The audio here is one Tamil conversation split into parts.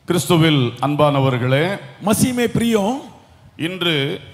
கிறிஸ்துவில் அன்பானவர்களே मसीह में प्रियो இன்று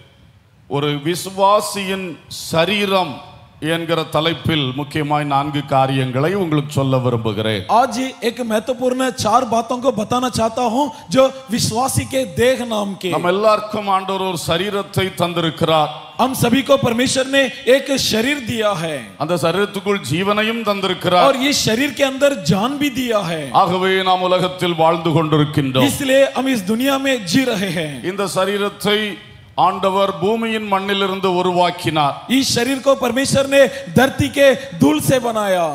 ஒரு விசுவாசியின் சரீரம் என்கிற தலைப்பில் முக்கியமாய் நான்கு காரியங்களை உங்களுக்கு சொல்ல விரும்புகிறேன் आज एक महत्वपूर्ण चार बातों को बताना चाहता हूं जो विश्वासी के देह नाम के நம்ம எல்லாருக்கும் ஆண்டவர் ஒரு சரீரத்தை தந்திருக்கிறார் हम सभी को परमेश्वर ने एक शरीर दिया है அந்த சரீரத்துக்குள் ஜீவனையும் தந்திருக்கிறார் और ये शरीर के अंदर जान भी दिया है ஆகவே நாம் உலகத்தில் வாழ்ந்து கொண்டிருக்கின்றோம் इसलिए हम इस दुनिया में जी रहे हैं இந்த சரீரத்தை ஆண்டவர் பூமியின் மண்ணிலிருந்து உருவாக்கினார் इस शरीर को परमेश्वर ने धरती के धूल से बनाया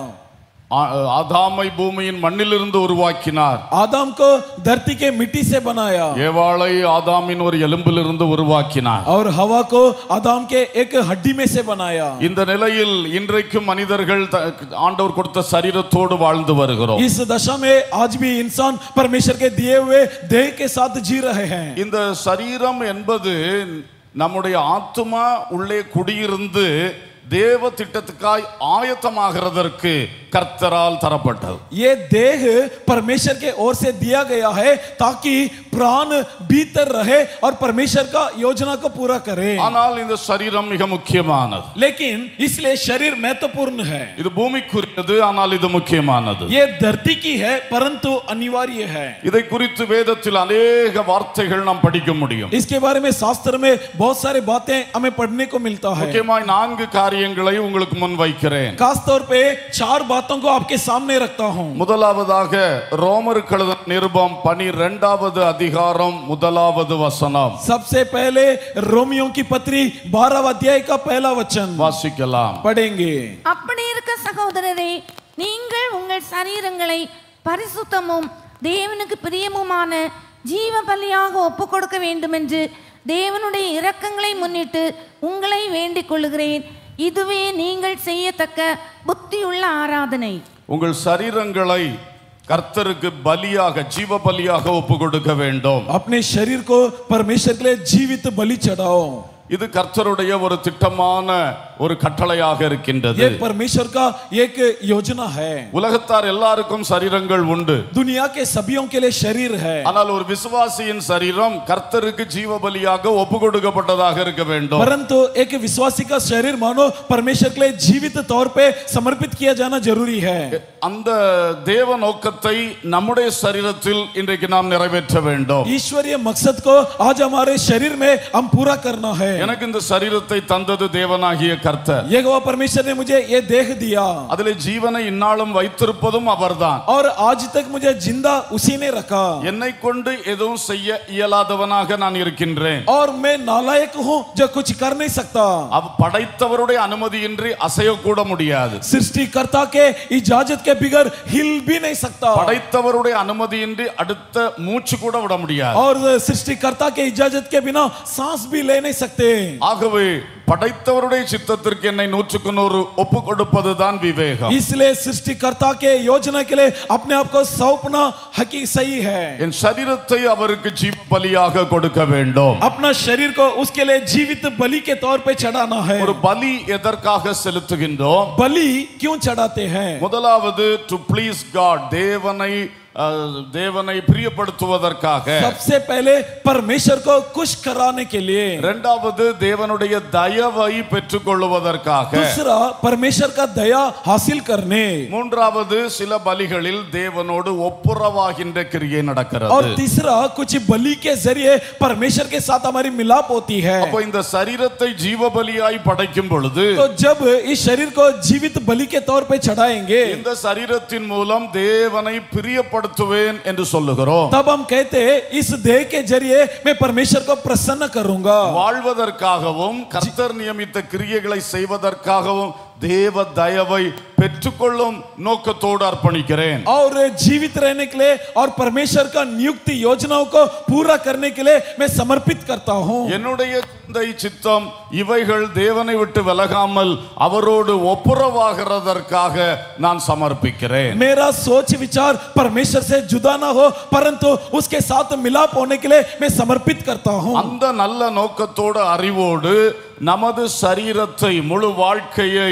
ஆ- ஆதாமை பூமியின் மண்ணிலிருந்து உருவாக்கினார் आदम को धरती के मिट्टी से बनाया ஏவாளை ஆதாமின் ஒரு எலும்பிலிருந்து உருவாக்கினார் और हवा को आदम के एक हड्डी में से बनाया இந்த நிலையில் இன்றைக்கும் மனிதர்கள் த- ஆண்டவர் கொடுத்த சரீரத்தோடு வாழ்ந்து வருகிறோம் इस दशा में आज भी इंसान परमेश्वर के दिए हुए देह के साथ जी रहे हैं இந்த சரீரம் என்பது நம்முடைய ஆத்துமா உள்ளே குடியிருந்து தேவ திட்டத்துக்காய் ஆயத்தமாகிறதற்கு கர்த்தரால் தரப்பட்டது ये देह परमेश्वर के ओर से दिया गया है ताकि प्राण भीतर रहे और परमेश्वर का योजना को पूरा करे ஆனால் இந்த சரீரம் மிக முக்கியமானது लेकिन इसलिए शरीर महत्वपूर्ण है இது பூமிக்குரியது ஆனால் இது முக்கியமானது ये धरती की है परंतु अनिवार्य है இதை குறித்து வேதத்தில் அநேக வார்த்தைகள் நாம் படிக்க முடியும் इसके बारे में शास्त्र में बहुत सारी बातें हमें पढ़ने को मिलता है முக்கியமாய் நான்கு காரியங்களை உங்களுக்கு முன் வைக்கிறேன் खास तौर पे चार बातों को आपके सामने रखता हूँ முதலாவதாக ரோமர் கழுத நிருபம் பனிரெண்டாவது அதிகாரம் முதலாவது வசனம் सबसे पहले रोमियो की पत्री बारह अध्याय का पहला वचन வாசிக்கலாம் पढ़ेंगे அப்படி இருக்க சகோதரரே நீங்கள் உங்கள் சரீரங்களை பரிசுத்தமும் தேவனுக்கு பிரியமுமான ஜீவ பலியாக ஒப்பு கொடுக்க வேண்டும் என்று தேவனுடைய இரக்கங்களை முன்னிட்டு உங்களை வேண்டிக் கொள்ளுகிறேன் இதுவே நீங்கள் செய்யத்தக்க புத்தியுள்ள ஆராதனை உங்கள் சரீரங்களை கர்த்தருக்கு பலியாக ஜீவ பலியாக ஒப்பு கொடுக்க வேண்டும் अपने शरीर को परमेश्वर के लिए जीवित बलि चढ़ाओ இது கர்த்தருடைய ஒரு திட்டமான ஒரு கட்டளையாக இருக்கின்றது ये परमेश्वर का एक योजना है உலகத்தார் எல்லாருக்கும் சரீரங்கள் உண்டு दुनिया के सभीयों के लिए शरीर है ஆனால் ஒரு விசுவாசியின் சரீரம் கர்த்தருக்கு ஜீவ பலியாக ஒப்பு கொடுக்கப்பட்டதாக இருக்க வேண்டும் परंतु एक विश्वासी का शरीर मानो परमेश्वर के लिए जीवित तौर पे समर्पित किया जाना जरूरी है அந்த தேவ நோக்கத்தை நம்முடைய சரீரத்தில் இன்றைக்கு நாம் நிறைவேற்ற வேண்டும் ईश्वरीय मकसद को आज हमारे शरीर में हम पूरा करना है எனக்கு இந்த சரீரத்தை தந்தது தேவனாகிய கர்த்தர் यहोवा परमेश्वर ने मुझे ये देह दिया அதிலே ஜீவனை இந்நாளும் வைத்திருப்பதும் அவர்தான் और आज तक मुझे जिंदा उसी ने रखा என்னை கொண்டு எதுவும் செய்ய இயலாதவனாக நான் இருக்கின்றேன் और मैं नालायक हूँ जो कुछ कर नहीं सकता அவ படைத்தவருடைய அனுமதியின்றி அசையக்கூட முடியாது सृष्टिकर्ता के इजाजत के बिगर हिल भी नहीं सकता படைத்தவருடைய அனுமதியின்றி அடுத்த மூச்சு கூட விட முடியாது और सृष्टिकर्ता के इजाजत के बिना सांस भी ले नहीं सकते ஆகவே படைத்தவருடைய சித்தத்திற்கு என்னை நூற்றுக்கு நூறு ஒப்பு கொடுப்பதுதான் விவேகம் इसलिए सृष्टिकर्ता के योजना के लिए अपने आप को सौंपना हकी सही है என் சரீரத்தை அவருக்கு ஜீவ பலியாக கொடுக்க வேண்டும் अपना शरीर को उसके लिए जीवित बलि के तौर पे चढ़ाना है ஒரு பலி எதற்காக செலுத்துகின்றோம் बलि क्यों चढ़ाते हैं முதலாவது டு ப்ளீஸ் காட் தேவனை அஹ், தேவனை பிரியப்படுத்துவதற்காக सबसे पहले परमेश्वर को खुश कराने के लिए இரண்டாவது தேவனுடைய தயவை பெற்றுக்கொள்வதற்காக दूसरा परमेश्वर का दया हासिल करने மூன்றாவது சில பலிகளில் தேவனோடு ஒப்புரவாகின்ற கிரியை और நடக்கிறது तीसरा कुछ बलि के जरिए परमेश्वर के साथ हमारी मिलाप होती है அப்போ இந்த சரீரத்தை ஜீவ பலியாய் படைக்கும் பொழுது तो जब इस शरीर को जीवित बलि के तौर पे चढ़ाएंगे இந்த சரீரத்தின் மூலம் தேவனை பிரியப்படுத்துவேன் என்று சொல்லுகிறோம் तब हम कहते हैं इस देह के जरिए मैं परमेश्वर को प्रसन्न करूंगा வாழ்வதற்காகவும் கர்த்தர் நியமித்த கிரியைகளை செய்வதற்காகவும் தேவ தயவை பெற்றுக்கொள்ளும் நோக்கத்தோடு அர்ப்பணிக்கிறேன் और जीवित रहने के लिए और परमेश्वर का नियुक्ति योजनाओं को पूरा करने के लिए मैं समर्पित करता हूँ என்னுடைய சிந்தை சித்தம் இவைகள் தேவனை விட்டு விலகாமல் அவரோடு ஒப்புரவாகிறதற்காக நான் சமர்ப்பிக்கிறேன் मेरा सोच विचार परमेश्वर से जुदा ना हो परंतु उसके साथ मिलाप होने के लिए मैं समर्पित करता हूँ அந்த நல்ல நோக்கத்தோடு அறிவோடு நமது சரீரத்தை முழு வாழ்க்கையை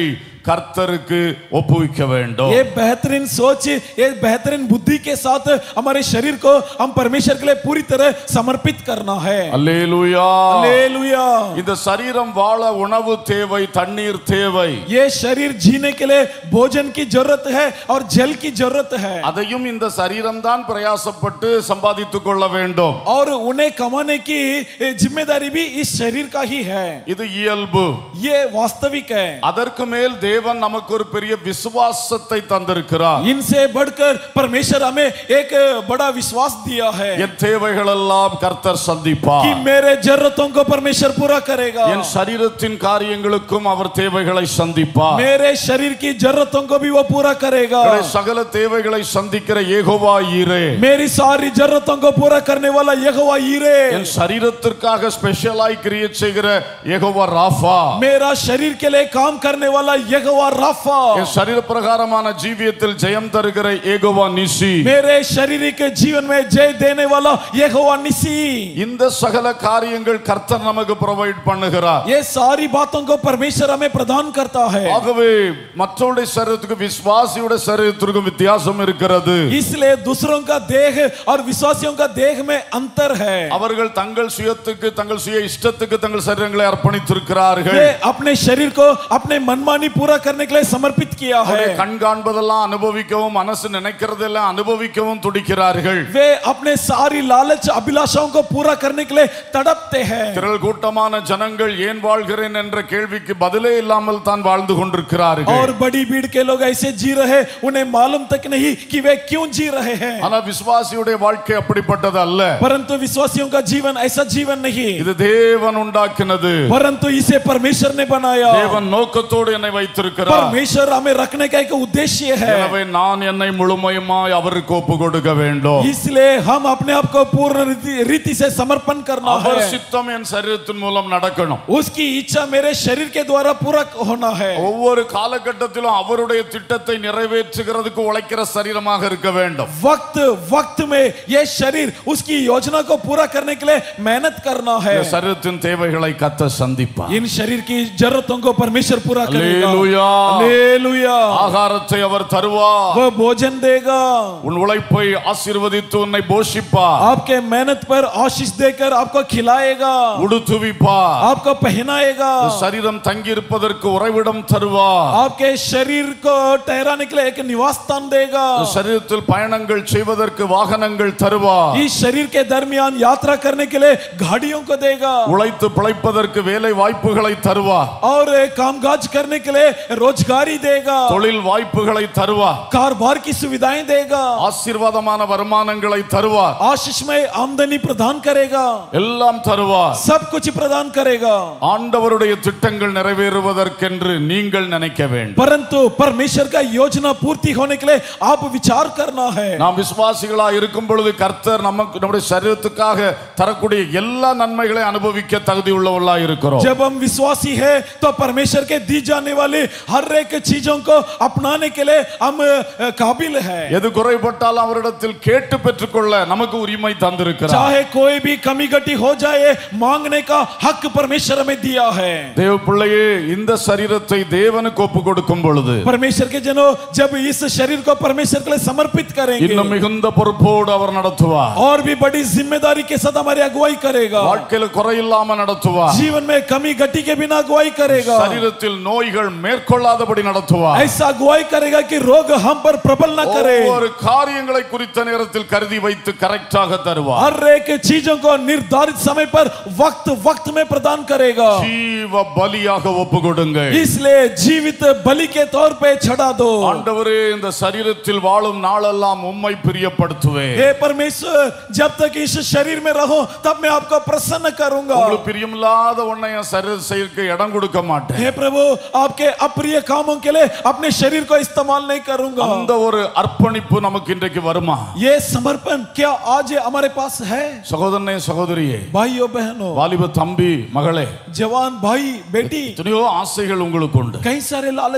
கர்த்தருக்கு ஒப்புவிக்க வேண்டும் ये बेहतरीन सोच ये बेहतरीन बुद्धि के साथ हमारे शरीर को हम परमेश्वर के लिए पूरी तरह समर्पित करना है அல்லேலூயா हालेलुया இந்த சரீரம் வாழ உணவு தேவை தண்ணீர் தேவை ये शरीर जीने के लिए भोजन की जरूरत है और जल की जरूरत है அதையும் இந்த சரீரம் தான் பிரயாசப்பட்டு சம்பாதித்துக் கொள்ள வேண்டும் और उन्हें कमाने की जिम्मेदारी भी इस शरीर का ही है இது இயல்பு ये वास्तविक है அதற்கு மேல் தேவன் நமக்கு ஒரு பெரிய விசுவாசத்தை தந்திருக்கிறார் इनसे बढ़कर परमेश्वर हमें एक बड़ा विश्वास दिया है என் தேவைகள் எல்லாம் கர்த்தர் कि சந்திப்பார் मेरे जरूरतों को परमेश्वर पूरा करेगा என் சரீரத்தின் காரியங்களுக்கும் அவர் தேவைகளை சந்திப்பார் मेरे शरीर की जरूरतों को भी वो पूरा करेगा என்னுடைய சகல தேவைகளை சந்திக்கிற ஏகோவா ஈரே मेरी सारी जरूरतों को पूरा करने वाला यहोवा ईरे என் சரீரத்திற்காக ஸ்பெஷலாய் கிரியேட் செய்கிற ஏகோவா ராஃபா मेरा शरीर के लिए काम करने वाला यहोवा राफा என் சரீர பிரகாரமான ஜீவியத்தில் ஜெயம் தருகிற ஏகோவா நிசி मेरे शारीरिक जीवन में जय देने वाला यहोवा निसी இந்த சகல காரியங்கள் கர்த்தர் நமக்கு ப்ரொவைட் பண்ணுகிறார் ये सारी बातों को परमेश्वर हमें प्रदान करता है ஆகவே மற்றவருடைய சரீரத்துக்கு விசுவாசியுடைய சரீரத்திற்கும் வித்தியாசம் இருக்கிறது इसलिए दूसरों का देह और विश्वासियों का देह में अंतर है அவர்கள் தங்கள் சுயத்துக்கு தங்கள் சுய இஷ்டத்துக்கு தங்கள் சரீரங்களை அர்ப்பணித்திருக்கிறார்கள் वे अपने शरीर को अपने मनमानी पूरा करने के लिए समर्पित किया है அவருடைய கண் காண்பதெல்லாம் அனுபவிக்கவும் மனசு நினைக்கிறதெல்லாம் அனுபவிக்கவும் துடிக்கிறார்கள் वे अपने सारी लालच अभिलाषाओं को पूरा करने के लिए तड़पते हैं திரள் கூட்டமான ஜனங்கள் ஏன் வாழ்கிறேன் என்ற கேள்விக்கு பதிலே இல்லாமல் தான் வாழ்ந்து கொண்டிருக்கிறார்கள் और बड़ी भीड़ के लोग ऐसे जी रहे उन्हें मालूम तक नहीं कि वे क्यों जी रहे हैं ஆனா விசுவாசியுடைய வாழ்க்கை அப்படிப்பட்டது அல்ல परंतु विश्वासियों का जीवन ऐसा जीवन नहीं இது தேவன் உண்டாக்கினது परंतु इसे परमेश्वर ने बनाया தேவன் நோக்கத்தோடு என்னை வைத்திருக்கிறார் परमेश्वर हमें रखने का एक उद्देश्य है எனவே நான் என்னை முழுமையுமாய் அவருக்கு ஒப்பு கொடுக்க வேண்டும் इसलिए हम अपने आप को पूर्ण रीति, रीति से समर्पण करना அவர் है சித்தம் என் சரீரத்தின் மூலம் நடக்கணும் उसकी इच्छा मेरे शरीर के द्वारा पूरा होना है ஒவ்வொரு காலகட்டத்திலும் அவருடைய திட்டத்தை நிறைவேற்றுகிறதுக்கு உழைக்கிற சரீரமாக இருக்க வேண்டும் वक्त वक्त में ये शरीर उसकी योजना को पूरा करने के लिए मेहनत करना है இந்த சரீரத்தின் தேவைகளை கத்த சந்திப்பார் इन शरीर की जरूरतों को परमेश्वर पूरा करेगा அல்லேலூயா. हालेलुया ஆகாரத்தை அவர் தருவார் वह भोजन देगा உன் உழைப்பை ஆசீர்வதித்து உன்னை போஷிப்பார் आपके मेहनत पर आशीष देकर आपको खिलाएगा உடுத்துவிப்பார் आपको पहनाएगा சரீரம் தங்கி இருப்பதற்கு உறைவிடம் தருவார் आपके शरीर को ठहराने के लिए एक निवास स्थान देगा சரீரத்தில் பயணங்கள் செய்வதற்கு வாகனங்கள் தருவார் इस शरीर के दरमियान यात्रा करने के लिए गाड़ियों को देगा உழைத்து பிழைப்பதற்கு வேலை வாய்ப்புகளை தருவார் और कामकाज करने के लिए रोजगारी देगा தொழில் வாய்ப்புகளை தருவார் कारोबार की सुविधाएं देगा ஆசீர்வாதமான வருமானங்களை தருவார் आशीषमय आमदनी प्रदान करेगा எல்லாம் தருவார் सब कुछ प्रदान करेगा ஆண்டவருடைய திட்டங்கள் நிறைவேறுவதற்கென்று நீங்கள் நினைக்க வேண்டும் परंतु परमेश्वर का योजना पूर्ति होने के लिए आप विचार करना है நாம் விசுவாசிகளா இருக்கும் பொழுது கர்த்தர் நமக்கு நம்முடைய சரீரத்துக்காக தரக்கூடிய எல்லா நன்மைகளை அனுபவிக்க தகுதி உள்ளவர்களா இருக்கிறோம் जब हम विश्वासी है तो परमेश्वर के दी जाने वाली हर एक चीजों को अपनाने के लिए हम अ, काबिल है எது குறைபட்டாலும் அவரிடத்தில் கேட்டு பெற்றுக்கொள்ள நமக்கு உரிமை தந்திருக்கிறார் चाहे कोई भी कमी घटी हो जाए मांगने का हक परमेश्वर हमें दिया है தேவ பிள்ளையே இந்த சரீரத்தை தேவனுக்கு ஒப்பு கொடுக்கும் பொழுது परमेश्वर के जनों जब इस शरीर को परमेश्वर के लिए समर्पित करेंगे இன்னும் மிகுந்த பொறுப்போடு அவர் நடத்துவார் और भी बड़ी जिम्मेदारी के साथ हमारी अगुवाई करेगा வாழ்க்கையில குறையில்லாம நடத்துவார் जीवन में कमी घटी के बिना अगुवाई करेगा சரீரத்தில் நோய்கள் மேற்கொள்ளாதபடி நடத்துவார் ऐसा अगुवाई करेगा कि रोग हम पर प्रबल न करे ஒவ்வொரு காரியங்களை குறித்த நேரத்தில் கருதி வைத்து கரெக்டாக தருவார் हर एक चीजों को निर्धारित समय पर वक्त वक्त में प्रदान करेगा ஜீவ பலியாக ஒப்பு கொடுங்க इसलिए जीवित बलि के तौर पे चढ़ा दो ஆண்டவரே இந்த சரீரத்தில் வாழும் நாளெல்லாம் உம்மை பிரியப்படுத்துவேன் हे परमेश्वर जब तक इस शरीर में रहो तब मैं आपको प्रसन्न करूंगा உங்களுக்கு பிரியமில்லாத ஒன்னை என் சரீர செய்யறதுக்கு இடம் கொடுக்க மாட்டேன் हे प्रभु आपके अप्रिय कामों के लिए अपने शरीर को इस्तेमाल नहीं करूंगा அந்த ஒரு அர்ப்பணிப்பு நமக்கு இன்றைக்கு வருமா ये समर्पण क्या आज हमारे पास है சகோதரனே சகோதரியே भाइयों बहनों வாலிப தம்பி மகளே जवान भाई बेटी எத்தனையோ ஆசைகள் உங்களுக்கு உண்டு कई सारे लालच है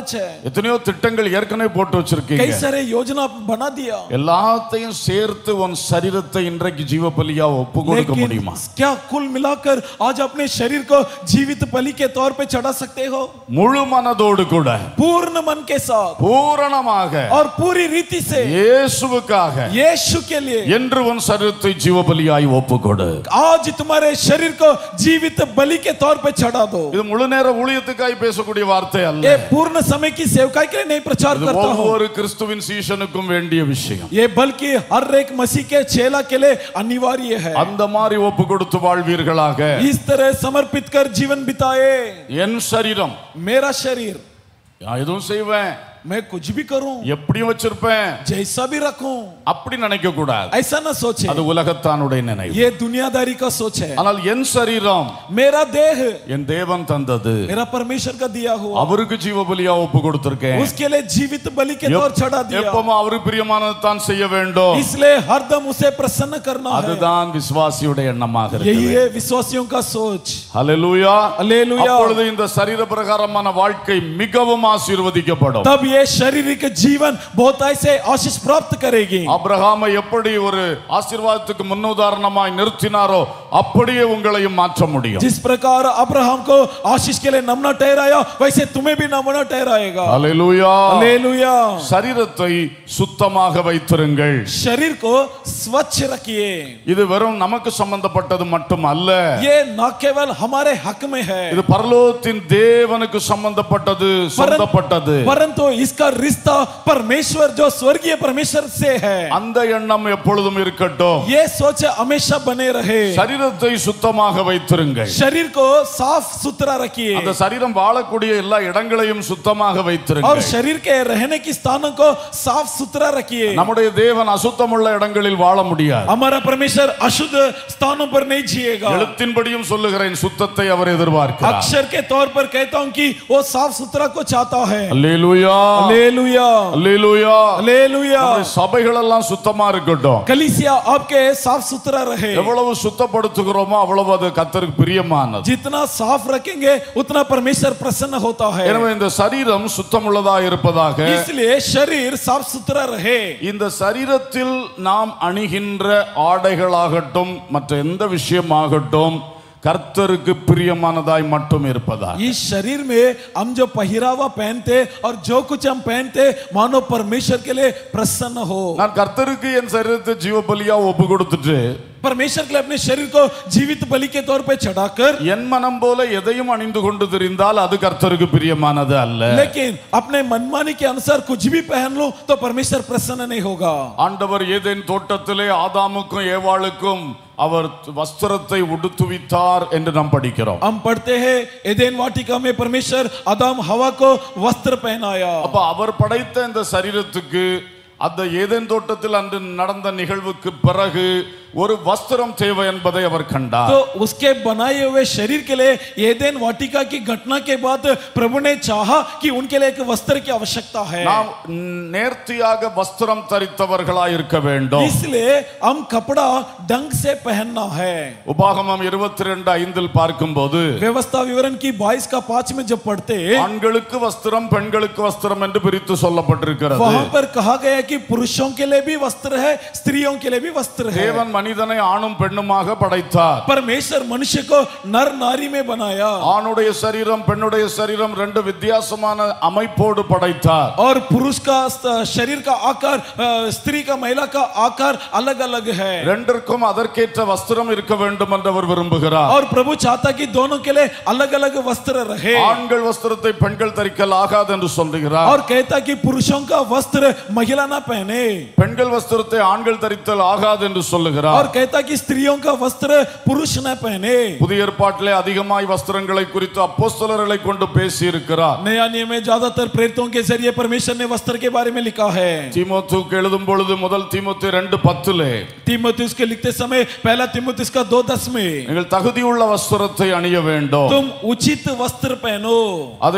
எத்தனையோ திட்டங்கள் ஏற்கனவே போட்டு कई வச்சிருக்கீங்க सारे योजना बना दिया எல்லாத்தையும் சேர்த்து உன் சரீரத்தை இன்றைக்கு ஜீவ பலியா ஒப்பு கொடுக்க लेकिन முடியுமா क्या कुल मिलाकर आज अपने शरीर को जीवित बलि के तौर पे चढ़ा सकते हो முழு மனதோடு கூட पूर्ण मन के साथ பூரணமாக और पूरी रीति से இயேசுவுக்காக यीशु के लिए என்று உன் சரீரத்தை ஜீவ பலியாய் ஒப்பு கொடு आज तुम्हारे शरीर को जीवित बलि के तौर पे चढ़ा दो இது முழு நேர ஊழியத்துக்காய் பேசக்கூடிய வார்த்தை அல்ல ये पूर्ण समय की सेवकाई के लिए नहीं प्रचार இது करता हूँ ஒவ்வொரு கிறிஸ்துவின் சீஷனுக்கும் வேண்டிய விஷயம் ये बल्कि हर एक मसीह के चेला के लिए अनिवार्य है அந்த மாதிரி ஒப்பு கொடுத்து வாழ்வீர்களாக इस तरह समर्पित कर जीवन बिताए என் சரீரம் मेरा शरीर நான் எதுவும் செய்வேன் मैं कुछ भी करूं எப்படியும் வச்சிருப்பேன் जैसा भी रखूं அப்படி நினைக்க கூடாது ऐसा ना सोचे அது உலகத்தானுடைய நினைவு ये दुनियादारी का सोच है ஆனால் என் சரீரம் मेरा देह என் தேவன் தந்தது मेरा परमेश्वर का दिया हुआ அவருக்கு ஜீவ பலியா ஒப்பு கொடுத்திருக்கேன் उसके लिए जीवित बलि के तौर चढ़ा दिया எப்பவும் அவருக்கு பிரியமானதான் செய்ய வேண்டும் इसलिए हरदम उसे प्रसन्न करना है அதுதான் விசுவாசியுடைய எண்ணமாக இருக்கு यही है विश्वासियों का सोच ஹalleluya हालेलुया அப்பொழுது இந்த சரீர பிரகாரமான வாழ்க்கை மிகவும் ஆசீர்வதிக்கப்படும் तब ये शारीरिक जीवन बहुत ऐसे आशीष प्राप्त करेगी அப்ரஹாமை எப்படி ஒரு ஆசீர்வாதத்துக்கு முன்னுதாரணமாய் நிறுத்தினாரோ அப்படியே உங்களையும் மாற்ற முடியும் जिस प्रकार अब्राहम को आशीष के लिए नमूना ठहराया वैसे तुम्हें भी नमूना ठहराएगा ஹalleluya हालेलुया சரீரத்தை சுத்தமாக வைத்திருங்கள் शरीर को स्वच्छ रखिए இது வெறும் நமக்கு சம்பந்தப்பட்டது மட்டும் அல்ல ये न केवल हमारे हक में है இது பரலோகத்தின் தேவனுக்கு சம்பந்தப்பட்டது சொந்தப்பட்டது परंतु इसका रिश्ता परमेश्वर जो स्वर्गीय परमेश्वर से है அந்த எண்ணம் எப்பொழுதும் இருக்கட்டும் ये सोच हमेशा बने रहे சரீரத்தை சுத்தமாக வைத்திருங்கள் शरीर को साफ सुथरा रखिए அந்த சரீரம் வாழக்கூடிய எல்லா இடங்களையும் சுத்தமாக और வைத்திருங்கள் शरीर के रहने की स्थानों को साफ सुथरा रखिए நம்முடைய தேவன் அசுத்தமுள்ள இடங்களில் வாழ முடியாது हमारा परमेश्वर अशुद्ध स्थानों पर नहीं जिएगा எழுத்தின்படியும் சொல்லுகிறேன் சுத்தத்தை அவர் எதிர்பார்க்கிறார் अक्षर के तौर पर कहता हूं कि वो साफ सुथरा को चाहता है அல்லேலூயா हालेलुया அல்லேலூயா हालेलुया நம்முடைய சபைகள் எல்லாம் சுத்தமா இருக்கட்டும் कलीसिया आपके साफ सुथरा रहे எவ்வளவு சுத்தப்படுத்துகிறோமோ அவ்வளவு அது கத்தருக்கு பிரியமானது जितना साफ रखेंगे उतना परमेश्वर प्रसन्न होता है எனவே இந்த சரீரம் சுத்தமுள்ளதா இருப்பதாக इसलिए शरीर साफ सुथरा रहे இந்த சரீரத்தில் நாம் அணிகின்ற ஆடைகளாகட்டும் மற்ற எந்த விஷயமாகட்டும் கர்த்தருக்கு பிரியமானதாய் மட்டும் இருப்பதா इस शरीर में हम जो पहरावा पहनते और जो कुछ हम पहनते मानो परमेश्वर के लिए प्रसन्न हो நான் கர்த்தருக்கு என் சரீரத்தை ஜீவ பலியா ஒப்பு கொடுத்துட்டு परमेश्वर के लिए अपने शरीर को जीवित बलि के तौर पे चढ़ाकर என் மனம் போல எதையும் அணிந்து கொண்டு தெரிந்தால் அது கர்த்தருக்கு பிரியமானது அல்ல लेकिन अपने मनमानी के अनुसार कुछ भी पहन लो तो परमेश्वर प्रसन्न नहीं होगा ஆண்டவர் ஏதேன் தோட்டத்திலே ஆதாமுக்கும் ஏவாளுக்கும் அவர் வஸ்திரத்தை உடுத்துவித்தார் என்று நாம் படிக்கிறோம் हम पढ़ते हैं एदेन वाटिका में परमेश्वर आदम हवा को वस्त्र पहनाया அப்ப அவர் படைத்த இந்த சரீரத்துக்கு அந்த ஏதேன் தோட்டத்தில் அன்று நடந்த நிகழ்வுக்கு பிறகு ஒரு வஸ்திரம் தேவை என்பதை அவர் கண்டார் तो उसके बनाए हुए शरीर के लिए एदेन वाटिका की घटना के बाद प्रभु ने चाहा कि उनके लिए एक वस्त्र की आवश्यकता है நாம் நேர்த்தியாக வஸ்திரம் தரித்தவர்களாய் இருக்க வேண்டும் इसलिए हम कपड़ा ढंग से पहनना है உபாகமம் இருபத்தி ரெண்டு ஐந்தில் பார்க்கும்போது व्यवस्था विवरण की बाईस का पांच में जब पढ़ते ஆண்களுக்கு வஸ்திரம் பெண்களுக்கு வஸ்திரம் என்று பிரித்து சொல்லப்பட்டிருக்கிறது वहां पर कहा गया कि पुरुषों के लिए भी वस्त्र है स्त्रियों के लिए भी वस्त्र है தேவன் மனிதனை ஆணும் பெண்ணுமாக படைத்தார் परमेश्वर मनुष्य को नर नारी में बनाया ஆணுடைய சரீரம் பெண்ணுடைய சரீரம் ரெண்டு வித்தியாசமான அமைப்போடு படைத்தார் और पुरुष का स्त- शरीर का आकार अ, स्त्री का महिला का आकार अलग अलग है ரெண்டிற்கும் அதற்கேற்ற வஸ்திரம் இருக்க வேண்டும் என்று அவர் விரும்புகிறார் और प्रभु चाहता कि दोनों के लिए अलग अलग वस्त्र रहे ஆண்கள் வஸ்திரத்தை பெண்கள் தரிக்கல் ஆகாது என்று சொல்லுகிறார் और कहता कि पुरुषों का वस्त्र महिला ना पहने பெண்கள் வஸ்திரத்தை ஆண்கள் தரித்தல் ஆகாது என்று சொல்லுகிறார் और कहता कि स्त्रियों का वस्त्र पुरुष न पहने புதிய ஏற்பாட்டிலே அதிகமாய் வஸ்திரங்களை குறித்து அப்போஸ்தலர்களை கொண்டு பேசி இருக்கிறார் नया नियम में ज्यादातर प्रेरितों के जरिए परमेश्वर ने वस्त्र के बारे में लिखा है தீமோத்துக்கு எழுதும் பொழுது முதல் தீமோத்து ரெண்டு பத்துலே तिमुथियुस के लिखते समय पहला तिमुथियुस का दो दस में நீங்கள் தகுதியுள்ள வஸ்திரத்தை அணிய வேண்டும் तुम उचित वस्त्र पहनो அதை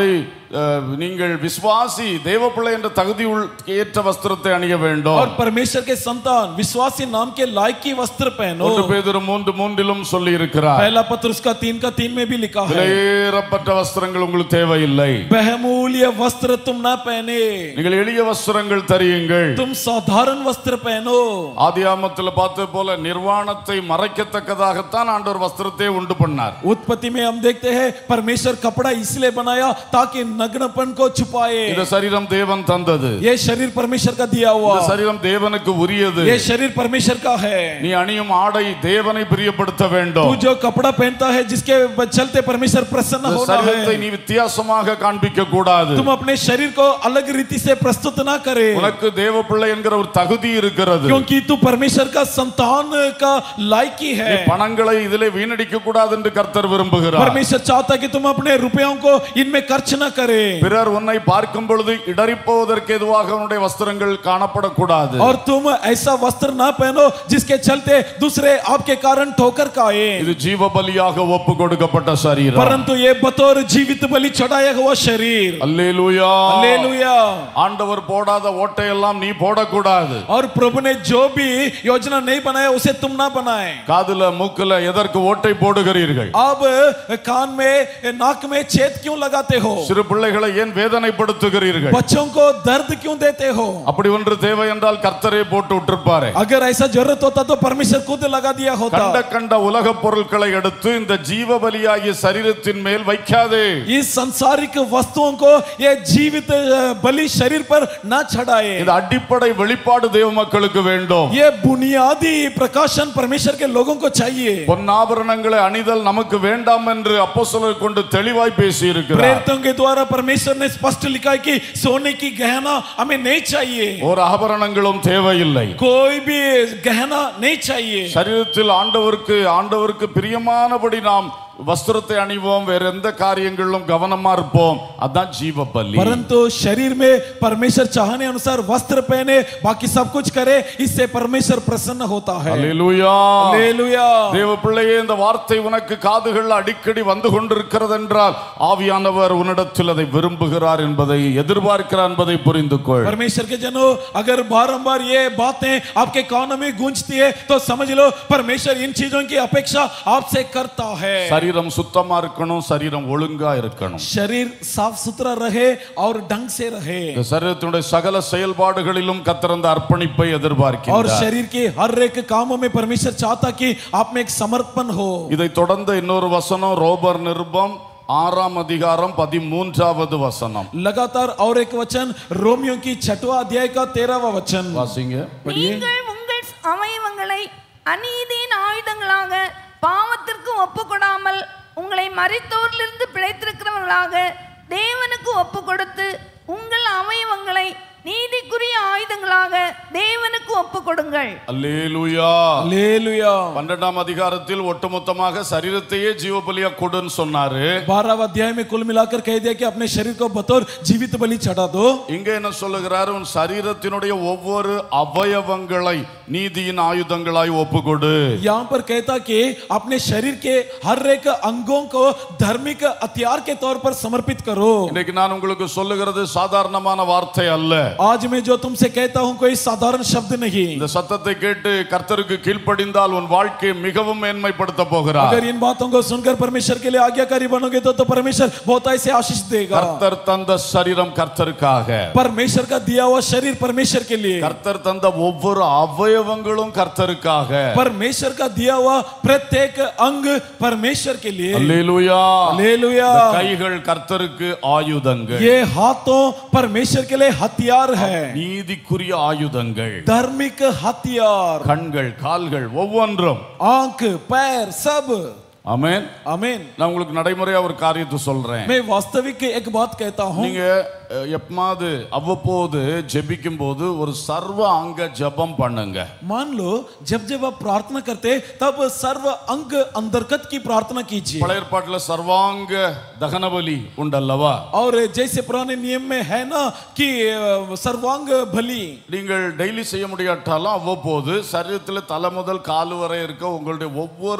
அஹ், நீங்கள் விசுவாசி தேவப்பிள்ளை என்ற தகுதி உள் ஏற்ற வஸ்திரத்தை அணிய வேண்டும் और परमेश्वर के संतान विश्वासी नाम के लायक की वस्त्र पहनो ஒன்று பேதுரு மூன்று மூன்றிலும் சொல்லி இருக்கிறார் पहला पत्र उसका तीन का तीन में भी लिखा है விலையேறப்பட்ட வஸ்திரங்கள் உங்களுக்கு தேவையில்லை बहुमूल्य वस्त्र तुम ना पहने நீங்கள் எளிய வஸ்திரங்கள் தரியுங்கள் तुम साधारण वस्त्र पहनो ஆதியாமத்துல பார்த்தது போல நிர்வாணத்தை மறைக்கத்தக்கதாகத்தான் ஆண்டவர் வஸ்திரத்தை உண்டு பண்ணார் उत्पत्ति में हम देखते हैं परमेश्वर कपड़ा इसलिए बनाया ताकि नग्नपन को छुपाए இந்த சரீரம் தேவன் தந்தது ये शरीर परमेश्वर का दिया हुआ இந்த சரீரம் தேவனுக்கு உரியது ये शरीर परमेश्वर का है நீ அணியும் ஆடை தேவனை பிரியப்படுத்த வேண்டும் तू जो कपड़ा पहनता है जिसके चलते परमेश्वर प्रसन्न இந்த होना சரீரத்தை है நீ வித்தியாசமாக காண்பிக்க கூடாது तुम अपने शरीर को अलग रीति से प्रस्तुत ना करे உனக்கு தேவ பிள்ளை என்கிற ஒரு தகுதி இருக்கிறது क्योंकि तू परमेश्वर का संतान का लायकी நீ है பணங்களை இதிலே வீணடிக்க கூடாது என்று கர்த்தர் விரும்புகிறார் परमेश्वर चाहता कि तुम अपने रुपयों को इनमें खर्च न करे பிறர் உன்னை பார்க்கும் பொழுது இடறிப்போவதற்கு எதுவாக உன்னுடைய வஸ்திரங்கள் காணப்படக்கூடாது और तुम ऐसा वस्त्र ना पहनो जिसके चलते दूसरे आपके कारण ठोकर खाए இது ஜீவ பலியாக ஒப்பு கொடுக்கப்பட்ட சரீரம் परंतु ये बतौर जीवित बलि चढ़ाया हुआ शरीर அல்லேலூயா हालेलुया ஆண்டவர் போடாத ஓட்டையெல்லாம் நீ போடக்கூடாது और प्रभु ने जो भी योजना नहीं बनाया उसे तुम ना बनाए காதுல மூக்குல எதற்கு ஓட்டை போடுகிறீர்கள் अब कान में नाक में छेद क्यों लगाते हो சிறு பிள்ளைகளை ஏன் வேதனைப்படுத்துகிறீர்கள் बच्चों को दर्द क्यों देते हो அப்படி ஒன்று தேவை என்றால் கர்த்தரே போட்டு விட்டிருப்பாரு अगर ऐसा जरूरत होता तो परमेश्वर खुद लगा दिया होता கண்ட கண்ட உலக பொருட்களை எடுத்து இந்த ஜீவ பலியாகிய சரீரத்தின் மேல் வைக்காதே इस संसारिक वस्तुओं को ये जीवित अ, बलि शरीर पर ना चढ़ाए இது அடிப்படை வெளிப்பாடு தேவ மக்களுக்கு வேண்டும் ये बुनियादी प्रकाशन परमेश्वर के लोगों को चाहिए பொன்னாபரணங்களை அணிதல் நமக்கு வேண்டாம் என்று அப்போஸ்தலர் கொண்டு தெளிவாய் பேசி இருக்கிறார் प्रेरितों के द्वारा परमेश्वर ने स्पष्ट लिखा है कि सोने की गहना हमें नहीं चाहिए ஒரு ஆபரணங்களும் தேவையில்லை कोई भी गहना नहीं चाहिए சரீரத்தில் ஆண்டவருக்கு ஆண்டவருக்கு பிரியமானபடி நாம் வஸ்திரத்தை அணிவோம் வேற எந்த காரியங்களிலும் கவனமா இருப்போம் அதான் ஜீவ பலி परंतु शरीर में परमेश्वर चाहने अनुसार वस्त्र पहने बाकी सब कुछ करे इससे परमेश्वर प्रसन्न होता है அல்லேலூயா हालेलुया தேவ பிள்ளையே இந்த வார்த்தை உனக்கு காதுகள் அடிக்கடி வந்து கொண்டிருக்கிறது என்றால் ஆவியானவர் உன்னிடத்தில் அதை விரும்புகிறார் என்பதை எதிர்பார்க்கிறார் என்பதை புரிந்து கொள் परमेश्वर के जनों अगर बारंबार ये बातें आपके कानों में गूंजती है तो समझ लो परमेश्वर इन चीजों की अपेक्षा आपसे करता है சரீரம் சுத்தமா இருக்கணும் சரீரம் ஒழுங்கா இருக்கணும் शरीर साफ सुथरा रहे और ढंग से रहे இந்த சரீரத்தினுடைய சகல செயல்பாடுகளிலும் கத்திறந்த அர்ப்பணிப்பை और எதிர்பார்க்கிறார் शरीर के हर एक कामों में परमेश्वर चाहता कि आप में एक समर्पण हो இதை தொடர்ந்து இன்னொரு வசனம் ரோபர் நிருபம் ஆறாம் அதிகாரம் பதிமூன்றாவது வசனம் लगातार और एक वचन रोमियो की छठवा अध्याय का तेरहवा वचन வாசிங்க நீங்கள் உங்கள் அவயவங்களை அநீதியின் ஆயுதங்களாக பாவத்திற்கு ஒப்புக்கொடாமல் உங்களை மரித்தோரிலிருந்து பிழைத்திருக்கிறவர்களாக தேவனுக்கு ஒப்பு கொடுத்து உங்கள் அவயவங்களை நீதிக்குரிய ஆயுதங்களாக தேவனுக்கு ஒப்பு கொடுங்கள் அல்லேலூயா हालेलुया பன்னெண்டாம் அதிகாரத்தில் ஒட்டுமொத்தமாக சரீரத்தையே ஜீவபலியா கொடுன்னு சொன்னாரு बारहवा अध्याय में कुल मिलाकर कह दिया कि अपने शरीर को बतौर जीवित बलि चढ़ा दो இங்க என்ன சொல்லுகிறாரு உன் சரீரத்தினுடைய ஒவ்வொரு அவயவங்களை நீதியின் ஆயுதங்களாய் ஒப்புக்கொடு यहाँ पर कहता कि अपने शरीर के हर एक अंगों को धार्मिक हथियार के तौर पर समर्पित करो இன்னைக்கு நான் உங்களுக்கு சொல்லுகிறது சாதாரணமான வார்த்தை அல்ல आज मैं जो तुमसे कहता हूं कोई साधारण शब्द नहीं இந்த சத்தத்தை கேட்டு கர்த்தருக்கு கீழ்ப்படிந்தால் உன் வாழ்க்கையை மிகவும் மேன்மைப்படுத்த போகிறார் अगर इन बातों को सुनकर परमेश्वर के लिए आज्ञाकारी बनोगे तो तो परमेश्वर बहुत ऐसे आशीष देगा கர்த்தர் தந்த சரீரம் கர்த்தருக்காக परमेश्वर का दिया हुआ शरीर परमेश्वर के लिए கர்த்தர் தந்த ஒவ்வொரு அவயவங்களும் கர்த்தருக்காக परमेश्वर का दिया हुआ प्रत्येक अंग परमेश्वर के लिए அல்லேலூயா हालेलुया இந்த கைகள் கர்த்தருக்கு ஆயுதங்கள் ये हाथों परमेश्वर के लिए हथियार है நீதிக்குரிய ஆயுதங்கள் धार्मिक हथियार கண்கள் கால்கள் ஒவ்வொன்றும் आंख पैर सब ஆமென் आमीन நான் உங்களுக்கு நடைமுறையா ஒரு காரியத்தை சொல்றேன் मैं वास्तविक एक बात कहता हूं நீங்க அஹ், எப்பமாவது அவ்வப்போது ஜெபிக்கும் போது ஒரு சர்வ அங்க ஜெபம் பண்ணுங்க मान लो जब जब आप प्रार्थना करते तब सर्व अंग अंतर्गत की प्रार्थना कीजिए பழைய ஏற்பாட்டுல சர்வாங்க தகனபலி உண்டல்லவா और जैसे पुराने नियम में है ना कि अ, सर्वांग बलि நீங்கள் டெய்லி செய்ய முடியாட்டாலும் அவ்வப்போது சரீரத்தில் தலை முதல் கால் வரை இருக்க உங்களுடைய ஒவ்வொரு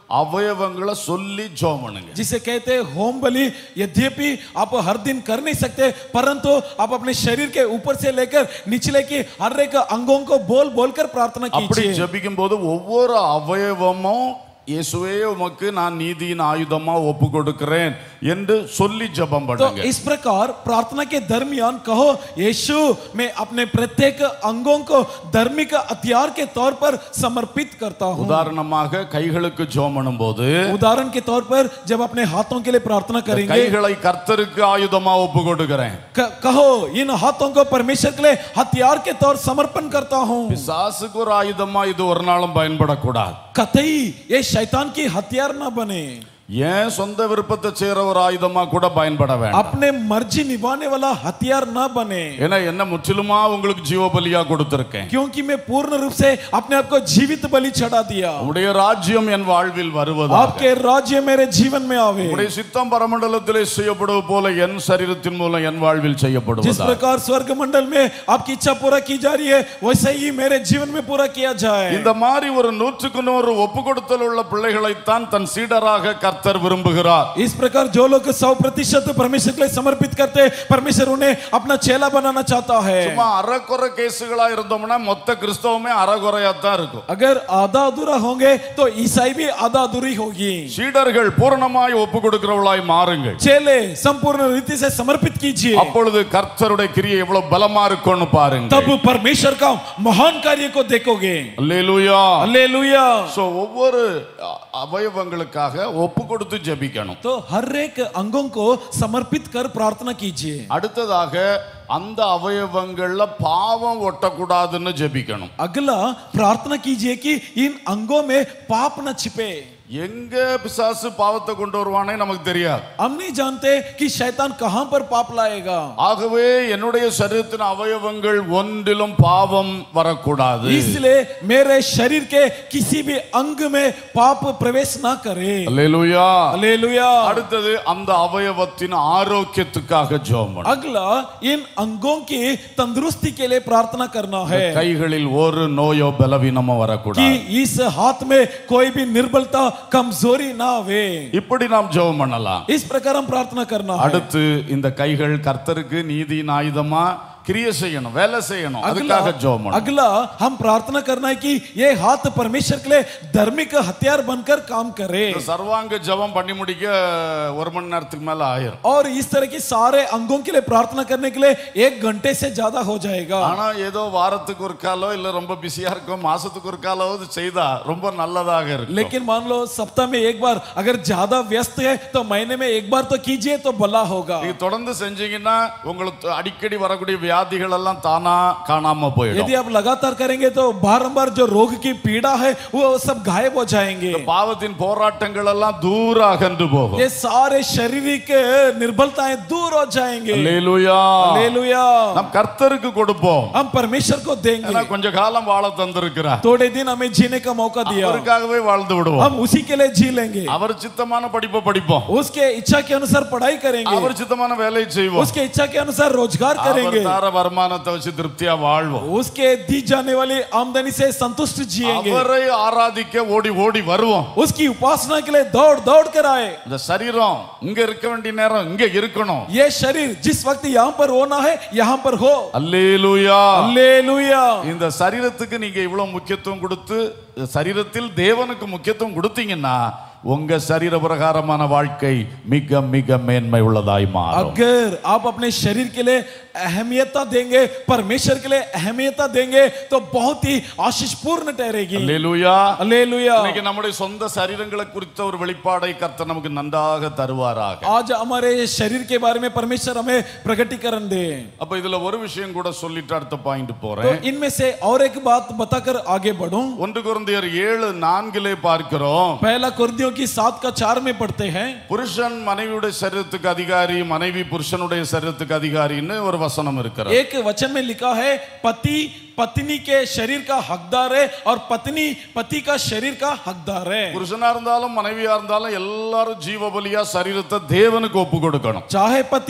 அவயவங்களை சொல்லி ஜெபம் பண்ணுங்க जिसे कहते हैं होम बलि यद्यपि आप हर दिन कर नहीं सकते परंतु आप अपने शरीर के ऊपर से लेकर निचले की हर एक अंगों को बोल बोलकर प्रार्थना அப்படி कीजिए ஜெபிக்கும் போது ஒவ்வொரு அவயவமும் இயேசுவே உமக்கு நான் நீதியின் ஆயுதமா ஒப்பு கொடுக்கிறேன் என்று சொல்லி ஜெபம் तो பண்ணுங்க इस प्रकार प्रार्थना के दरमियान कहो यीशु मैं अपने प्रत्येक अंगों को धार्मिक हथियार के तौर पर समर्पित करता हूँ உதாரணமாக கைகளுக்கு ஜெபம் பண்ணும்போது उदाहरण के तौर पर जब अपने हाथों के लिए प्रार्थना करेंगे கைகளை கர்த்தருக்கு ஆயுதமா ஒப்பு கொடுக்கிறேன் क- कहो इन हाथों को परमेश्वर के लिए हथियार के तौर समर्पण करता हूँ பிசாசுக்கு ஒரு ஆயுதமா இது ஒரு நாளும் பயன்படக்கூடாது कतई ये शैतान की हथियार ना बने ஏன் சொந்த விருப்பத்தை செய்யற ஒரு ஆயுதமா கூட பயன்பட வேண்டாம் अपने मर्जी निभाने वाला हथियार ना बने ஏன்னா என்ன முற்றிலுமா உங்களுக்கு ஜீவ பலியா கொடுத்திருக்கேன் क्योंकि मैं पूर्ण रूप से अपने आप को जीवित बलि चढ़ा दिया உடைய ராஜ்யம் என் வாழ்வில் வருவதாக आपके राज्य मेरे जीवन में आवे உடைய சித்தம் பரமண்டலத்திலே செய்யப்படுவது போல என் சரீரத்தின் மூலம் என் வாழ்வில் जिस செய்யப்படுவதாக प्रकार स्वर्ग मंडल में आपकी इच्छा पूरा की जा रही है वैसे ही मेरे जीवन में पूरा किया जाए இந்த மாதிரி ஒரு நூற்றுக்கு நூறு ஒப்பு கொடுத்தல் உள்ள பிள்ளைகளைத்தான் தன் சீடராக கர்த்தர் விரும்புகிறார் इस प्रकार जो लोग सौ प्रतिशत परमेश्वर के लिए समर्पित करते हैं, परमेश्वर उन्हें अपना चेला बनाना चाहता है சும்மா அறக்குறை கேசுகளா இருந்தோம்னா மொத்த கிறிஸ்தவமே அறகுறையா தான் இருக்கும் अगर आधा अधूरा होंगे तो ईसाई भी आधा अधूरी होगी சீடர்கள் பூரணமாய் ஒப்பு கொடுக்கிறவளாய் மாறுங்கள் चेले संपूर्ण रीति से समर्पित कीजिए அப்பொழுது கர்த்தருடைய கிரியை எவ்வளவு பலமா இருக்கும்னு பாருங்க तब परमेश्वर का महान कार्य को देखोगे அல்லேலூயா हालेलुया சோ ஒவ்வொரு அ- அவயவங்களுக்காக ஒப்பு கொடுத்து ஜெபிக்கணும் तो हर एक अंगों को समर्पित कर प्रार्थना कीजिए அடுத்ததாக அந்த அவயவங்கள்ல பாவம் ஒட்டக்கூடாதுன்னு ஜெபிக்கணும் अगला प्रार्थना कीजिए कि इन अंगों में पाप न छिपे எங்க பிசாசு பாவத்தை கொண்டு வருவானே நமக்கு தெரியாது हम नहीं जानते कि शैतान कहां पर पाप लाएगा ஆகவே என்னுடைய சரீரத்தின் அவயவங்கள் ஒன்றிலும் பாவம் வரக்கூடாது इसलिए मेरे शरीर के किसी भी अंग में पाप प्रवेश ना करे அல்லேலூயா हालेलुया அடுத்தது அந்த அவயவத்தின் ஆரோக்கியத்துக்காக ஜெபம் பண்ணணும். अगला इन अंगों की तंदुरुस्ती के लिए प्रार्थना करना है கைகளில் ஒரு நோயோ பலவீனமோ कि வரக்கூடாது इस हाथ में कोई भी निर्बलता कमजोरी ना आवे இப்படி நாம் ஜெபம் பண்ணலாம் इस प्रकार हम प्रार्थना करना है அடுத்து இந்த கைகள் கர்த்தருக்கு நீதியின் ஆயுதமா கிரியை செய்யணும் வேலை செய்யணும் अगला அதுக்காக ஜெபம் பண்ணணும். अगला हम प्रार्थना करना है कि ये हाथ परमेश्वर के लिए धार्मिक हथियार बनकर काम करे இந்த சர்வாங்க ஜெபம் பண்ணி முடிக்க ஒரு மணி நேரத்துக்கு மேல ஆயிரும் और इस तरह की सारे अंगों के लिए प्रार्थना करने के लिए एक घंटे से ज्यादा हो जाएगा ஆனா ஏதோ வாரத்துக்கு ஒரு காலோ இல்ல ரொம்ப பிஸியா இருக்கும் மாசத்துக்கு ஒரு காலாவது செய்தா ரொம்ப நல்லதாக இருக்கும் लेकिन मान लो सप्ताह में एक बार अगर ज्यादा व्यस्त है तो महीने में एक बार तो कीजिए तो भला होगा நீங்க தொடர்ந்து செஞ்சீங்கன்னா உங்களுக்கு அடிக்கடி வரக்கூடிய வியாதிகள் எல்லாம் தானா காணாம போயிடும் यदि आप लगातार करेंगे तो बारंबार जो रोग की पीड़ा है वो सब गायब हो जाएंगे பாவத்தின் போராட்டங்கள் எல்லாம் தூர அகன்று போகும் ये सारे शारीरिक निर्बलताएं दूर हो जाएंगे அல்லேலூயா हालेलुया நம் கர்த்தருக்கு கொடுப்போம் हम परमेश्वर को देंगे ஏன்னா கொஞ்ச காலம் வாழ தந்திருக்கிறார் थोड़े दिन हमें जीने का मौका दिया அவருக்காகவே வாழ்ந்து விடுவோம் हम उसी के लिए जी लेंगे அவர் சித்தமான படிப்பை படிப்போம் उसके इच्छा के अनुसार पढ़ाई करेंगे அவர் சித்தமான வேலையை செய்வோம் उसके इच्छा के अनुसार रोजगार அவர் करेंगे தார வருமானத்தை வச்சு திருப்தியா வாழ்வோம் उसके दी जाने वाली आमदनी से संतुष्ट जिएंगे அவரை ஆராதிக்க ஓடி ஓடி வருவோம் उसकी उपासना के लिए दौड़ दौड़ कर आए இந்த சரீரம் இங்க இருக்க வேண்டிய நேரம் இங்க இருக்கணும் ये शरीर जिस वक्त यहाँ पर होना है यहाँ पर हो அல்லேலூயா हालेलुया இந்த சரீரத்துக்கு நீங்க இவ்வளவு முக்கியத்துவம் கொடுத்து சரீரத்தில் தேவனுக்கு முக்கியத்துவம் கொடுத்தீங்கன்னா உங்க சரீர பிரகாரமான வாழ்க்கை மிக மிக மேன்மை உள்ளதாய் மாறும் अगर आप अपने शरीर के लिए अहमियता देंगे परमेश्वर के लिए अहमियता देंगे तो बहुत ही आशीषपूर्ण ठहरेगी அல்லேலூயா हालेलुया இன்னைக்கு நம்முடைய சொந்த சரீரங்களை குறித்த ஒரு வெளிப்பாடை கர்த்தர் நமக்கு நன்றாக தருவாராக आज हमारे शरीर के बारे में परमेश्वर हमें प्रकटीकरण दे அப்ப இதுல ஒரு விஷயம் கூட சொல்லிட்டு அடுத்த பாயிண்ட் तो போறேன் इनमें से और एक बात बताकर आगे बढ़ूं ஒன்று குருந்தியர் ஏழு நான்கிலே பார்க்கிறோம் पहला कुर्दियों की सात का चार में पढ़ते हैं புருஷன் மனைவியுடைய சரீரத்துக்கு அதிகாரி மனைவி புருஷனுடைய சரீரத்துக்கு அதிகாரின்னு ஒரு வசனம் இருக்கிறது एक वचन में लिखा है पति पत्नी के शरीर का हकदार है और पत्नी पति का शरीर का हकदार है புருஷனா இருந்தாலும் மனைவியா இருந்தாலும் எல்லாரும் ஜீவ பலியா சரீரத்தை தேவனுக்கு ஒப்பு கொடுக்கணும் चाहे पति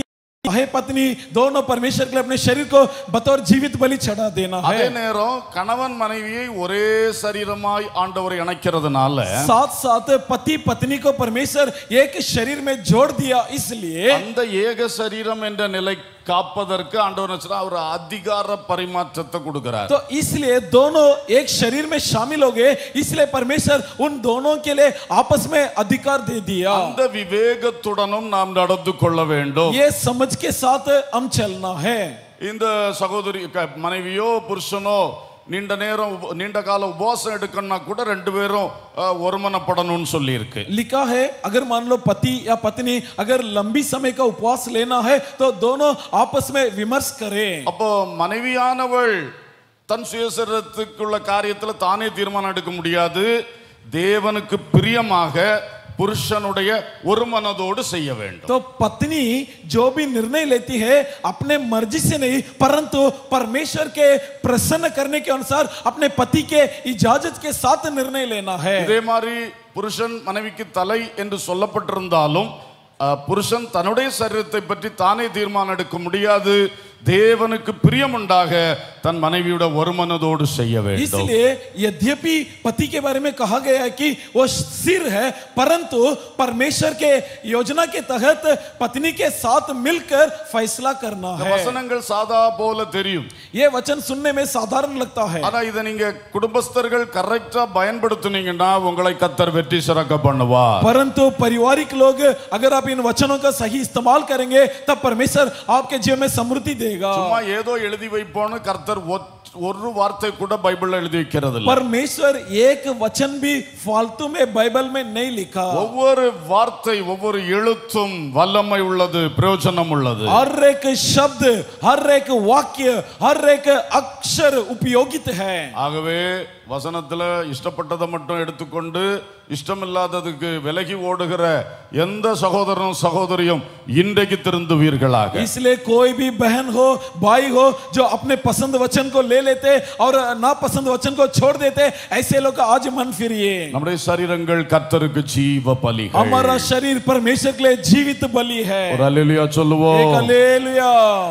है पत्नी दोनों परमेश्वर के लिए अपने शरीर को बतौर जीवित बलि चढ़ा देना அதே है நேரம் கணவன் மனைவியை ஒரே சரீரமாய் ஆண்டவர் இணைக்கிறதுனால साथ साथ पति पत्नी को परमेश्वर एक शरीर में जोड़ दिया इसलिए அந்த ஏக சரீரம் என்ற நிலை காப்பதற்கு ஆண்டவர் என்ன செய்றார்? அவர் அதிகார பரிமாற்றத்தை கொடுக்கிறார் तो इसलिए दोनों एक शरीर में शामिल हो गए इसलिए परमेश्वर उन दोनों के लिए आपस में अधिकार दे दिया அந்த விவேகத்துடனும் நாம் நடந்து கொள்ள வேண்டும் ये समझ के साथ हम चलना है இந்த சகோதரி க- மனைவியோ புருஷனோ நீண்ட நேரம் உப- நீண்ட கால உபவாசம் எடுக்கணும்னா கூட ரெண்டு பேரும் அஹ், ஒருமனப்படணும்னு சொல்லி இருக்கு लिखा है अगर मान लो पति या पत्नी अगर लंबी समय का उपवास लेना है तो दोनों आपस में विमर्श करें அப்போ மனைவியானவள் தன் சுயசரத்துக்குள்ள காரியத்துல தானே தீர்மானம் எடுக்க முடியாது தேவனுக்கு பிரியமாக புருஷனுடைய ஒரு மனதோடு செய்ய வேண்டும் तो पत्नी जो भी निर्णय लेती है अपने मर्जी से नहीं परंतु परमेश्वर के प्रसन्न करने के अनुसार अपने पति के इजाजत के साथ निर्णय लेना है இதே மாதிரி புருஷன் மனைவிக்கு தலை என்று சொல்லப்பட்டிருந்தாலும் அஹ், புருஷன் தன்னுடைய சரீரத்தை பற்றி தானே தீர்மானம் எடுக்க முடியாது தேவனுக்கு பிரியமுண்டாக தன் மனைவியோட ஒரு மனதோடு செய்ய வேண்டும் इसलिए यद्यपि पति के बारे में कहा गया है कि वो सिर है परंतु परमेश्वर के योजना के तहत पत्नी के साथ मिलकर फैसला करना இந்த है வசனங்கள் சாதா போல தெரியும் ये वचन सुनने में साधारण लगता है ஆனா இதை நீங்க குடும்பஸ்தர்கள் கரெக்டா பயன்படுத்துனீங்கன்னா உங்களை கத்தர் வெற்றி சிறக்க பண்ணுவார் परंतु पारिवारिक लोग अगर आप इन वचनों का सही इस्तेमाल करेंगे तब परमेश्वर आपके जीवन में समृद्धि देगा சும்மா ஏதோ எழுதி வைப்போம்னு கர்த்தர் ஒத்- ஒரு வார்த்தை கூட பைபிள்ல எழுதி வைக்கிறது இல்ல परमेश्वर एक वचन भी फालतू में बाइबल में नहीं लिखा ஒவ்வொரு வார்த்தை ஒவ்வொரு எழுத்தும் வல்லமை உள்ளது பிரயோஜனம் உள்ளது हर एक शब्द हर एक वाक्य हर एक अक्षर उपयोगित है ஆகவே வசனத்துல இஷ்டப்பட்டதை மட்டும் எடுத்துக்கொண்டு இஷ்டமில்லாததுக்கு விலகி ஓடுகிற எந்த சகோதரனும் சகோதரியும் இன்றைக்கு திருந்துவீர்களாக इसलिए कोई भी बहन हो भाई हो जो अपने पसंद वचन को ले लेते और नापसंद वचन को छोड़ देते ऐसे लोग आज मन फिरिए நம்முடைய சரீரங்கள் கர்த்தருக்கு ஜீவ பலிகள் हमारा शरीर परमेश्वर के लिए जीवित बलि है ஒரு அல்லேலூயா एक சொல்லுவோம் हालेलुया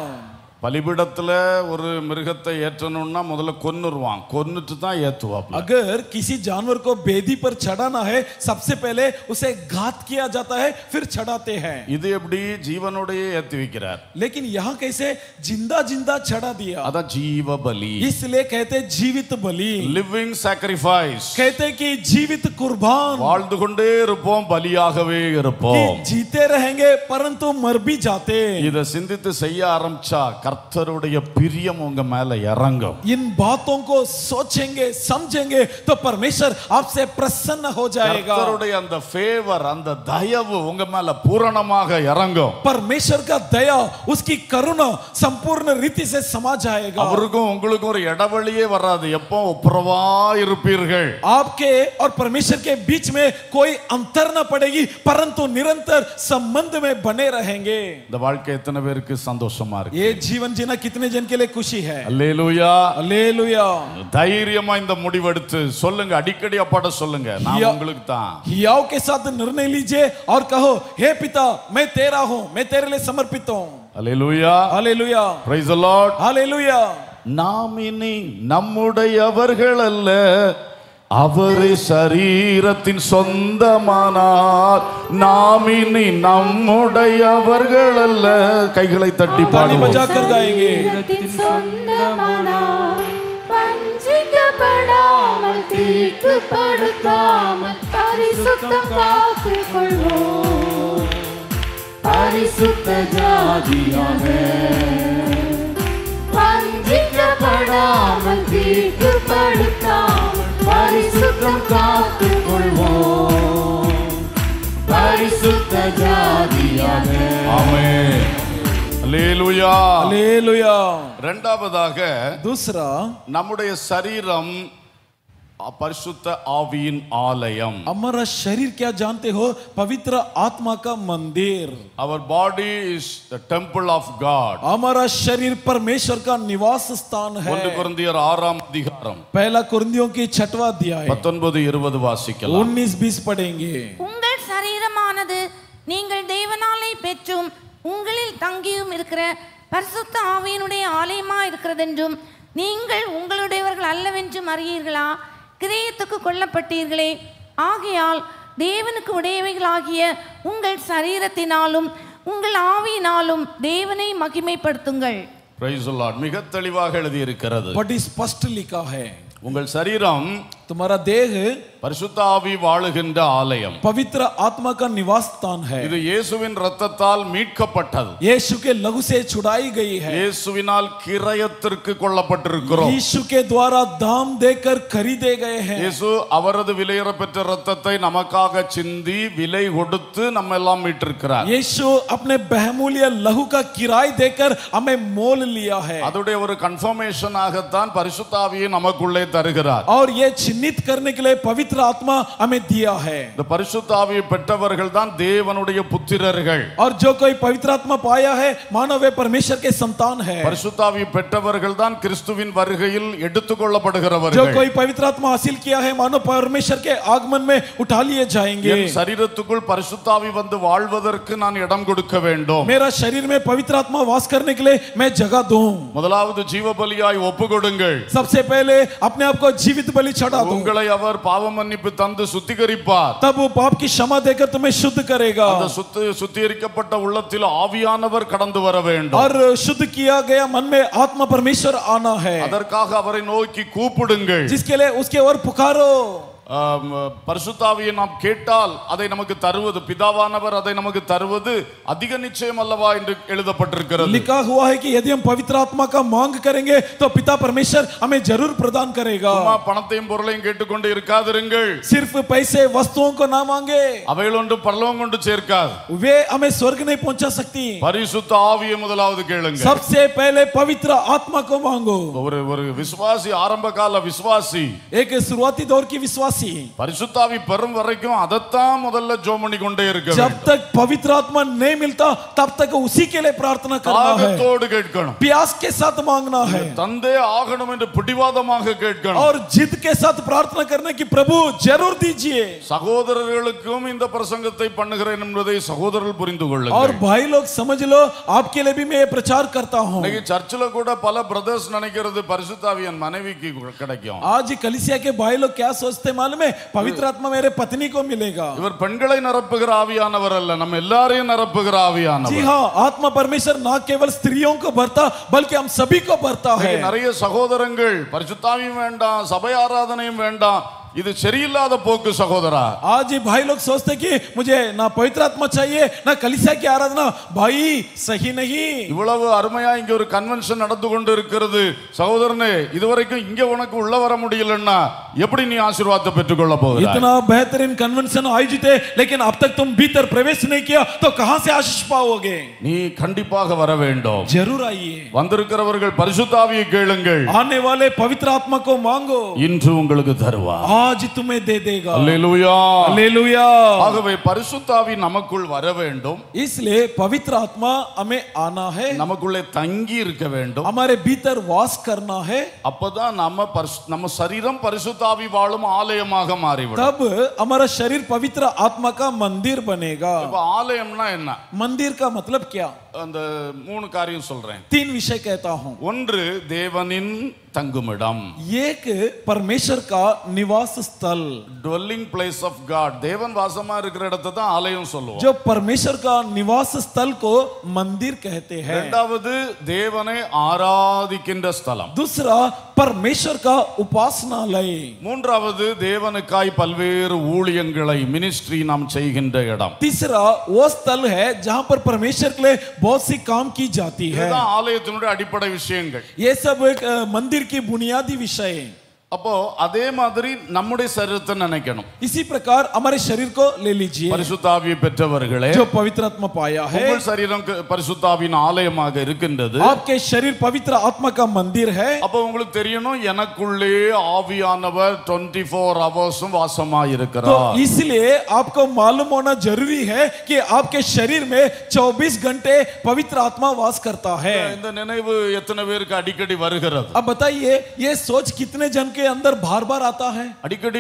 பலிபீடத்துல ஒரு மிருகத்தை ஏற்றணும்னா முதல்ல கொன்னுருவான் கொன்னுட்டு தான் ஏத்துவாப்ல अगर किसी जानवर को बेदी पर चढ़ाना है सबसे पहले उसे घात किया जाता है फिर चढ़ाते हैं இது எப்படி ஜீவனோடயே ஏத்தி வைக்கிறார் लेकिन यहाँ कैसे जिंदा जिंदा चढ़ा दिया அதான் ஜீவ பலி इसलिए कहते जीवित बलि லிவிங் சாக்ரிஃபைஸ் कहते कि जीवित कुर्बान வாழ்ந்து கொண்டே இருப்போம் பலியாகவே कि இருப்போம் जीते रहेंगे परंतु मर भी जाते இத சிந்தித்து செய்ய ஆரம்பிச்சா கர்த்தருடைய பிரியம் உங்க மேல இறங்கும் इन बातों को सोचेंगे समझेंगे तो परमेश्वर आपसे प्रसन्न हो जाएगा கர்த்தருடைய அந்த ஃபேவர் அந்த தயவு உங்க மேல பூரணமாக இறங்கும் परमेश्वर का दया उसकी करुणा संपूर्ण रीति से समा जाएगा அவருக்கும் உங்களுக்கும் ஒரு இடைவெளியே வராது எப்போ ஒப்புரவா இருப்பீர்கள் आपके और परमेश्वर के बीच में कोई अंतर न पड़ेगी परंतु निरंतर संबंध में बने रहेंगे இந்த வாழ்க்கை எத்தனை பேருக்கு சந்தோஷமா இருக்கு ये जीवन जीना कितने जन के लिए खुशी है அல்லேலூயா हालेलुया தைரியமா இந்த முடிவெடுத்து சொல்லுங்க அடிக்கடி அப்பாட்ட சொல்லுங்க நான் யா- உங்களுக்கு தான் हियाव के साथ निर्णय लीजिए और कहो हे पिता मैं तेरा हूं मैं तेरे लिए समर्पित हूं hallelujah hallelujah praise the lord hallelujah நாம் இனி நம்முடையவர்கள் அல்ல அவரே சரீரத்தின் சொந்தமானார் நாம் இனி நம்முடையவர்கள் அல்ல கைகளை தட்டி ताली பாடுவோம் बजाकर गाएंगे ദൈവത്തിൻ സ്വന്തമാനായി വഞ്ചിക്കപ്പെടാமல் தீட்டுப்படுத்தாமல் பரிசுத்தம் காத்துக்கொள்வோம் பரிசுத்த ஜாதியாக வஞ்சிக்கப்படாமல் தீட்டுப்படுத்தாமல் பரிசுத்தம் காத்துக்கொள்வோம் பரிசுத்த ஜாதியாக ஆமென் அல்லேலூயா हालेलुया இரண்டாவதாக दूसरा நம்முடைய சரீரம் பரிசுத்த ஆவியின் ஆலயம் हमारा शरीर क्या जानते हो पवित्र आत्मा का मंदिर our body is the temple of god हमारा शरीर परमेश्वर का निवास स्थान है ஒன்று குருந்தியர் ஆறாம் அதிகாரம் पहला कुरिन्थियों की छठवा अध्याय பத்தொன்பது இருபது வாசிக்கலாம் उन्नीस बीस पढ़ेंगे உங்கள் சரீரமானது நீங்கள் தேவனாலே பெற்றும் உங்களில் தங்கியும் இருக்கிற பரிசுத்த ஆவியினுடைய ஆலயமா இருக்கிறதென்றும் நீங்கள் உங்களுடையவர்கள் அல்லவென்றும் அறியீர்களா கிரயத்துக்கு கொல்லப்பட்டீர்களே ஆகையால் தேவனுக்கு உடையவைகளாகிய உங்கள் சரீரத்தினாலும் உங்கள் ஆவியினாலும் தேவனை மகிமைப்படுத்துங்கள் Praise the Lord. மிக தெளிவாக எழுதியிருக்கிறது बड़ी स्पष्ट लिखा है உங்கள் சரீரம் तुम्हारा देह பரிசுத்த ஆவி வாழுகின்ற ஆலயம் पवित्र आत्मा का निवास स्थान है இது இயேசுவின் ரத்தத்தால் மீட்கப்பட்டது यीशु के लहू से छुड़ाई गई है இயேசுவினால் கிரயத்திற்கு கொல்லப்பட்டிருக்கிறோம் यीशु के द्वारा दाम देकर खरीदे गए हैं இயேசு அவரது விலையேற பெற்ற ரத்தத்தை நமக்காக சிந்தி விலை கொடுத்து நம்ம எல்லாம் மீட்டிருக்கிறார் यीशु अपने बहुमूल्य लहू का किराए देकर हमें मोल लिया है அதோடைய ஒரு கன்ஃபர்மேஷன் ஆகத்தான் பரிசுத்தாவியை நமக்குள்ளே தருகிறார் और ये चिन्हित करने के लिए पवित्र आत्मा हमें दिया है இந்த பரிசுத்தாவியை பெற்றவர்கள் தான் தேவனுடைய புத்திரர்கள் और जो कोई पवित्र आत्मा पाया है मानो वे परमेश्वर के संतान है பரிசுத்தாவியை பெற்றவர்கள் தான் கிறிஸ்துவின் வருகையில் எடுத்துக் जो கொள்ளப்படுகிறவர்கள் कोई पवित्र आत्मा हासिल किया है मानो परमेश्वर के आगमन में उठा लिए जाएंगे என் சரீரத்துக்குள் பரிசுத்தாவி வந்து வாழ்வதற்கு நான் இடம் கொடுக்க வேண்டும் मेरा शरीर में पवित्र आत्मा वास करने के लिए मैं जगह दूं முதலாவது ஜீவ பலியாய் ஒப்பு கொடுங்கள் सबसे पहले अपने आप को जीवित बलि चढ़ा दूं உங்களை அவர் பாவ மன்னிப்பு தந்து சுத்திகரிப்பார் तब वो पाप की क्षमा देकर तुम्हें शुद्ध करेगा அந்த சுத்தி சுத்திகரிக்கப்பட்ட உள்ளத்தில் ஆவியானவர் கடந்து வர வேண்டும் और शुद्ध किया गया मन में आत्मा परमेश्वर आना है அதற்காக அவரை நோக்கி கூப்பிடுங்கள் जिसके लिए उसके ओर पुकारो ஆம், பரிசுத்தாவியை நாம் கேட்டால் அதை நமக்கு தருவது பிதாவானவர் அதை நமக்கு தருவது அதிக நிச்சயம் அல்லவா என்று எழுதப்பட்டிருக்கிறது लिखा हुआ है कि यदि हम पवित्र आत्मा का मांग करेंगे तो पिता परमेश्वर हमें जरूर प्रदान करेगा சும்மா பணத்தையும் பொருளையும் கேட்டுக்கொண்டு இருக்காதிருங்கள் सिर्फ पैसे वस्तुओं को ना मांगे அவைகள் ஒன்று பரலோகம் கொண்டு சேர்க்காது वे हमें स्वर्ग नहीं पहुंचा सकती பரிசுத்த ஆவியை முதலாவது கேளுங்க सबसे पहले पवित्र आत्मा को मांगो ஒரு ஒரு விசுவாசி ஆரம்ப கால விசுவாசி एक शुरुआती दौर की विश्वासी பரிசுத்தாவி பெறும் வரைக்கும் அதைத்தான் முதல்ல ஜோம் பண்ணி கொண்டே இருக்க जब வேண்டும் तक पवित्र आत्मा नहीं मिलता तब तक उसी के लिए प्रार्थना करना है தாகத்தோடு கேட்கணும் प्यास के साथ मांगना है தந்தே ஆகணும் என்று பிடிவாதமாக கேட்கணும் और जिद के साथ प्रार्थना करने की प्रभु जरूर दीजिए சகோதரர்களுக்கும் இந்த பிரசங்கத்தை பண்ணுகிறேன் என்பதை சகோதரர்கள் புரிந்து और கொள்ளுங்கள் भाई लोग समझ लो आपके लिए भी मैं ये प्रचार करता हूँ இன்னைக்கு சர்ச்சில் கூட பல பிரதர்ஸ் நினைக்கிறது பரிசுத்தாவி என் மனைவிக்கு கிடைக்கும் आज कलिसिया के भाई लोग क्या सोचते मालूम है पवित्र आत्मा मेरे पत्नी को मिलेगा இவர் பெண்களை நிரப்புகிற ஆவியானவர் அல்ல நம்ம எல்லாரையும் நிரப்புகிற जी ஆவியானவர் हाँ आत्मा परमेश्वर ना केवल स्त्रियों को भरता बल्कि हम सभी को भरता है இன்னைக்கு நிறைய சகோதரங்கள் பரிசுத்தாவியும் வேண்டாம் சபை ஆராதனையும் வேண்டாம் இது சரியில்லாத போக்கு சகோதரா आज ये भाई लोग सोचते कि मुझे ना पवित्र आत्मा चाहिए ना कलिसिया की आराधना भाई सही नहीं இவ்வளவு அருமையா இங்க ஒரு கன்வென்ஷன் நடந்து கொண்டு இருக்கிறது சகோதரனே இதுவரைக்கும் இங்க உனக்கு உள்ள வர முடியலன்னா எப்படி நீ ஆசீர்வாதத்தை பெற்றுக்கொள்ள போகிறாய் इतना बेहतरीन कन्वेंशन आयोजित है लेकिन अब तक तुम भीतर प्रवेश नहीं किया तो कहां से आशीष पाओगे நீ கண்டிப்பாக வர வேண்டும் जरूर आइए வந்திருக்கிறவர்கள் பரிசுத்தாவியை கேளுங்கள் आने वाले पवित्र आत्मा को मांगो இன்று உங்களுக்கு தருவார் आज तुम्हें दे देगा அல்லேலூயா हालेलुया ஆகவே பரிசுத்தாவி நமக்குள் வர வேண்டும் इसलिए पवित्र आत्मा हमें आना है நமக்குள்ளே தங்கி இருக்க வேண்டும் हमारे भीतर वास करना है அப்பதான் நம்ம பரிசு- நம்ம சரீரம் பரிசுத்தாவி வாழும் ஆலயமாக மாறிவிடும் तब हमारा शरीर पवित्र आत्मा का मंदिर बनेगा இப்ப ஆலயம்னா என்ன मंदिर का मतलब क्या அந்த மூணு காரியம் சொல்றேன் तीन विषय कहता हूं ஒன்று தேவனின் தங்குமிடம் एक परमेश्वर का निवास स्थल dwelling place of God தேவன் வாசமா இருக்கிற இடத்தை தான் ஆலயம் சொல்லுவோம் जो परमेश्वर का निवास स्थल को मंदिर कहते हैं இரண்டாவது தேவனை ஆராதிக்கின்ற ஸ்தலம் दूसरा परमेश्वर का उपासनालय மூன்றாவது தேவனுக்காய் பல்வேறு ஊழியங்களை மினிஸ்ட்ரி நாம் செய்கின்ற இடம் तीसरा वो स्थल है जहां पर परमेश्वर के लिए बहुत सी काम की जाती है இதுதான் ஆலயத்தினுடைய அடிப்படை விஷயங்கள் ये सब एक अ, मंदिर की बुनियादी विषय है அப்போ அதே மாதிரி நம்முடைய சரீரத்தை நினைக்கணும் इसी प्रकार हमारे शरीर को ले लीजिए பரிசுத்தாவியை பெற்றவர்களே जो पवित्र आत्मा पाया है உங்கள் சரீரம் க- பரிசுத்தாவின் ஆலயமாக இருக்கின்றது आपके शरीर पवित्र आत्मा का मंदिर है அப்போ உங்களுக்கு தெரியணும் எனக்குள்ளே ஆவியானவர் டுவெண்ட்டி ஃபோர் ஹவர்ஸும் வாசமா तो இருக்கிறார் इसलिए आपको मालूम होना जरूरी है कि आपके शरीर में 24 घंटे पवित्र आत्मा वास करता है இந்த நினைவு எத்தனை பேருக்கு அடிக்கடி வருகிறது अब बताइए ये सोच कितने जन के अंदर बार बार आता है அடிக்கடி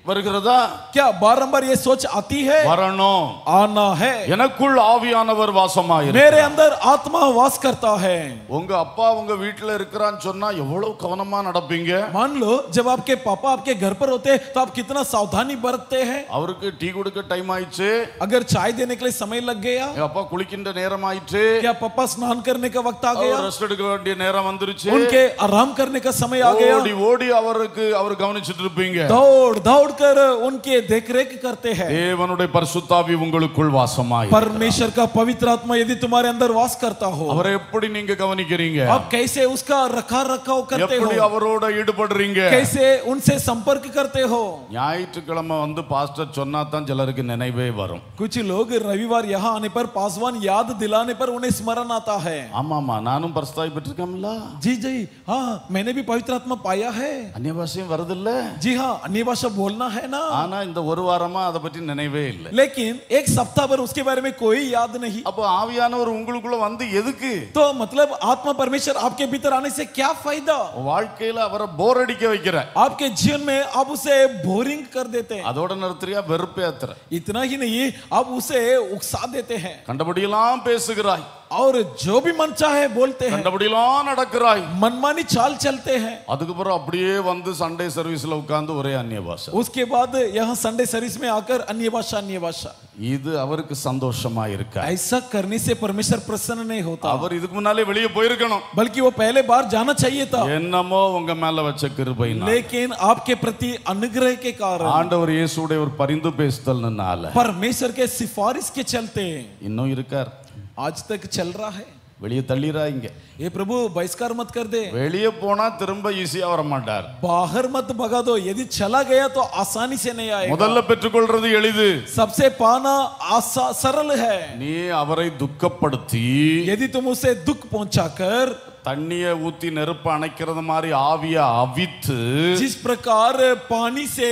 வருகிறதா क्या बारंबार ये सोच आती है வரணும் आना है எனக்குள் ஆவியானவர் வாசமாயிரு मेरे अंदर आत्मा वास करता है உங்க அப்பா உங்க வீட்டுல இருக்கிறான்னு சொன்னா எவ்வளவு கவனமா நடப்பீங்க मान लो जब आपके पापा आपके घर पर होते तो आप कितना सावधानी बरतते हैं அவருக்கு டீ கொடுக்க டைம் ஆயிடுச்சு अगर चाय देने के लिए समय लग गया எங்க அப்பா குளிக்கின்ற நேரம் ஆயிடுச்சு क्या पापा स्नान करने का वक्त आ गया ரெஸ்ட் எடுக்க வேண்டிய நேரம் வந்துருச்சு उनके आराम करने का समय आ गया ஓடி ஓடி அவருக்கு அவர் கவனிச்சிட்டு இருப்பீங்க दौड़ दौड़ कर उनके देख रेख करते हैं தேவனுடைய பரிசுத்தாவி உங்களுக்குள் வாசமாய் परमेश्वर का पवित्र आत्मा यदि तुम्हारे अंदर वास करता हो அவரை எப்படி நீங்க கவனிக்கிறீங்க आप कैसे उसका रखा रखाव करते எப்படி हो அவரோட ஈடுபடுறீங்க कैसे उनसे संपर्क करते हो ஞாயிற்றுக்கிழமை வந்து பாஸ்டர் சொன்னா தான் சிலருக்கு நினைவே வரும் कुछ लोग रविवार यहाँ आने पर पासवान याद दिलाने पर उन्हें स्मरण आता है ஆமாமா நானும் பரிசுத்தாவி பெற்றிருக்கேன்ல जी जी हाँ मैंने भी पवित्र आत्मा पाया है அந்நிய பாஷையும் வருதில்ல जी हाँ अन्य भाषा बोलना है ना ஆனா இந்த ஒரு வாரமா அதை பற்றி நினைவே இல்லை लेकिन एक सप्ताह भर उसके बारे में कोई याद नहीं அப்போ ஆவியானவர் உங்களுக்குள்ள வந்து எதுக்கு तो मतलब आत्मा परमेश्वर आपके भीतर आने से क्या फायदा வாழ்க்கையில அவரை போர் அடிக்க வைக்கிற आपके जीवन में आप उसे बोरिंग कर देते हैं அதோட நிறுத்துறியா வெறுப்பேத்துற इतना ही नहीं आप उसे उकसा देते हैं கண்டபடியெல்லாம் பேசுகிறாய் और जो भी मन चाहे बोलते हैं கண்டபடியெல்லாம் நடக்கிறாய் मनमानी चाल चलते हैं அதுக்கப்புறம் அப்படியே வந்து சண்டே சர்வீஸ்ல உட்கார்ந்து ஒரே அந்நிய பாஷை उसके बाद यहाँ संडे सर्विस में आकर अन्य भाषा अन्य भाषा இது அவருக்கு சந்தோஷமா இருக்க ऐसा करने से परमेश्वर प्रसन्न नहीं होता அவர் இதுக்கு முன்னாலே வெளியே போயிருக்கணும் बल्कि वो पहले बार जाना चाहिए था என்னமோ உங்க மேல வச்ச கிருபைனா लेकिन आपके प्रति अनुग्रह के कारण ஆண்டவர் இயேசுடைய ஒரு பரிந்து பேசுதல்னால परमेश्वर के सिफारिश के चलते இன்னும் இருக்கார் आज तक चल रहा है வெளியே தள்ளிடுறாங்க ये प्रभु बहिष्कार मत कर दे வெளியே போனா திரும்ப ஈஸியா வர மாட்டார் बाहर मत भगा दो यदि चला गया तो आसानी से नहीं आएगा முதல்ல பெற்றுக்கொள்றது எளிது सबसे पाना आसा सरल है நீ அவரை துக்கப்படுத்தி यदि तुम उसे दुख पहुंचाकर தண்ணிய ஊத்தி நெருப்பு அணைக்கிறது மாதிரி ஆவிய அவித்து जिस प्रकार पानी से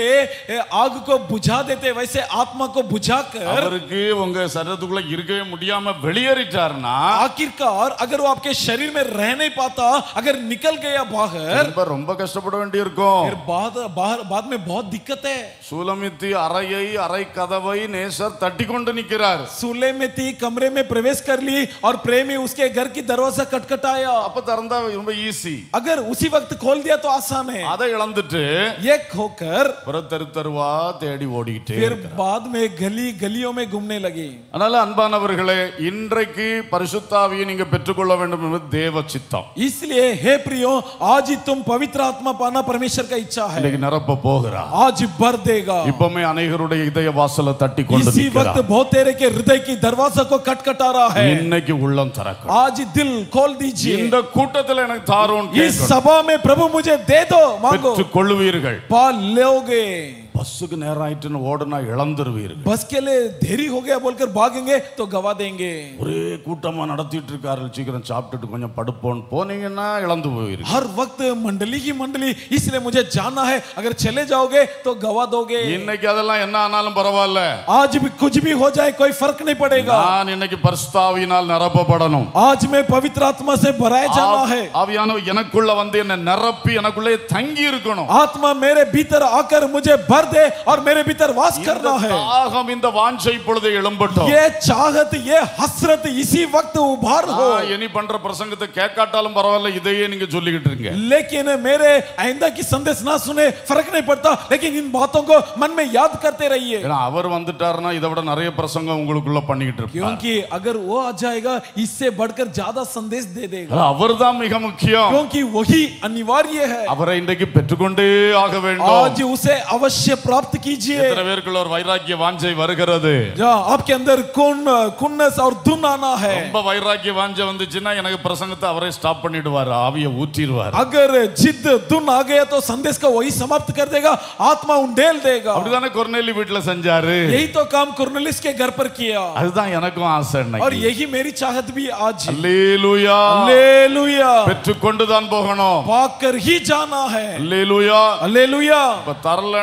आग को बुझा देते वैसे आत्मा को बुझाकर அவருக்கு உங்க சரீரத்துக்குள்ள இருக்கவே முடியாம வெளியேறிட்டார்னா आखिरकार अगर वो आपके शरीर में रह नहीं पाता अगर निकल गया बाहर திரும்ப ரொம்ப கஷ்டப்பட வேண்டியிருக்கும் फिर बाद बाहर बाद में बहुत दिक्कत है சூலமித்தி அறையை அறை கதவை நேசர் தட்டி கொண்டு நிற்கிறார் सूले में थी कमरे में प्रवेश कर ली और प्रेमी उसके घर की दरवाजा खटखटाया அப்ப திறந்தா ரொம்ப ஈஸி अगर उसी वक्त खोल दिया तो आसान है அதை இழந்துட்டு ये खोकर புற தெரு தெருவா தேடி ஓடிக்கிட்டே फिर இருக்கிறார். बाद में गली गलियों में घूमने लगी அதனால அன்பானவர்களே இன்றைக்கு பரிசுத்தாவியை நீங்க பெற்றுக்கொள்ள வேண்டும் என்பது தேவ சித்தம் इसलिए हे प्रियो आज ही तुम पवित्र आत्मा पाना परमेश्वर का इच्छा है இன்னைக்கு நிரப்ப போகிறா आज भर देगा இப்பவுமே அநேகருடைய இதய வாசல தட்டி கொண்டு इसी वक्त நிற்கிறார். बहुत तेरे के हृदय की दरवाजा को खटखटा रहा है இன்னைக்கு உள்ளம் திறக்கும் आज दिल खोल दीजिए இந்த கூட்டத்தில் எனக்கு தாரும் इस सभा में प्रभु मुझे दे दो मांगो பெற்றுக் கொள்ளுவீர்கள் पा लोगे பஸ்ஸுக்கு நேரம் ஆயிட்டுன்னு ஓடுனா இழந்துருவீர்கள் बस के लिए देरी हो गया बोलकर भागेंगे तो गवा देंगे ஒரே கூட்டமா நடத்திட்டு இருக்காரு சீக்கிரம் சாப்பிட்டுட்டு கொஞ்சம் படுப்போம் போனீங்கன்னா இழந்து போயிருங்க हर वक्त मंडली ही मंडली इसलिए मुझे जाना है अगर चले जाओगे तो गवा दोगे இன்னைக்கு அதெல்லாம் என்ன ஆனாலும் பரவாயில்ல आज भी कुछ भी हो जाए कोई फर्क नहीं पड़ेगा நான் இன்னைக்கு பரிசுத்தாவியினால் நிரப்பப்படணும் आज मैं पवित्र आत्मा से भराया जाना है ஆவியானவர் எனக்குள்ள வந்து என்ன நிரப்பி எனக்குள்ளே தங்கி இருக்கணும் आत्मा मेरे भीतर आकर मुझे भर दे और मेरे भीतर वास இந்த करना है தாகம் இந்த வாஞ்சை இப்பொழுது எழும்பட்டும் ये चाहत ये हसरत इसी वक्त उभार हो நான் இனி பண்ற பிரசங்கத்தை கேட்காட்டாலும் பரவாயில்ல இதையே நீங்க சொல்லிக்கிட்டு இருங்க लेकिन मेरे आइंदा की संदेश ना सुने फर्क नहीं पड़ता लेकिन इन बातों को मन में याद करते रहिए ஏன்னா அவர் வந்துட்டாருன்னா இதை விட நிறைய பிரசங்கம் உங்களுக்குள்ள பண்ணிக்கிட்டு இருப்பார் क्योंकि अगर वो आ जाएगा इससे बढ़कर ज्यादा संदेश दे देगा அவர் தான் மிக முக்கியம் क्योंकि वही अनिवार्य है அவரை இன்றைக்கு பெற்றுக்கொண்டே ஆக வேண்டும் आज उसे अवश्य प्राप्त कीजिए எத்தனை பேருக்குள்ள ஒரு வைராக்கிய வாஞ்சை வருகிறது जहाँ आपके अंदर कुन कुन्नस और धुन आना है ரொம்ப வைராக்கிய வாஞ்சை வந்துச்சுன்னா எனக்கு பிரசங்கத்தை அவரே ஸ்டாப் பண்ணிடுவார் ஆவியை ஊற்றிடுவார் अगर जिद धुन आ गया तो संदेश का वही समाप्त कर देगा आत्मा उंडेल देगा அப்படிதானே கொர்நேலி வீட்டுல செஞ்சாரு यही तो काम कुर्नलिस के घर पर किया அதுதான் எனக்கும் ஆசை और இன்னைக்கு यही मेरी चाहत भी आज है। அல்லேலூயா हालेलुया பெற்றுக்கொண்டு தான் போகணும் पाकर ही जाना है அல்லேலூயா हालेलुया இப்ப தரலன்னா இனி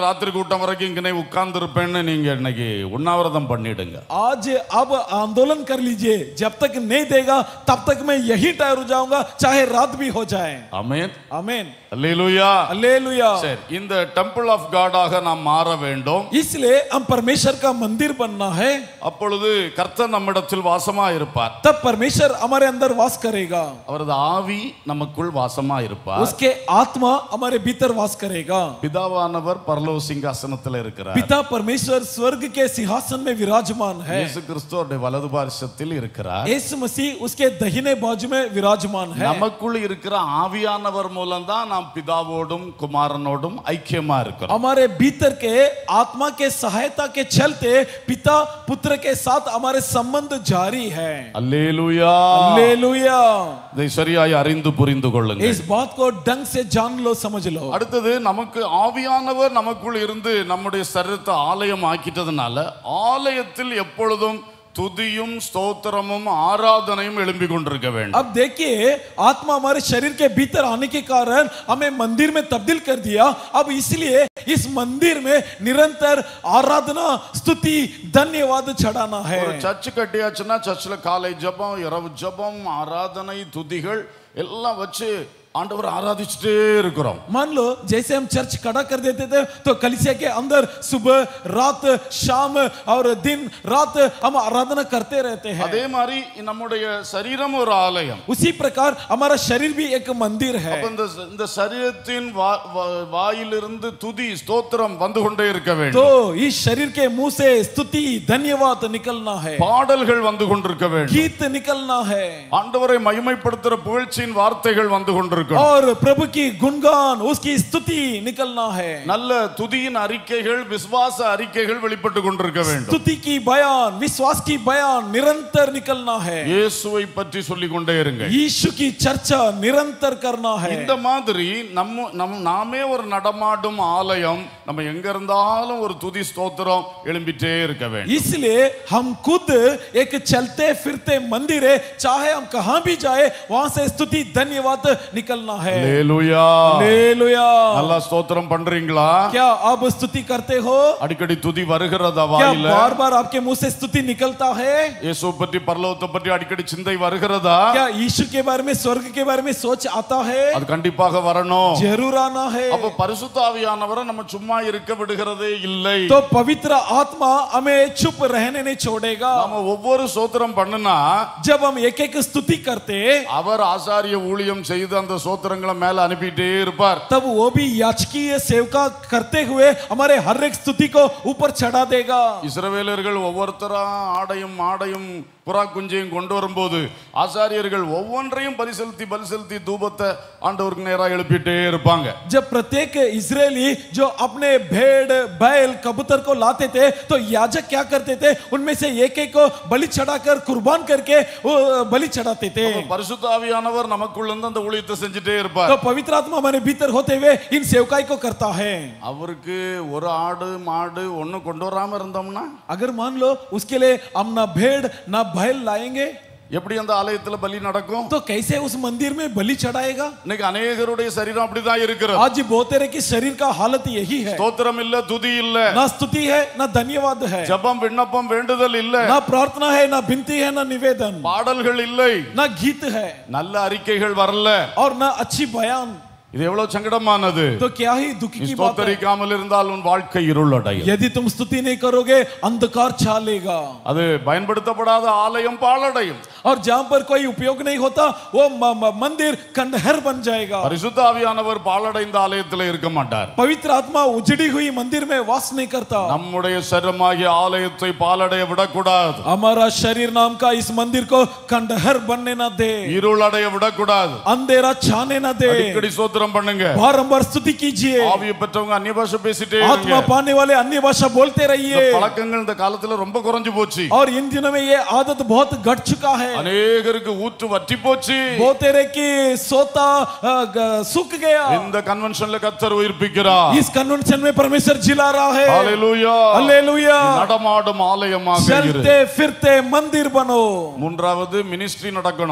ராத்திரி கூட்டம் வரைக்கும் இங்கே உட்கார்ந்து இருப்பேன்னு நீங்க இன்னைக்கு உண்ணாவிரதம் பண்ணிடுங்க आज अब आंदोलन कर लीजिए जब तक नहीं देगा तब तक मैं यही ठहर जाऊंगा चाहे रात भी हो जाए அமேன் आमीन அல்லேலூயா हालेलुया சரி இந்த டெம்பிள் ஆஃப் காடாக நாம் மாற வேண்டும் इसलिए हम परमेश्वर का मंदिर बनना है அப்பொழுது கர்த்தர் நம்மிடத்தில் வாசமா இருப்பார் तब परमेश्वर हमारे अंदर वास करेगा அவரது ஆவி நமக்குள் வாசமா இருப்பார் उसके आत्मा हमारे भीतर वास करेगा பிதாவானவர் பரலோக சிங்காசனத்தில் இருக்கிறார் पिता परमेश्वर स्वर्ग के सिंहासन में विराजमान है இயேசு கிறிஸ்துவோட வலது பாரிசத்தில் இருக்கிறார் यीशु मसीह उसके दहिने बाजू में विराजमान है நமக்குள் இருக்கிற ஆவியானவர் மூலம் தான் நாம் பிதாவோடும் குமாரனோடும் ஐக்கியமா இருக்கிறோம் हमारे भीतर के आत्मा के सहायता के चलते पिता पुत्र के साथ हमारे संबंध जारी है அல்லேலூயா हालेलुया இதை சரியாய் அறிந்து புரிந்து கொள்ளுங்கள் इस बात को ढंग से जान लो समझ लो அடுத்தது நமக்கு ஆவியானவர் நமக்குள் இருந்து நம்முடைய சரீரத்தை ஆலயம் ஆக்கிட்டதுனால ஆலயத்தில் எப்பொழுதும் துதியும் ஸ்தோத்திரமும் ஆராதனையும் எழும்பிக் கொண்டிருக்க வேண்டும் अब देखिए आत्मा हमारे शरीर के भीतर आने के कारण हमें मंदिर में तब्दील कर दिया अब इसलिए इस मंदिर में निरंतर आराधना स्तुति धन्यवाद चढ़ाना है ஒரு சர்ச் கட்டியாச்சுன்னா சர்ச்சில் காலை ஜெபம் இரவு ஜெபம் ஆராதனை துதிகள் எல்லாம் வச்சு ஆண்டவர் ஆராதிச்சுட்டே இருக்கிறோம் मान लो जैसे हम चर्च खड़ा कर देते थे तो कलिसिया के अंदर सुबह रात शाम और दिन रात हम आराधना करते रहते हैं அதே மாதிரி நம்முடைய சரீரம் ஒரு ஆலயம் उसी प्रकार हमारा शरीर भी एक मंदिर है அப்ப இந்த இந்த சரீரத்தின் வா- வா- வாயிலிருந்து துதி ஸ்தோத்திரம் வந்து கொண்டே இருக்க வேண்டும் तो इस शरीर के मुंह से स्तुति धन्यवाद निकलना है பாடல்கள் வந்து கொண்டிருக்க வேண்டும் गीत निकलना है ஆண்டவரை மகிமைப்படுத்துற புகழ்ச்சியின் வார்த்தைகள் வந்து கொண்டிருக்கணும் और प्रभु की गुणगान उसकी स्तुति निकलना है நல்ல துதியின் அறிக்கைகள் விசுவாச அறிக்கைகள் வெளிப்பட்டு கொண்டிருக்க வேண்டும் स्तुति की बयान विश्वास की बयान निरंतर निकलना है இயேசுவை பற்றி சொல்லிக் கொண்டே இருங்க यीशु की चर्चा निरंतर करना है இந்த மாதிரி நம்ம நம் நாமே ஒரு நடமாடும் ஆலயம் நம்ம எங்க இருந்தாலும் ஒரு துதி ஸ்தோத்திரம் எழும்பிட்டே இருக்க வேண்டும் इसलिए हम खुद एक चलते फिरते मंदिर है चाहे हम कहां भी जाए वहां से स्तुति धन्यवाद निकलना है அல்லேலூயா हालेलुया நல்லா ஸ்தோத்திரம் பண்றீங்களா क्या आप स्तुति करते हो அடிக்கடி துதி வருகிறதா क्या வாயில बार बार आपके मुंह से स्तुति निकलता है இயேசு பற்றி பரலோகத்தை பற்றி அடிக்கடி சிந்தை வருகிறதா क्या यीशु के बारे में स्वर्ग के बारे में सोच आता है அது கண்டிப்பாக வரணும் जरूर आना है அப்ப பரிசுத்த ஆவியானவரை நம்ம சும்மா இருக்க விடுகிறதே இல்லை तो पवित्र आत्मा हमें चुप रहने नहीं छोड़ेगा நாம ஒவ்வொரு சோத்திரம் பண்ணுனா जब हम एक एक स्तुति करते அவர் ஆசாரிய ஊழியம் செய்து அந்த சோத்திரங்களை மேல அனுப்பிட்டே இருப்பார் तब वो भी याचकीय सेवका करते हुए हमारे हर एक स्तुति को ऊपर चढ़ा देगा இஸ்ரவேலர்கள் ஒவ்வொருத்தரா ஆடையும் ஆடையும் புறா குஞ்சையும் கொண்டு வரும்போது ஆசாரியர்கள் ஒவ்வொன்றையும் பலி செலுத்தி பலி செலுத்தி தூபத்தை ஆண்டவருக்கு நேராக எழுப்பிட்டே இருப்பாங்க जब प्रत्येक इजरायली जो अपने भेड़ बैल कबूतर को लाते थे तो याजक क्या करते थे उनमें से एक एक को बलि चढ़ाकर कुर्बान करके वो बलि चढ़ाते थे அப்ப பரிசுத்த ஆவியானவர் நமக்குள்ள இருந்து அந்த ஊழியத்தை செஞ்சுட்டே இருப்பார் तो पवित्र आत्मा हमारे भीतर होते हुए इन सेवकाई को करता है அவருக்கு ஒரு ஆடு மாடு ஒண்ணு கொண்டு வராம இருந்தோம்னா अगर मान लो उसके लिए हम ना भेड़ ना बैल लाएंगे எப்படி அந்த ஆலயத்துல பலி நடக்கும் तो कैसे उस मंदिर में बलि चढ़ाएगा இன்னைக்கு அநேகருடைய சரீரம் அப்படிதான் இருக்கிறது आज बहुत तरह की शरीर का हालत यही है ஸ்தோத்திரம் இல்ல துதி இல்ல ना स्तुति है ना धन्यवाद है ஜெபம் விண்ணப்பம் வேண்டுதல் இல்ல ना प्रार्थना है ना विनती है ना निवेदन பாடல்கள் இல்லை ना गीत है நல்ல அறிக்கைகள் வரல और ना अच्छी बयान இது எவ்வளவு சங்கடமானது तो क्या ही दुख நீ की बात है ஸ்தோத்தரிக்காமல் இருந்தால் உன் வாழ்க்கை இருளடையும் यदि तुम स्तुति नहीं करोगे अंधकार छा लेगा அது பயன்படுத்தப்படாத ஆலயம் பாழடையும் और जहां पर कोई उपयोग नहीं होता वो म- म- मंदिर खंडहर बन जाएगा பரிசுத்த ஆவியானவர் பாழடைந்த ஆலயத்தில் இருக்க மாட்டார் पवित्र आत्मा उजड़ी हुई मंदिर में वास नहीं करता நம்முடைய சரமாகிய ஆலயத்தை பாலடைய விடக்கூடாது हमारा शरीर नाम का इस मंदिर को खंडहर बनने ना दे இருளடைய விடக்கூடாது अंधेरा छाने ना दे அடிக்கடி சோத்திரம் பண்ணுங்க बारंबार स्तुति कीजिए ஆவியை பெற்றவங்க அந்நிய பாஷை பேசிட்டே आत्मा இருங்க. पाने वाले अन्य भाषा बोलते இந்த रहिए பழக்கங்கள் இந்த காலத்துல ரொம்ப குறைஞ்சு போச்சு और इन दिनों में ये आदत बहुत घट चुका है அநேகருக்கு ஊற்று வற்றி போச்சு बहुत तेरे की सोता अ, ग- सूख गया இந்த கன்வென்ஷன்ல கத்தர் உயிர்ப்பிக்கிறார் इस कन्वेंशन में परमेश्वर जिला रहा है ஹalleluya हालेलुया நடமாடும் ஆலயமாக இரு चलते फिरते मंदिर बनो மூன்றாவது மினிஸ்ட்ரி நடக்கணும்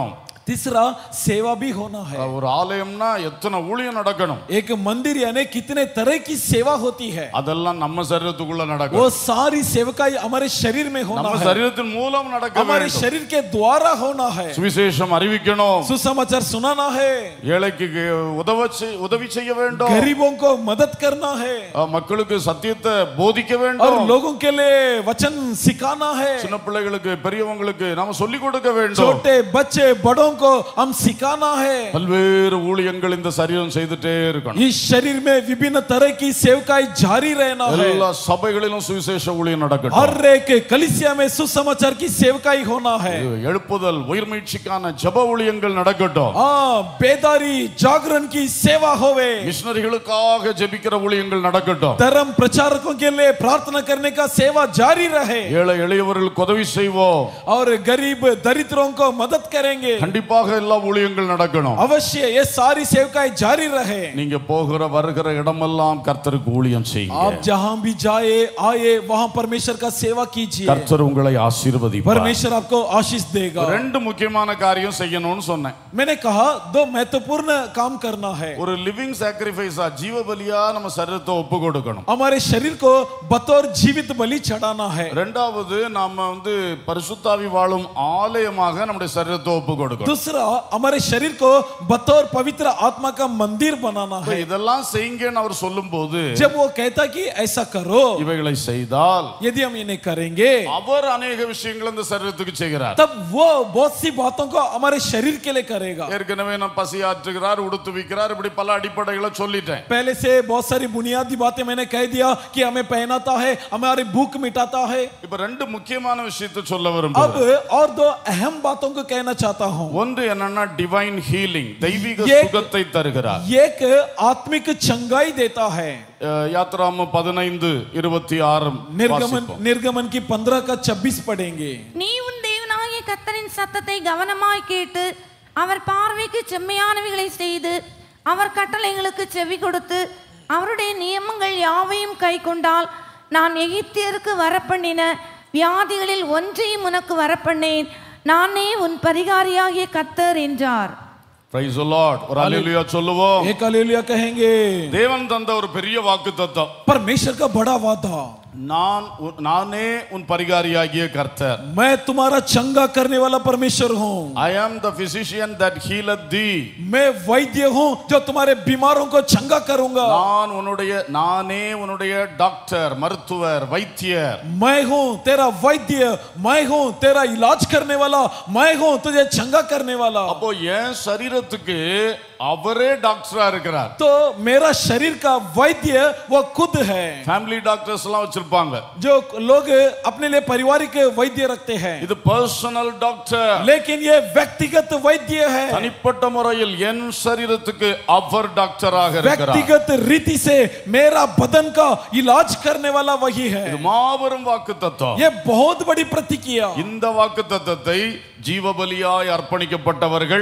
तीसरा सेवा भी होना है ஒரு ஆலயம்னா எத்தனை ஊழியம் நடக்கணும் एक मंदिर यानी कितने तरह की सेवा होती है அதெல்லாம் நம்ம சரீரத்துக்குள்ள वो நடக்கும் सारी सेवकाई हमारे शरीर में होना நம்ம है சரீரத்தின் மூலம் நடக்க हमारे வேண்டும் शरीर के द्वारा होना है சுவிசேஷம் அறிவிக்கணும் सुसमाचार सुनाना है ஏழைக்கு உதவ செய்- உதவி செய்ய வேண்டும் गरीबों को मदद करना है அஹ், மக்களுக்கு சத்தியத்தை போதிக்க और வேண்டும் लोगों के लिए वचन सिखाना है சின்ன பிள்ளைகளுக்கு பெரியவங்களுக்கு நாம சொல்லிக் கொடுக்க வேண்டும் छोटे बच्चे बड़ों को हम सिखाना है பல்வேறு ஊழியங்கள் இந்த சரீரம் செய்துட்டே இருக்கணும் इस शरीर में विभिन्न तरह की सेवकाई जारी रहना है எல்லா சபைகளிலும் சுவிசேஷ ஊழியம் நடக்கட்டும் हर एक कलिसिया में सुसमाचार की सेवकाई होना है எழுப்புதல் உயிர் மீட்சிக்கான ஜப ஊழியங்கள் நடக்கட்டும் हाँ बेदारी जागरण की सेवा होवे மிஷனரிகளுக்காக ஜெபிக்கிற ஊழியங்கள் நடக்கட்டும் धर्म प्रचारकों के लिए प्रार्थना करने का सेवा जारी रहे ஏழை எளியவர்களுக்கு உதவி செய்வோம் और गरीब दरिद्रों को मदद करेंगे கண்டிப்பாக எல்லா ஊழியங்கள் நடக்கணும் अवश्य ये सारी सेवकाई जारी रहे நீங்க போகிற வருகிற இடமெல்லாம் கர்த்தருக்கு ஊழியம் செய்யுங்க आप जहां भी जाए आए वहां परमेश्वर का सेवा कीजिए கர்த்தர் உங்களை ஆசீர்வதிப்பார் परमेश्वर आपको आशीष देगा ரெண்டு முக்கியமான காரியம் செய்யணும்னு சொன்னேன் मैंने कहा दो महत्वपूर्ण काम करना है ஒரு லிவிங் சாக்ரிஃபைஸா ஜீவ பலியா நம்ம சரீரத்தை ஒப்பு கொடுக்கணும் हमारे शरीर को बतौर जीवित बलि चढ़ाना है ரெண்டாவது நாம வந்து பரிசுத்தாவி வாழும் ஆலயமாக நம்முடைய சரீரத்தை ஒப்பு கொடுக்கணும் दूसरा हमारे शरीर को बतौर पवित्र आत्मा का मंदिर बनाना இப்ப है இதெல்லாம் செய்யுங்கன்னு அவர் சொல்லும்போது जब वो कहता कि ऐसा करो இவைகளை செய்தால் यदि हम इन्हें करेंगे அவர் अनेக விஷயங்கள் இந்த சரீரத்துக்கு செய்கிறார் तब वो बहुत सी बातों को हमारे शरीर के लिए करेगा ஏற்கனவே நான் பசியாற்றுகிறார் உடுத்துவிக்கிறார் இப்படி பல அடிப்படைகளை சொல்லிட்டேன் पहले से बहुत सारी बुनियादी बातें मैंने कह दिया कि हमें पहनाता है हमारी भूख मिटाता है இப்ப ரெண்டு முக்கியமான விஷயத்தை சொல்ல अब விரும்புகிறேன் और दो अहम बातों को कहना चाहता हूँ ஒன்று என்னன்னா டிவைன் ஹீலிங் தெய்வீக ये- சுகத்தை தருகிறார் एक आत्मिक चंगाई देता है அஹ் யாத்ராம பதினைந்து இருபத்தி ஆறு निर्गमन निर्गमन की पंद्रह का छब्बीस पढ़ेंगे நீ உன் தேவனாகிய கர்த்தரின் சத்தத்தை கவனமாய் கேட்டு அவர் பார்வைக்கு செம்மையானவைகளை செய்து அவர் கட்டளைகளுக்கு செவி கொடுத்து அவருடைய நியமங்கள் யாவையும் கை கொண்டால் நான் எகிப்தியருக்கு வரப்பண்ணின வியாதிகளில் ஒன்றையும் உனக்கு வரப்பண்ணேன் நானே உன் பரிகாரியாகிய கர்த்தர் என்றார் பிரைஸ் லார்ட் ஒரு அல்லேலூயா சொல்லுவோம் एक हालेलुया कहेंगे தேவன் தந்த ஒரு பெரிய வாக்கு தத்தம் परमेश्वर का बड़ा वादा நான் உன்- நானே உன் பரிகாரியாகிய கர்த்தர் मैं तुम्हारा चंगा करने वाला परमेश्वर हूँ ஐ ஆம் த பிசிஷியன் தட் ஹீலத் தி मैं वैद्य हूँ जो तुम्हारे बीमारों को चंगा करूंगा நான் உன்னுடைய நானே உன்னுடைய டாக்டர் மருத்துவர் வைத்தியர் मैं हूँ तेरा वैद्य मैं हूँ तेरा इलाज करने वाला मैं हूँ तुझे चंगा करने वाला அப்போ என் சரீரத்துக்கு அவரே டாக்டரா இருக்கிறார் तो मेरा शरीर का वैद्य वो खुद है ஃபேமிலி டாக்டர்ஸ் எல்லாம் வச்சிருப்பாங்க जो लोग अपने लिए पारिवारिक वैद्य रखते हैं இது பர்சனல் டாக்டர் लेकिन ये व्यक्तिगत वैद्य है தனிப்பட்ட முறையில் என் சரீரத்துக்கு அவர் டாக்டராக இருக்கிறார் व्यक्तिगत रीति से मेरा बदन का इलाज करने वाला वही है இது மாபெரும் வாக்கு தத்துவம் ये बहुत बड़ी प्रतिक्रिया இந்த வாக்கு தத்தத்தை ஜீவபலியாய் அர்ப்பணிக்கப்பட்டவர்கள்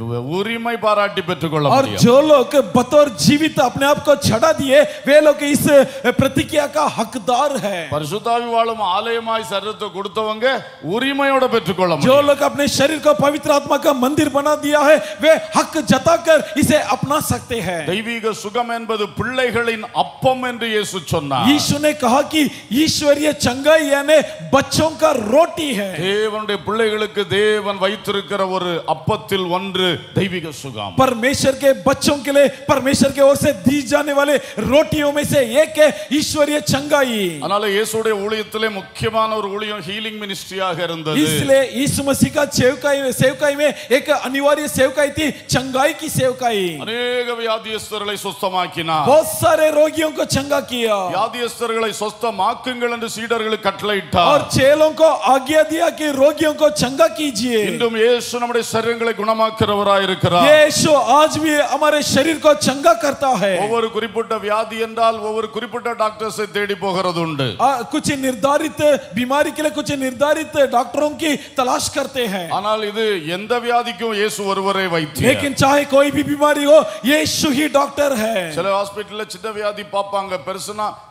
உரிமை பாராட்டி பெற்றுக்கொள்ள और முடியும் जो लोग बतौर जीवित अपने आप को छड़ा दिए वे लोग इस प्रतिक्रिया का हकदार है பரிசுத்தாவி வாழும் ஆலயமாய் சரீரத்தை கொடுத்தவங்க உரிமையோட பெற்றுக்கொள்ள जो முடியும் लोग अपने शरीर को पवित्र आत्मा का मंदिर बना दिया है वे हक जताकर इसे अपना सकते हैं தெய்வீக சுகம் என்பது பிள்ளைகளின் அப்பம் என்று இயேசு சொன்னார் यीशु ने कहा कि ईश्वरीय चंगाई यानी बच्चों का रोटी है தேவனுடைய பிள்ளைகளுக்கு தேவன் வைத்திருக்கிற ஒரு அப்பத்தில் ஒன்று தெய்வீக சுகம் परमेश्वर के बच्चों के लिए परमेश्वर के ओर से दी जाने वाले रोटियों में से एक है ईश्वरीय चंगाई அதனால இயேசுடைய ஊழியத்திலே முக்கியமான ஒரு ஊழியம் ஹீலிங் மினிஸ்ட்ரியாக இருந்தது इसलिए यीशु मसीह का सेवकाई सेवकाई में एक अनिवार्य सेवकाई थी चंगाई की सेवकाई அநேக வியாதியஸ்தர்களை சுஸ்தமாக்கினார் बहुत सारे रोगियों को चंगा किया வியாதியஸ்தர்களை சொஸ்தமாக்குங்கள் என்று சீடர்களுக்கு और கட்டளையிட்டார் चेलों को आज्ञा दिया कि रोगियों को चंगा कीजिए இன்றும் இயேசு நம்முடைய சரீரங்களை குணமாக்குறவராய் இருக்கிறார் यीशु आज भी हमारे शरीर को चंगा करता है ஒவ்வொரு குறிப்பிட்ட வியாதி என்றால் ஒவ்வொரு குறிப்பிட்ட டாக்டர்ஸை தேடி போகிறது உண்டு आ, कुछ निर्धारित बीमारी के लिए कुछ निर्धारित डॉक्टरों की तलाश करते हैं ஆனால் இது எந்த வியாதிக்கும் இயேசு ஒருவரே வைத்தியர் लेकिन चाहे कोई भी बीमारी हो यीशु ही डॉक्टर है சில ஹாஸ்பிட்டல்ல சின்ன வியாதி பார்ப்பாங்க பெருசுனா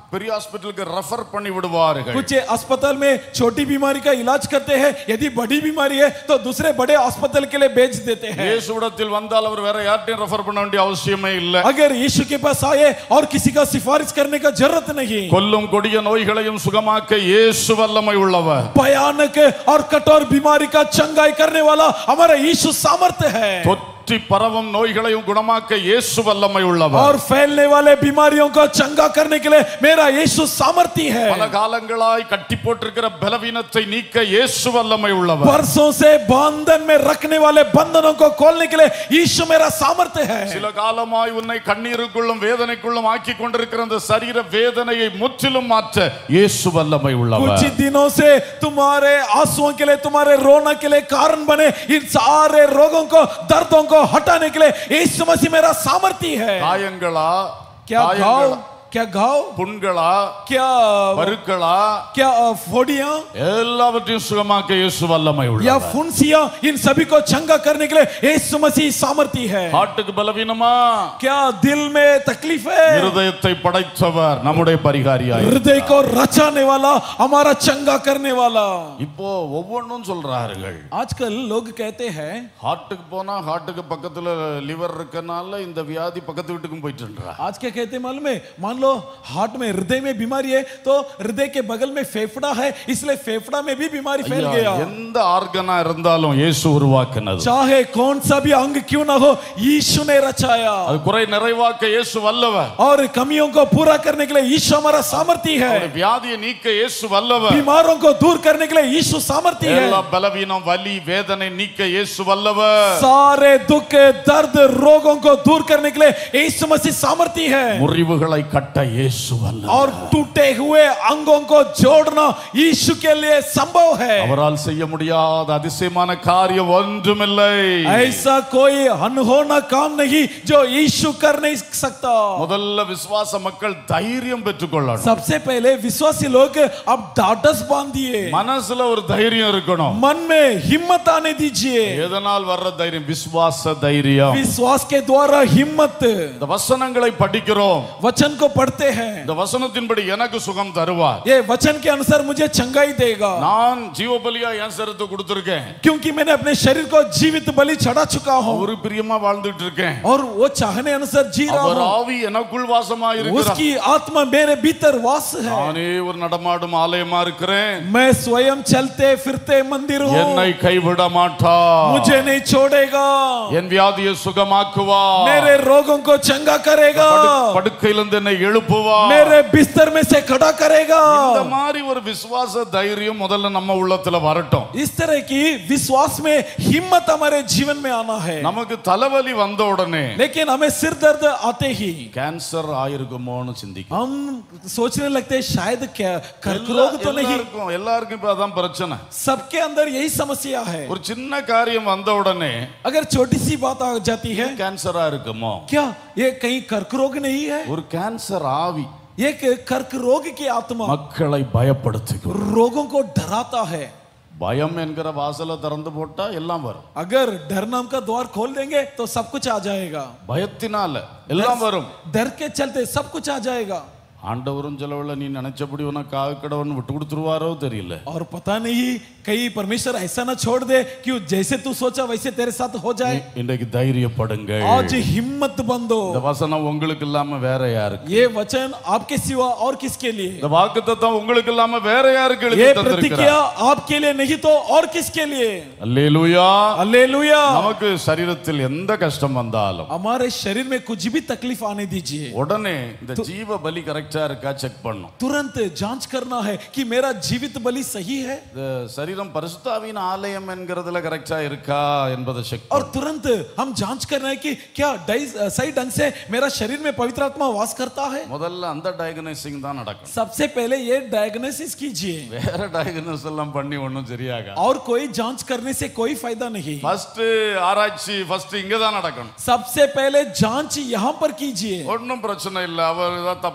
பெரிய ஹாஸ்பிட்டலுக்கு ரெஃபர் பண்ணி விடுவார்கள் कुछ अस्पताल में छोटी बीमारी का इलाज करते हैं यदि बड़ी बीमारी है तो दूसरे बड़े अस्पताल के लिए भेज देते हैं இயேசுவிடத்தில் வந்தால் அவர் வேற யார்ட்டையும் ரெஃபர் பண்ண வேண்டிய அவசியமே இல்லை अगर यीशु के पास आए और किसी का सिफारिश करने का जरूरत नहीं கொல்லும் கொடிய நோய்களையும் சுகமாக்க இயேசு வல்லமை உள்ளவர் भयानक और कठोर बीमारी का चंगाई करने वाला हमारा यीशु सामर्थ्य है தொற்றி பரவும் நோய்களையும் குணமாக்க இயேசு வல்லமை உள்ளவர் और फैलने वाले बीमारियों को चंगा करने के लिए मेरा यीशु सामर्थ्य பல है காலங்களாய் கட்டி போட்டிருக்கிற பலவீனத்தை நீக்க இயேசு வல்லமை உள்ளவர் वर्षों से बंधन में रखने वाले बंधनों को खोलने के लिए यीशु मेरा सामर्थ्य है சில காலமாய் உன்னை கண்ணீருக்குள்ளும் வேதனைக்குள்ளும் ஆக்கி கொண்டிருக்கிற அந்த சரீர வேதனையை முற்றிலும் மாற்ற இயேசு வல்லமை कुछ உள்ளவர் दिनों से तुम्हारे आंसुओं के लिए तुम्हारे रोना के लिए कारण बने इन सारे रोगों को दर्दों को हटाने के लिए यीशु मसीह मेरा सामर्थ्य है காயங்களா क्या घाव காயங்களா क्या घाव புண்களா क्या பருக்களா क्या फोड़ियां எல்லாவற்றையும் சுகமாக்க இயேசு வல்லமை या உள்ளவர் फुंसियां इन सभी को चंगा करने के लिए यीशु मसीह सामर्थ्य है ஹார்ட்டுக்கு பலவீனமா क्या दिल में तकलीफ है இருதயத்தை படைத்தவர் நம்முடைய பரிகாரியாய் हृदय को रचाने वाला हमारा चंगा करने वाला இப்போ ஒவ்வொன்றும் சொல்றார்கள் आजकल लोग कहते हैं ஹார்ட்டுக்கு போனா ஹார்ட்டுக்கு பக்கத்துல லிவர் இருக்கனால இந்த வியாதி பக்கத்து வீட்டுக்கும் போயிட்டுன்றா आज क्या कहते हैं मालूम है मान लो हार्ट में हृदय में बीमारी है तो हृदय के बगल में फेफड़ा है इसलिए फेफड़ा में भी बीमारी फैल ஐயா, गया எந்த ஆர்கனா இருந்தாலும் இயேசு உருவாக்குனது चाहे कौन सा भी अंग क्यों ना हो यीशु ने रचाया அது குறை நிறைவாக்க இயேசு வல்லவர் और कमियों को पूरा करने के लिए यीशु हमारा सामर्थ्य है அவருடைய வியாதியை நீக்க இயேசு வல்லவர் बीमारों को दूर करने के लिए यीशु सामर्थ्य எல்லா है பலவீனம் வலி வேதனை நீக்க இயேசு வல்லவர் सारे दुख दर्द रोगों को दूर करने के लिए यीशु मसीह सामर्थ्य है முறிவுகளை கட்ட இயேசு வல்லவர் और टूटे हुए अंगों को जोड़ना यीशु के लिए संभव है அவரால் செய்ய முடியாத அதிசயமான காரியம் ஒன்றுமில்லை ऐसा कोई अनहोना काम नहीं जो यीशु कर नहीं सकता முதல்ல விசுவாச மக்கள் தைரியம் பெற்றுக்கொள்ளணும் सबसे पहले विश्वासी लोग अब डाटस बांधिए மனசுல ஒரு தைரியம் இருக்கணும் मन में हिम्मत आने दीजिए எதனால் வர்ற தைரியம் விசுவாச தைரியம் विश्वास के द्वारा हिम्मत இந்த வசனங்களை படிக்கிறோம் वचन को पढ़ते हैं இந்த வசனத்தின்படி எனக்கு சுகம் தருவார் ये वचन के अनुसार मुझे चंगाई देगा நான் ஜீவபலியா என் சரத்தை கொடுத்திருக்கேன் क्योंकि मैंने अपने शरीर को जीवित बलि चढ़ा चुका हूँ அவரு பிரியமா வாழ்ந்துட்டு இருக்கேன் और वो चाहने अनुसार जी रहा அவர் हूँ ஆவி எனக்குள் வாசமா இருக்கிறார் उसकी आत्मा मेरे भीतर वास है நானே ஒரு நடமாடும் ஆலயமா இருக்கிறேன் मैं स्वयं चलते फिरते मंदिर हूँ என்னை கைவிட மாட்டா मुझे नहीं छोड़ेगा என் வியாதியை சுகமாக்குவா मेरे रोगों को चंगा करेगा படுக்கையிலிருந்து என்னை எழுப்புவா मेरे बिस्तर में से खड़ा करेगा இந்த மாதிரி ஒரு விசுவாச தைரியம் முதல்ல நம்ம உள்ளத்துல வரட்டும் इस तरह की विश्वास में हिम्मत हमारे जीवन में आना है நமக்கு தலைவலி வந்த உடனே लेकिन हमें सिर दर्द आते ही கேன்சர் ஆயிருக்குமோன்னு சிந்திக்கும் हम सोचने लगते हैं शायद क्या कर्करोग तो नहीं எல்லாருக்கும் எல்லாருக்கும் இப்ப அதான் பிரச்சனை सबके अंदर यही समस्या है ஒரு சின்ன காரியம் வந்த உடனே अगर छोटी सी बात आ जाती है கேன்சரா இருக்குமோ क्या ये कहीं कर्करोग नहीं है ஒரு கேன்சर ஆவி एक कर्करोग की आत्मा மக்களை பயப்படுத்துகிறோம் रोगों को डराता है பயம் என்கிற வாசலை திறந்து போட்டா எல்லாம் வரும் अगर डर नाम का द्वार खोल देंगे तो सब कुछ आ जाएगा பயத்தினால எல்லாம் வரும் डर के चलते सब कुछ आ जाएगा ஆண்டவரும் செலவுல நீ நினைச்சபடி உனக்கு ஆகக்கடவன் விட்டு கொடுத்துருவாரோ தெரியல और पता नहीं कहीं परमेश्वर ऐसा ना छोड़ दे कि जैसे तू सोचा वैसे तेरे साथ हो जाए இன்றைக்கு தைரியப்படுங்கள் आज हिम्मत बंदो இந்த வசனம் உங்களுக்கு இல்லாம வேற யாருக்கு ये वचन आपके सिवा और किसके लिए இந்த வாக்குத்தத்தம் உங்களுக்கு இல்லாம வேற யாருக்கு எழுதி ये தந்திருக்கிறார் प्रतिज्ञा आपके लिए नहीं तो और किसके लिए அல்லேலூயா हालेलुया நமக்கு சரீரத்தில் எந்த கஷ்டம் வந்தாலும் हमारे शरीर में कुछ भी तकलीफ आने दीजिए உடனே இந்த ஜீவ பலி கரெக்டா இருக்கா செக் பண்ணும் तुरंत जांच करना है कि मेरा जीवित बलि सही है இந்த சரீரம் பரிசுத்தாவின் ஆலயம் என்கிறதுல கரெக்டா இருக்கா என்பதை செக் और तुरंत हम जांच करना है कि क्या डाइ- सही ढंग से मेरा शरीर में पवित्र आत्मा वास करता है முதல்ல அந்த டயக்னைசிங் தான் நடக்கும் सबसे पहले ये डायग्नोसिस कीजिए வேற டயக்னோஸ் எல்லாம் பண்ணி ஒன்றும் சரியாக और कोई जांच करने से कोई फायदा नहीं ஃபர்ஸ்ட் ஆராய்ச்சி ஃபர்ஸ்ட் இங்க தான் நடக்கணும் सबसे पहले जांच यहाँ पर कीजिए ஒன்றும் பிரச்சனை இல்லை அவர் ஏதாவது தப்பு செஞ்சு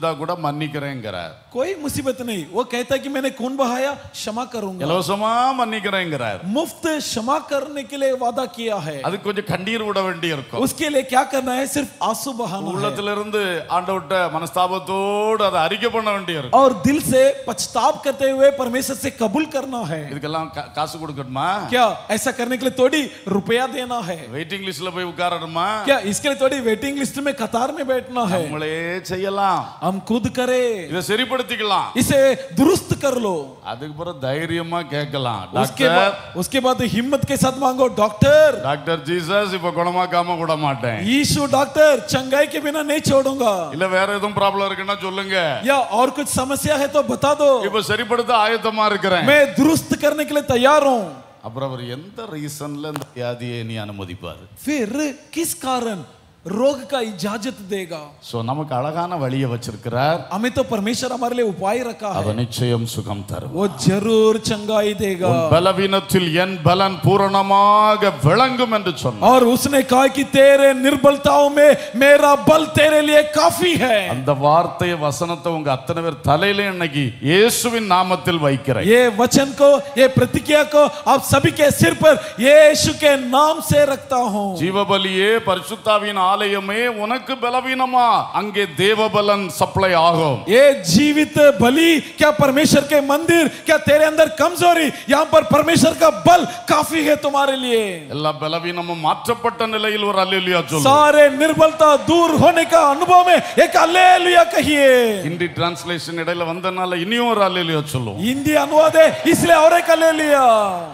வந்தா கூட மன்னிக்கிறேங்கிறார் कोई मुसीबत नहीं वो कहता है कि मैंने खून बहाया क्षमा करूंगा இலவசமா மன்னிக்கிறேங்கிறார் मुफ्त क्षमा करने के लिए वादा किया है அது கொஞ்சம் கண்ணீர் விட வேண்டி இருக்கும் उसके लिए क्या करना है सिर्फ आंसू बहाना है உள்ளத்திலிருந்து ஆண்டவர்ட்ட மனஸ்தாபத்தோடு அதை அறிக்கை பண்ண வேண்டி இருக்கும் और दिल से पछताव करते हुए परमेश्वर से कबूल करना है இதுக்கெல்லாம் கா- காசு கொடுக்கணுமா क्या ऐसा करने के लिए थोड़ी रुपया देना है வெயிட்டிங் லிஸ்ட்ல போய் உட்காரணுமா क्या इसके लिए थोड़ी वेटिंग लिस्ट में कतार में बैठना है நம்மளே செய்யலாம் हम खुद करें இதை சரிப்படுத்திக்கலாம் इसे दुरुस्त कर लो அதுக்கு பிறகு தைரியமா கேட்கலாம் उसके டாக்டர் बाद उसके बाद हिम्मत के साथ मांगो डॉक्टर டாக்டர் ஜீசஸ் இப்ப குணமாக்காம விட மாட்டேன் यीशु डॉक्टर चंगाई के बिना नहीं छोड़ूंगा இல்ல வேற எதுவும் ப்ராப்ளம் இருக்குன்னா சொல்லுங்க या और कुछ समस्या है तो बता दो இப்ப சரிப்படுத்த ஆயத்தமா இருக்கிறேன் मैं दुरुस्त करने के लिए तैयार हूँ அப்புறம் அவர் எந்த ரீசன்ல இந்த வியாதியை நீ அனுமதிப்பாரு फिर किस कारण रोग का इजाजत देगा சோ நமக்கு அழகான வழியை வச்சிருக்கிறார் हमें तो परमेश्वर हमारे लिए उपाय रखा है அவர் நிச்சயம் சுகம் தரும் वो जरूर चंगाई देगा உன் பலவீனத்தில் என் பலன் பூரணமாக விளங்கும் என்று சொன்னார் और उसने कहा कि तेरे निर्बलताओं में मेरा बल तेरे लिए काफी है அந்த வார்த்தையை வசனத்தை உங்க அத்தனை பேர் தலையில இன்னைக்கு இயேசுவின் நாமத்தில் வைக்கிறேன் ये वचन को ये प्रतिज्ञा को आप सभी के सिर पर यीशु के नाम से रखता हूँ ஜீவபலியே பரிசுத்தாவின் ஆலயமே உனக்கு பலவீனமா அங்கே தேவபலன் சப்ளை ஆகும் ये जीवित बलि क्या परमेश्वर के मंदिर क्या तेरे अंदर कमजोरी यहाँ पर परमेश्वर का बल काफी है तुम्हारे लिए எல்லா பலவீனமும் மாற்றப்பட்ட நிலையில் ஒரு அல்லேலியா சொல்லு सारे निर्बलता दूर होने का अनुभव में एक अल्लेलुया कहिए ஹிந்தி டிரான்ஸ்லேஷன் இடையில வந்தனால இனியும் ஒரு அல்லேலியா சொல்லுவோம் हिंदी अनुवाद है इसलिए और एक अल्लेलुया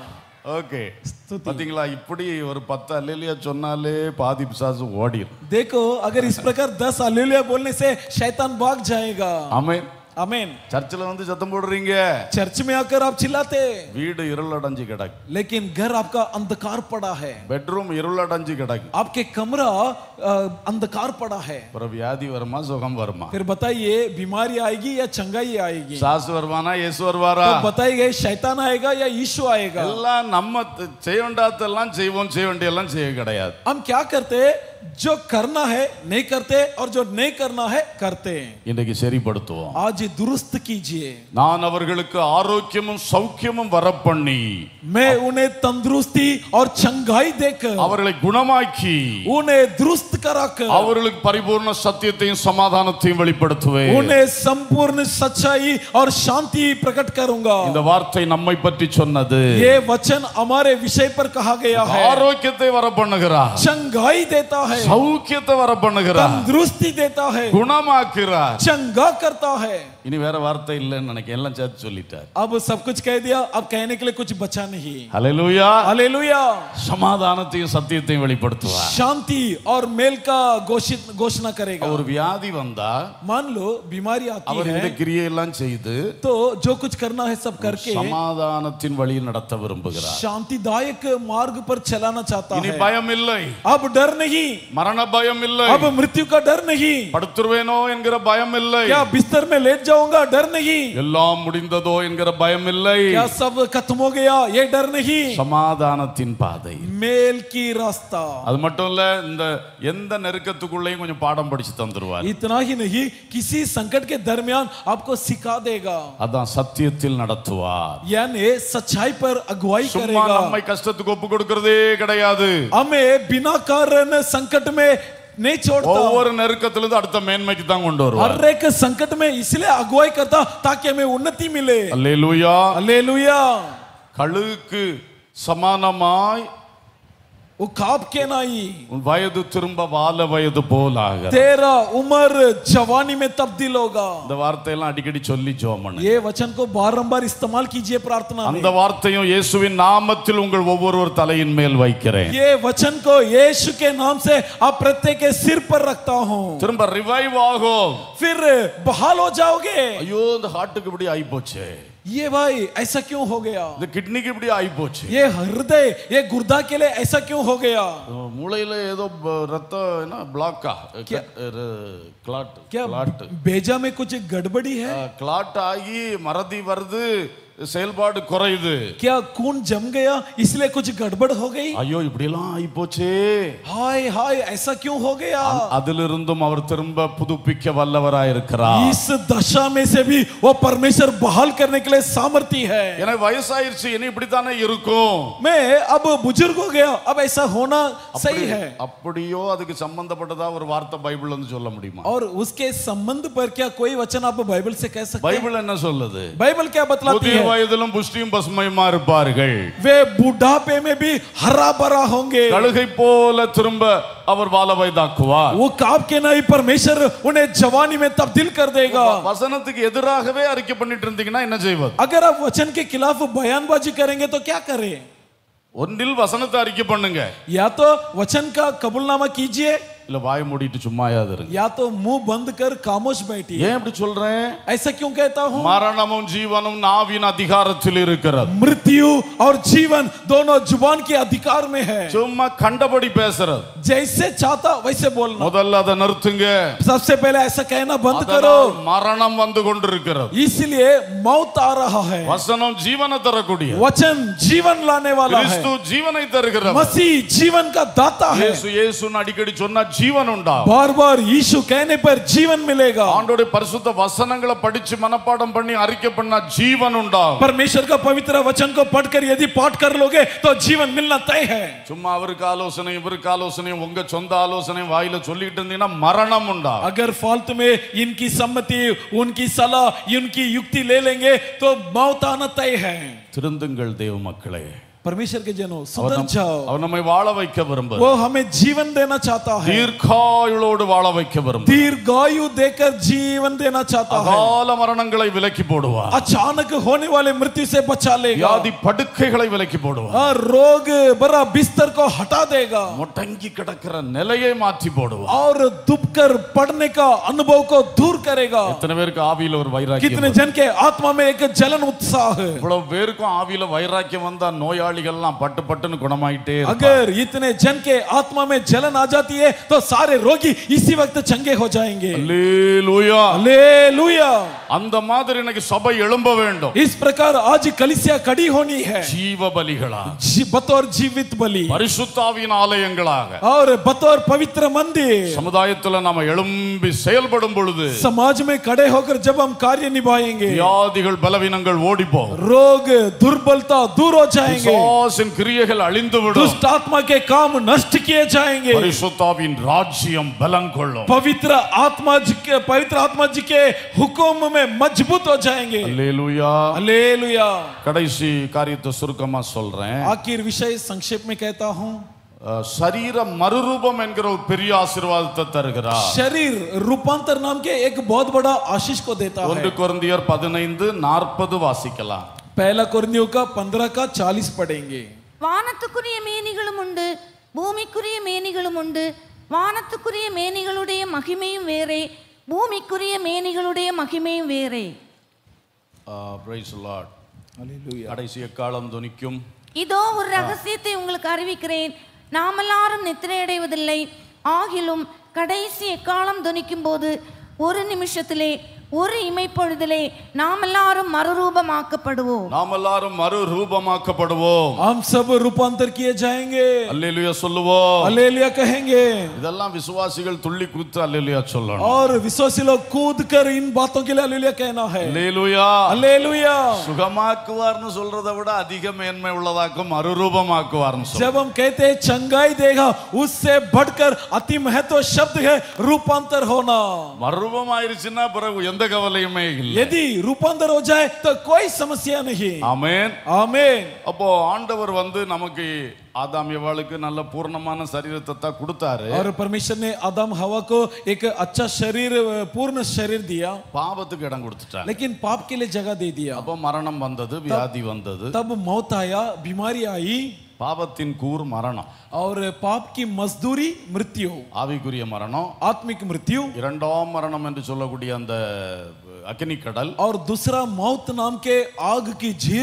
ஓகே பாத்தீங்களா இப்படி ஒரு பத்து அல்லேலியா சொன்னாலே பாதி பிசாசு ஓடிடும் देखो अगर इस प्रकार दस अल्लेलुया बोलने से शैतान भाग जाएगा ஆமென் आमीन சர்ச்சில் வந்து சத்தம் போடுறீங்க चर्च में आकर आप चिल्लाते வீடு இருளடைஞ்சு கிடக்கு लेकिन घर आपका अंधकार पड़ा है பெட்ரூம் இருளடைஞ்சு கிடக்கு आपके कमरा अ, अंधकार पड़ा है அப்புறம் வியாதி வருமா சுகம் வருமா फिर बताइए बीमारी आएगी या चंगाई आएगी சாசு வருவானா இயேசு வருவாரா तो बताइए शैतान आएगा या यीशु आएगा எல்லாம் நம்ம த- செய்ய வேண்டாதெல்லாம் செய்வோம் செய்ய வேண்டியெல்லாம் செய்ய கிடையாது हम क्या करते जो करना है नहीं करते और जो नहीं करना है करते हैं இன்னைக்கு சரிப்படுத்துவோம் आज दुरुस्त कीजिए நான் அவர்களுக்கு ஆரோக்கியமும் சௌக்கியமும் வரப்பண்ணி मैं उन्हें तंदुरुस्ती और चंगाई देकर அவர்களை குணமாக்கி उन्हें दुरुस्त कराकर அவர்களுக்கு பரிபூர்ண சத்தியத்தையும் சமாதானத்தையும் வெளிப்படுத்துவேன் उन्हें संपूर्ण सच्चाई और शांति प्रकट करूंगा இந்த வார்த்தை நம்மை பற்றி சொன்னது ये वचन हमारे विषय पर कहा गया है ஆரோக்கியத்தை வர பண்ணுகிறார் चंगाई देता है சௌக்கியத்தை வர பண்ணுகிறார் तंदुरुस्ती देता है குணமாக்குறார் चंगा करता है இனி வேற வார்த்தை இல்லைன்னு நினைக்கிறேன் எல்லாம் சேர்த்து சொல்லிட்டார் अब सब कुछ कह दिया अब कहने के लिए कुछ बचा नहीं ஹalleluya हालेलुया சமாதானத்தையும் சத்தியத்தையும் வெளிப்படுத்துவார் शांति और मेल का घोषित घोषणा करेगा ஒரு வியாதி வந்தா मान लो बीमारी आती அவர் இந்த है கிரியையெல்லாம் செய்து तो जो कुछ करना है सब करके சமாதானத்தின் வழியில் நடத்த விரும்புகிறார் शांतिदायक मार्ग पर चलाना चाहता இனி है பயம் இல்லை अब डर नहीं மரண பயம் இல்லை अब मृत्यु का डर नहीं படுத்துருவேனோ என்கிற பயம் இல்லை क्या बिस्तर में लेट जाऊंगा डर नहीं எல்லாம் முடிந்ததோ என்கிற பயம் இல்லை क्या सब खत्म हो गया ये डर नहीं சமாதானத்தின் பாதை मेल की रास्ता அது மட்டும் இல்ல இந்த எந்த நெருக்கத்துக்குள்ளேயும் கொஞ்சம் பாடம் படிச்சு தந்துருவார் इतना ही नहीं किसी संकट के दरमियान आपको सिखा देगा அதான் சத்தியத்தில் நடத்துவார் यानी सच्चाई पर अगुवाई சும்மா करेगा நம்மை கஷ்டத்துக்கு ஒப்பு கொடுக்கறதே கிடையாது हमें बिना कारण संकट में नहीं छोड़ता ஒவ்வொரு நெருக்கத்திலிருந்து அடுத்த மேன்மைக்கு தான் கொண்டு வருவார் हर एक संकट में इसलिए अगुवाई करता ताकि हमें उन्नति मिले அல்லேலூயா हालेलुया கழுகுக்கு சமானமாய் वो खाप के नहीं உன் வயது திரும்ப வால வயது போலாக तेरा उम्र जवानी में तब्दील होगा இந்த வார்த்தையெல்லாம் அடிக்கடி சொல்லி ஜோம் பண்ணு ये वचन को बारंबार इस्तेमाल कीजिए प्रार्थना में அந்த வார்த்தையும் இயேசுவின் நாமத்தில் உங்கள் ஒவ்வொருவர் தலையின் மேல் வைக்கிறேன் ये वचन को यीशु के नाम से आप प्रत्येक के सिर पर रखता हूँ திரும்ப ரிவைவ் ஆகும் फिर बहाल हो जाओगे ஐயோ இந்த ஹார்ட்டுக்கு இப்படி ஆகி போச்சு ये भाई ऐसा क्यों हो गया இந்த கிட்னிக்கு இப்படி ஆகி போச்சு ये हृदय ये गुर्दा के लिए ऐसा क्यों हो गया மூளையில ஏதோ ப- ரத்தம் என்ன பிளாக்கா கிளாட் क्या கிளாட் बेजा में कुछ गड़बड़ी है கிளாட் ஆகி மறதி வருது செயல்பாடு குறையுது क्या खून जम गया इसलिए कुछ गड़बड़ हो गई ஐயோ இப்படியெல்லாம் ஆயிப்போச்சே हाय हाय ऐसा क्यों हो गया அதிலிருந்தும் அவர் திரும்ப புதுப்பிக்க வல்லவராயிருக்கிறார் इस दशा में से भी वो परमेश्वर बहाल करने के लिए सामर्थ्य है எனக்கு வயசாயிருச்சு இனி இப்படித்தானே இருக்கும் मैं अब बुजुर्ग हो गया अब ऐसा होना सही है அப்படியோ அதுக்கு சம்பந்தப்பட்டதா ஒரு வார்த்தை பைபிள் வந்து சொல்ல முடியுமா और उसके संबंध पर क्या कोई वचन आप बाइबल से कह सकते हैं பைபிள் என்ன சொல்லுது बाइबल क्या बतलाती புதிய है வயதிலும் புஷ்டியும் பசுமையுமா இருப்பார்கள் वे बुढ़ापे में भी हरा भरा होंगे கழுகை போல திரும்ப அவர் வாழ வயதாக்குவார் वो काप के नहीं परमेश्वर उन्हें जवानी में तब्दील कर देगा வசனத்துக்கு எதிராகவே அறிக்கை பண்ணிட்டு இருந்தீங்கன்னா என்ன செய்வது अगर आप वचन के खिलाफ बयानबाजी करेंगे तो क्या करें ஒன்றில் வசனத்தை அறிக்கை பண்ணுங்க या तो वचन का कबूलनामा कीजिए இல்ல வாய் மூடிட்டு சும்மாயாது இருங்க या तो मुंह बंद कर खामोश बैठिए ஏன் இப்படி சொல்றேன் ऐसा क्यों कहता हूँ மரணமும் ஜீவனும் நாவின் அதிகாரத்தில் இருக்கிறது मृत्यु और जीवन दोनों जुबान के अधिकार में है சும்மா கண்டபடி பேசுறது जैसे चाहता वैसे बोलना முதல்ல அதை நிறுத்துங்க सबसे पहले ऐसा कहना बंद करो அதனால் மரணம் வந்து கொண்டிருக்கிறது इसलिए मौत आ रहा है வசனம் ஜீவனை தரக்கூடிய वचन जीवन लाने वाला है கிறிஸ்து ஜீவனை தருகிறது मसीह जीवन का दाता है இயேசு இயேசுன்னு அடிக்கடி சொன்னா ஜீவன் உண்டாகும் बार बार यीशु कहने पर जीवन मिलेगा ஆண்டோடைய பரிசுத்த வசனங்களை படிச்சு மனப்பாடம் பண்ணி அறிக்கை பண்ணா ஜீவன் உண்டாகும் परमेश्वर का पवित्र वचन को पढ़कर यदि पाठ कर लोगे तो जीवन मिलना तय है சும்மா அவருக்கு ஆலோசனை இவருக்கு ஆலோசனை உங்க சொந்த ஆலோசனை வாயில சொல்லிட்டு இருந்தீங்கன்னா மரணம் உண்டாகும் अगर फालतू में इनकी सम्मति उनकी सलाह उनकी युक्ति ले लेंगे तो मौत आना तय है திருந்துங்கள் தேவ மக்களே परमेश्वर के जनों அவர் सुधर நம்- जाओ அவர் நம்மை வாழ வைக்க விரும்புகிறார் वो हमें जीवन देना चाहता है தீர்க்காயுளோடு வாழ வைக்க விரும்புகிறார் दीर्घायु देकर जीवन देना चाहता है அகால மரணங்களை விலக்கி போடுவார் अचानक होने वाले मृत्यु से बचा लेगा வியாதி படுக்கைகளை விலக்கி போடுவார் हाँ, रोग भरा बिस्तर को हटा देगा முடங்கி கிடக்கிற நிலையை மாற்றி போடுவார் और दुबकर पड़ने का अनुभव को दूर करेगा எத்தனை பேருக்கு ஆவியில ஒரு வைராக்கியம் कितने जन के आत्मा में एक जलन उत्साह है இவ்வளவு பேருக்கும் ஆவியில வைராக்கியம் வந்தா நோயாளிகள்லாம் பட்டு பட்டுன்னு குணமாயிட்டே இருப்பாங்க. अगर इतने जन के आत्मा में जलन आ जाती है तो सारे रोगी इसी वक्त चंगे हो जाएंगे அல்லேலூயா हालेलुया அந்த மாதிரி எனக்கு சபை எழும்ப வேண்டும் इस प्रकार आज कलिसिया कड़ी होनी है ஜீவ பலிகளா जी- बतौर जीवित बलि பரிசுத்தாவின் ஆலயங்களாக और बतौर पवित्र मंदिर சமுதாயத்துல நாம எழும்பி செயல்படும் பொழுது समाज में खड़े होकर जब हम कार्य निभाएंगे வியாதிகள் பலவீனங்கள் ஓடி போகும் रोग दुर्बलता दूर हो जाएंगे பிசாசின் கிரியைகள் அழிந்து விடும் दुष्ट आत्मा के काम नष्ट किए जाएंगे பரிசுத்தாவின் ராஜ்யம் பலம் கொள்ளும் पवित्र आत्मा जी के पवित्र आत्मा जी के हुक्म में मजबूत हो जाएंगे அல்லேலூயா हालेलुया கடைசி காரியத்தை சுருக்கமா சொல்றேன் आखिर विषय संक्षेप में कहता हूँ அஹ், சரீர மறுரூபம் என்கிற ஒரு பெரிய ஆசீர்வாதத்தை தருகிறார் शरीर रूपांतर नाम के एक बहुत बड़ा आशीष को देता ஒன்று है கொரிந்தியர் பதினைந்து நாற்பது வாசிக்கலாம் पहला कुरनियों का पंद्रह का चालीस पढ़ेंगे வானத்துக்குரிய மேனிகளும் உண்டு பூமிக்குரிய மேனிகளும் உண்டு வானத்துக்குரிய மேனிகளுடைய மகிமையும் வேறே பூமிக்குரிய மேனிகளுடைய மகிமையும் வேறே பிரைஸ் லார்ட் கடைசி எக்காலம் துணிக்கும் இதோ ஒரு ரகசியத்தை உங்களுக்கு அறிவிக்கிறேன் நாமெல்லாரும் நித்திரையடைவதில்லை ஆகிலும் கடைசி எக்காலம் துணிக்கும் போது ஒரு நிமிஷத்திலே ஒரு இமைப்பொழுதிலே நாமெல்லாரும் மறுரூபமாக்கப்படுவோம் நாம் எல்லாரும் மறுரூபமாக்கப்படுவோம் हम सब रूपांतर किए जाएंगे அல்லேலூயா சொல்லுவோம் अलेलिया कहेंगे இதெல்லாம் விசுவாசிகள் துள்ளி குத்து அல்லேலூயா சொல்லணும் और विश्वासी लोग कूद कर इन बातों के लिए अलेलिया कहना है அல்லேலூயா अलेलुया சுகமாக்குவார்னு சொல்றதை விட அதிக மேன்மை உள்ளதாக்கும் மறுரூபமாக்குவார்னு சொல்ல जब हम कहते हैं चंगाई देगा उससे बढ़कर अति महत्व शब्द है रूपांतर होना மறுரூபம் ஆயிருச்சுன்னா பிறகு எந்த கவலையுமே இல்லை यदि रूपांतर हो जाए तो कोई समस्या नहीं ஆமென் आमीन அப்போ ஆண்டவர் வந்து நமக்கு ஆதாம் எவாளுக்கு நல்ல பூர்ணமான சரீரத்தை தான் கொடுத்தாரு और परमेश्वर ने आदम हवा को एक अच्छा शरीर पूर्ण शरीर दिया பாவத்துக்கு இடம் கொடுத்துட்டாங்க लेकिन पाप के लिए जगह दे दिया அப்போ மரணம் வந்தது வியாதி வந்தது तब मौत आया बीमारी आई பாவத்தின் கூர் மரணம் और पाप की मजदूरी मृत्यु ஆவிக்குரிய மரணம் आत्मिक मृत्यु இரண்டாம் மரணம் என்று சொல்லக்கூடிய அந்த அக்னி கடல் और दूसरा मौत नाम के आग की झील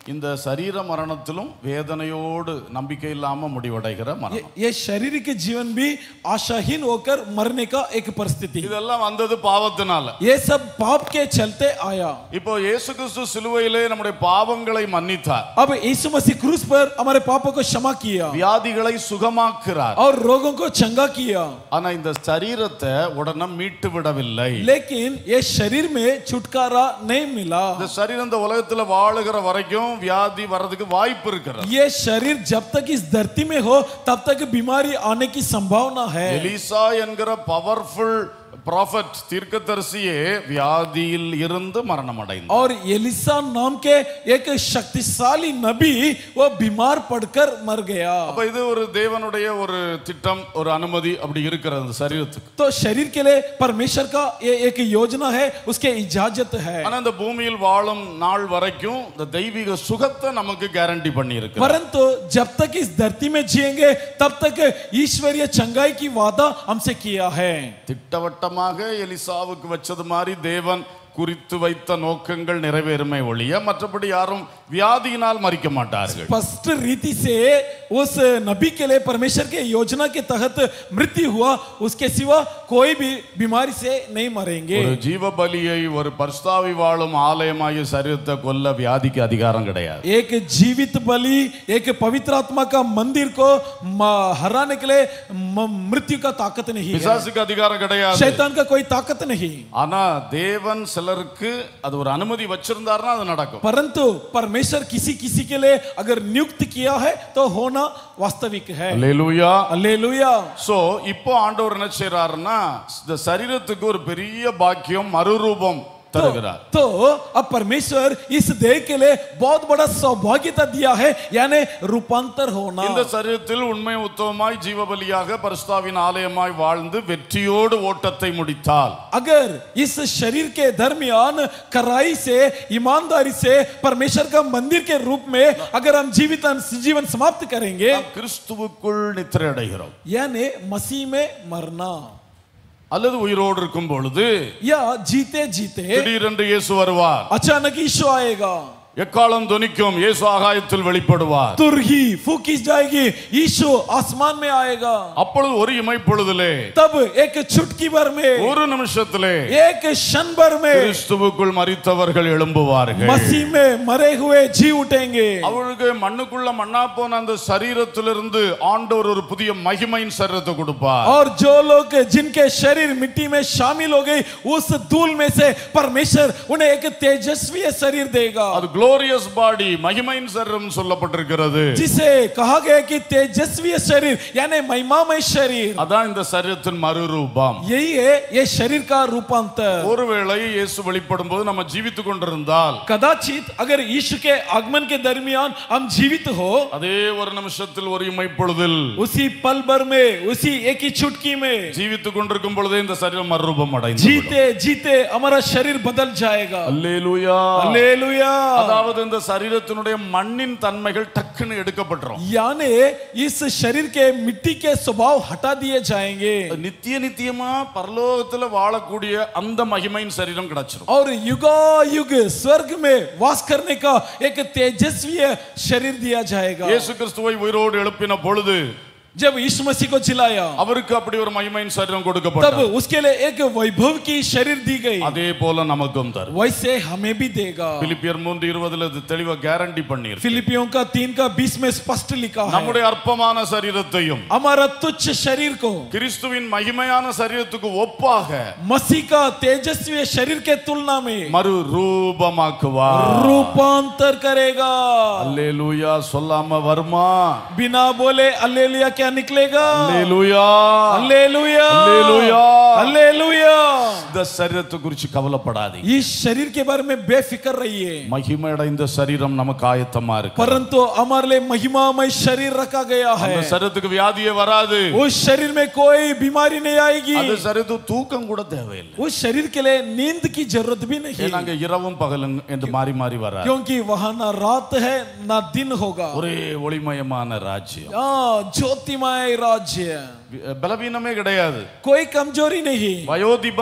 இந்த சரீர மரணத்திலும் வேதனையோடு நம்பிக்கை இல்லாம முடிவடைகிற ये, மரணம் ये शारीरिक जीवन भी आशाहीन होकर मरने का एक परिस्थिति இதெல்லாம் வந்தது பாவத்தினால ये सब पाप के चलते आया இப்போ இயேசு கிறிஸ்து சிலுவையிலே நம்முடைய பாவங்களை மன்னித்தார் अब यीशु मसीह क्रूस पर हमारे पापों को क्षमा किया வியாதிகளை சுகமாக்குறார் और रोगों को चंगा किया ஆனா இந்த சரீரத்தை உடனே மீட்டு விடவில்லை लेकिन ये शरीर में छुटकारा नहीं मिला இந்த சரீரம் இந்த உலகத்துல வாழுகிற வரைக்கும் வியாதி வர்றதுக்கு வாய்ப்பு இருக்கிறது ये शरीर जब तक इस धरती में हो तब तक बीमारी आने की संभावना है எலிசா என்கிற பவர்ஃபுல் ப்ராஃபட் தீர்க்கதரிசியே வியாதியில் இருந்து மரணம் அடைந்தார் और एलिसा नाम के एक शक्तिशाली नबी वो बीमार पड़कर मर गया அப்ப இது ஒரு தேவனுடைய ஒரு திட்டம் ஒரு அனுமதி அப்படி இருக்கிறது இந்த சரீரத்துக்கு तो शरीर के लिए परमेश्वर का ये एक योजना है उसके इजाजत है ஆனா இந்த பூமியில் வாழும் நாள் வரைக்கும் இந்த தெய்வீக சுகத்தை நமக்கு கேரண்டி பண்ணி இருக்கு परंतु जब तक इस धरती में जिएंगे तब तक ईश्वरीय चंगाई की वादा हमसे किया है திட்டவட்டமாக எலிசாவுக்கு வச்சது மாதிரி தேவன் குறித்து வைத்த நோக்கங்கள் நிறைவேறுமை ஒழிய மற்றபடி யாரும் வியாதியினால் மறிக்க மாட்டார்கள் स्पष्ट रीति से उस नबी के लिए परमेश्वर के योजना के तहत मृत्यु हुआ उसके सिवा कोई भी बीमारी से नहीं मरेंगे ஒரு ஜீவ பலியை ஒரு பரிஸ்தாவி வாழும் ஆலயமாகிய சரீரத்தை கொல்ல வியாதிக்கு அதிகாரம் கிடையாது एक जीवित बलि एक पवित्र आत्मा का मंदिर को म- हराने के लिए म- मृत्यु का ताकत नहीं है பிசாசுக்கு அதிகாரம் கிடையாது शैतान का कोई ताकत नहीं ஆனா தேவன் சிலருக்கு அது ஒரு அனுமதி வச்சிருந்தாருன்னா அது நடக்கும் परंतु परमेश्वर किसी किसी के लिए अगर नियुक्त किया है तो होना वास्तविक है அல்லேலூயா हालेलुया சோ இப்போ ஆண்டவர் என்ன செய்யறாருன்னா இந்த சரீரத்துக்கு ஒரு பெரிய பாக்கியம் மறுரூபம் தருகிறார் तो अब परमेश्वर इस देह के लिए बहुत बड़ा सौभाग्यता दिया है यानी रूपांतर होना இந்த சரீரத்தில் உண்மை உத்தமமாய் ஜீவபலியாக பரிசுத்தாவின் ஆலயமாய் வாழ்ந்து வெற்றியோடு ஓட்டத்தை முடித்தால் अगर इस शरीर के दरमियान कराई से ईमानदारी से परमेश्वर का मंदिर के रूप में अगर हम जीवित जीवन समाप्त करेंगे நாம் கிறிஸ்துவுக்குள் நித்திரை அடைகிறோம் यानी मसीह में मरना அல்லது உயிரோடு இருக்கும் பொழுது या जीते जीते திடீரென்று இயேசு வருவார் अचानक ईशु आएगा எக்காலம் துணிக்கும் இயேசு ஆகாயத்தில் வெளிப்படுவார் तुरही फूकी जाएगी ईशु आसमान में आएगा அப்பொழுது ஒரு இமைப்பொழுதிலே तब एक चुटकी भर में ஒரு நிமிஷத்திலே एक क्षण भर में கிறிஸ்துவுக்குள் மரித்தவர்கள் எழும்புவார்கள் मसीह में मरे हुए जी उठेंगे அவர்களுக்கு மண்ணுக்குள்ள மண்ணா போன அந்த சரீரத்திலிருந்து ஆண்டவர் ஒரு புதிய மகிமையின் சரீரத்தை கொடுப்பார் और जो लोग जिनके शरीर मिट्टी में शामिल हो गए उस धूल में से परमेश्वर उन्हें एक तेजस्वी शरीर देगा அது குளோரியஸ் பாடி மகிமையின் சரீரம் சொல்லப்பட்டிருக்கிறது जिसे कहा गया कि तेजस्वी शरीर यानी महिमामय शरीर அதான் இந்த சரீரத்தின் மறுரூபம் यही है ये शरीर का रूपांतर ஒருவேளை இயேசு வெளிப்படும் போது நம்ம ஜீவித்துக் கொண்டிருந்தால் कदाचित अगर यीशु के आगमन के दरमियान हम जीवित हो அதே ஒரு நிமிஷத்தில் ஒரு இமைப்பொழுதில் उसी पल भर में उसी एक ही चुटकी में ஜீவித்துக் கொண்டிருக்கும் பொழுதே இந்த சரீரம் மறுரூபம் அடைந்து जीते जीते हमारा शरीर बदल जाएगा அல்லேலூயா हालेलुया அதாவது இந்த சரீரத்தினுடைய மண்ணின் தன்மைகள் டக்குன்னு எடுக்கப்பட்டுரும் यानी इस शरीर के मिट्टी के स्वभाव हटा दिए जाएंगे நித்திய நித்தியமா பரலோகத்துல வாழக்கூடிய அந்த மகிமையின் சரீரம் கிடைச்சிரும் और युगा युग स्वर्ग में वास करने का एक तेजस्वी शरीर दिया जाएगा இயேசு கிறிஸ்துவை உயிரோடு எழுப்பின பொழுது जब यीशु मसीह को जिलाया அவருக்கு அப்படி ஒரு மகிமையின் சரீரம் तब கொடுக்கப்பட்டது उसके लिए एक वैभव की शरीर दी गई அதே போல நமக்கும் தரும் वैसे हमें भी देगा பிலிப்பியர் மூன்று இருபதுல இது தெளிவா கேரண்டி பண்ணிருக்கு फिलिपियों का तीन का बीस में स्पष्ट लिखा है நம்முடைய அற்பமான சரீரத்தையும் हमारा तुच्छ शरीर को கிறிஸ்துவின் மகிமையான சரீரத்துக்கு ஒப்பாக मसीह का तेजस्वी शरीर के तुलना में மறு ரூபமாக்குவார் रूपांतर करेगा அல்லேலூயா சொல்லாம வருமா बिना बोले अल्लेलुया क्या निकलेगा அல்லேலூயா अल्लेलुया அல்லேலூயா अल्लेलुया இந்த சரீரத்தை குறித்து கவலைப்படாதீங்க इस शरीर के बारे में बेफिक्र रहिए மகிமை அடைந்த சரீரம் நமக்கு ஆயத்தமா இருக்கு परंतु हमारे लिए महिमामय शरीर रखा गया है அந்த சரீரத்துக்கு வியாதியே வராது उस शरीर में कोई बीमारी नहीं आएगी அந்த சரீரத்துக்கு தூக்கம் கூட தேவையில்லை उस शरीर के लिए नींद की जरूरत भी नहीं ஏன்னா அங்க இரவும் பகலும் என்று மாறி மாறி வராது क्योंकि वहां ना रात है ना दिन होगा ஒரே ஒளிமயமான ராஜ்யம் हाँ, ज्योतिमय राज्य பலவீனமே கிடையாது कोई कमजोरी नहीं வயோதிபம் என்பதே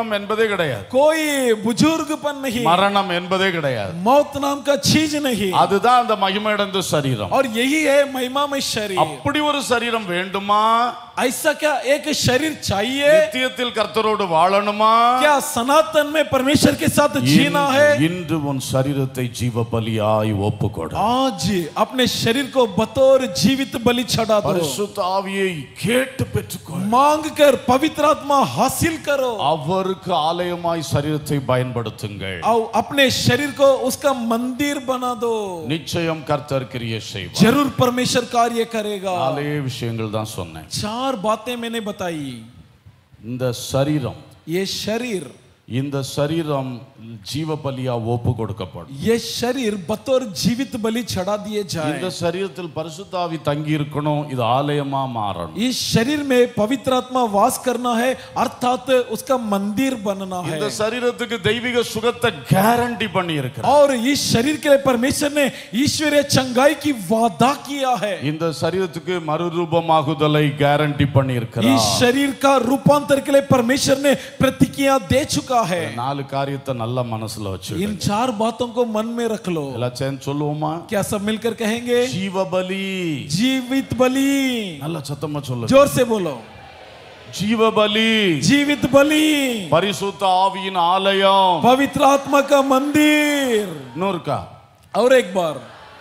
என்பதே கிடையாது कोई बुजुर्गपन नहीं மரணம் என்பதே கிடையாது मौत नाम का चीज नहीं அதுதான் அந்த மகிமையடைந்த சரீரம் और यही है महिमामय शरीर அப்படி ஒரு சரீரம் வேண்டுமா ऐसा क्या एक शरीर चाहिए நித்தியத்தில் கர்த்தரோடு வாழணுமா क्या सनातन में परमेश्वर के साथ जीना है இன்று- இன்று உன் சரீரத்தை ஜீவ பலியாய் ஒப்புக்கொடு आज अपने शरीर को बतौर जीवित बलि चढ़ा दो பரிசுத்த ஆவியை கேட்டு பெற்றுக்கொள் मांग कर पवित्र आत्मा हासिल करो அவருக்கு ஆலயமாய் சரீரத்தை பயன்படுத்துங்கள் आओ अपने शरीर को उसका मंदिर बना दो நிச்சயம் கர்த்தர் கிரியை செய்வார் जरूर परमेश्वर कार्य करेगा நாலே விஷயங்கள் தான் சொன்னேன் चार बातें मैंने बताई இந்த சரீரம் ये शरीर இந்த சரீரம் ஜீவ பலியா ஒப்பு கொடுக்கப்படும் ये शरीर बतौर जीवित बलि चढ़ा दिए இந்த जाए சரீரத்தில் பரிசுத்தாவி தங்கி இருக்கணும் இது ஆலயமா மாறணும் इस शरीर में पवित्र आत्मा वास करना है अर्थात उसका मंदिर बनना है இந்த சரீரத்துக்கு தெய்வீக சுகத்தை கேரண்டி பண்ணி இருக்கிறார் और इस शरीर के लिए परमेश्वर ने ईश्वरीय चंगाई की वादा किया है இந்த சரீரத்துக்கு மறுரூபமாகுதலை கேரண்டி பண்ணி इस இருக்கிறார் शरीर का रूपांतर के लिए परमेश्वर ने प्रतिज्ञा दे चुका है நாலு காரியத்தை நல்லா மனசுல வச்சு इन चार बातों को मन में रख लो எல்லாம் சேர்ந்து சொல்லுவோமா क्या सब मिलकर कहेंगे ஜீவ பலி जीवित बलि நல்ல சத்தமா சொல்லு जोर से बोलो ஜீவ பலி जीवित बलि பரிசுத்த ஆவியின் ஆலயம் पवित्र आत्मा का मंदिर இன்னொருக்கா और एक बार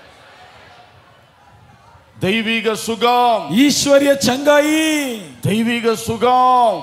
தெய்வீக சுகம் ईश्वरीय चंगाई தெய்வீக சுகம்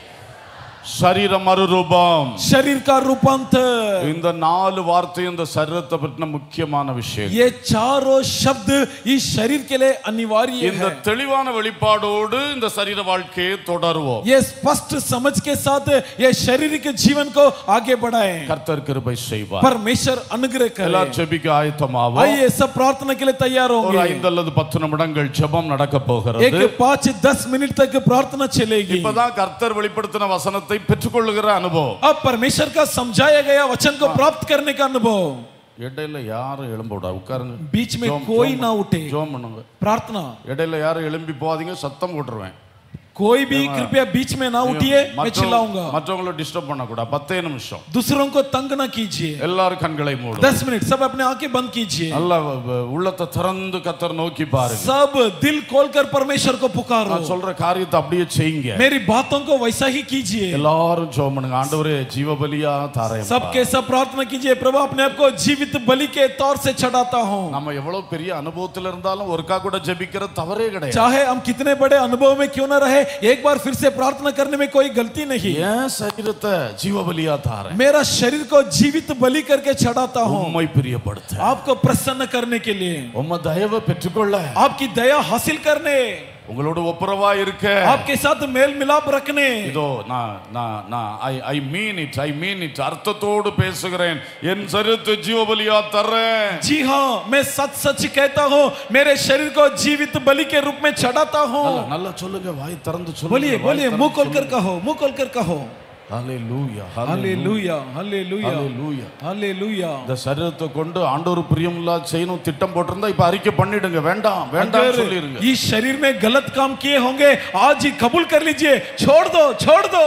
சரீர மறுரூபம் शरीर का रूपांतर இந்த நாலு வார்த்தை இந்த சரீரத்தை பற்றின முக்கியமான விஷயம் ये चारों शब्द इस शरीर के लिए अनिवार्य இந்த है தெளிவான வெளிப்பாடோடு இந்த சரீர வாழ்க்கையை தொடருவோம் ये स्पष्ट समझ के साथ ये शारीरिक जीवन को आगे बढ़ाएं கர்த்தர் கிருபை செய்வார் परमेश्वर अनुग्रह எல்லாரும் करे ஜெபிக்க ஆயத்தமாவோம் आइए सब प्रार्थना के लिए तैयार ஒரு होंगे ஐந்து அல்லது பத்து நிமிடங்கள் ஜெபம் நடக்க போகிறது एक पाँच दस मिनट तक प्रार्थना चलेगी இப்பதான் கர்த்தர் வெளிப்படுத்தின வசனத்தை பெற்றுக்கொள்ளுகிற அனுபவம் अब परमेश्वर का समझाया गया वचन को प्राप्त करने का अनुभव இடையில யாரும் எழும்ப விடாது உட்காருங்க बीच में ஜெபம், कोई ஜெபம் ना उठे ஜெபம் பண்ணுங்க प्रार्थना இடையில யாரும் எழும்பி போகாதீங்க சத்தம் போட்டுருவேன் कोई भी कृपया बीच में ना उठिए मैं चिल्लाऊंगा மற்றவங்கள டிஸ்டர்ப் பண்ணக்கூடாது பத்தே நிமிஷம் दूसरों को तंग ना कीजिए எல்லாரும் கண்களை மூடும் दस मिनट सब अपने आंखें बंद कीजिए நல்ல வ- உள்ளத்தை திறந்து கத்தர் நோக்கி பாருங்க सब दिल खोलकर परमेश्वर को पुकारो நான் சொல்ற காரியத்தை அப்படியே செய்யுங்க मेरी बातों को वैसा ही कीजिए எல்லாரும் ஜெபம் பண்ணுங்க ஆண்டவரே ஜீவபலியா தாரேன் सबके सब प्रार्थना कीजिए प्रभु अपने आप को जीवित बलि के तौर से चढ़ाता हूँ நம்ம எவ்வளவு பெரிய அனுபவத்தில் இருந்தாலும் ஒருக்கா கூட ஜெபிக்கிறது தவறே கிடையாது चाहे हम कितने बड़े अनुभव में क्यों ना रहे एक बार फिर से प्रार्थना करने में कोई गलती नहीं ஏன் சரீரத்தை ஜீவபலியா தாரேன் मेरा शरीर को जीवित बलि करके चढ़ाता हूँ உம்மை பிரியப்படுத்த आपको प्रसन्न करने के लिए உம்ம தயவை பெற்றுக்கொள்ள आपकी दया हासिल करने உங்களோட ஒப்புரவா இருக்க आपके साथ मेल मिलाप रखने இதோ நான் நான் நான் ஐ ஐ mean it I mean it அர்த்தத்தோடு பேசுகிறேன் என் சரீரத்தை ஜீவபலியா தர்றேன் जी हाँ मैं सच सच कहता हूँ मेरे शरीर को जीवित बलि के रूप में चढ़ाता हूँ நல்லா- நல்லா சொல்லுங்க வாய் திறந்து बोलिए சொல்லுங்க बोलिए मुंह खोलकर कहो मुंह खोलकर कहो hallelujah hallelujah hallelujah hallelujah hallelujah இந்த சரீரத்தை கொண்டு ஆண்டவர் பிரியமில்லா செய்யணும் திட்டம் போட்டிருந்தா இப்ப அறிக்கை பண்ணிடுங்க வேண்டாம் வேண்டாம் अगर சொல்லிருங்க इस शरीर में गलत काम किए होंगे आज ही कबूल कर लीजिए छोड़ दो छोड़ दो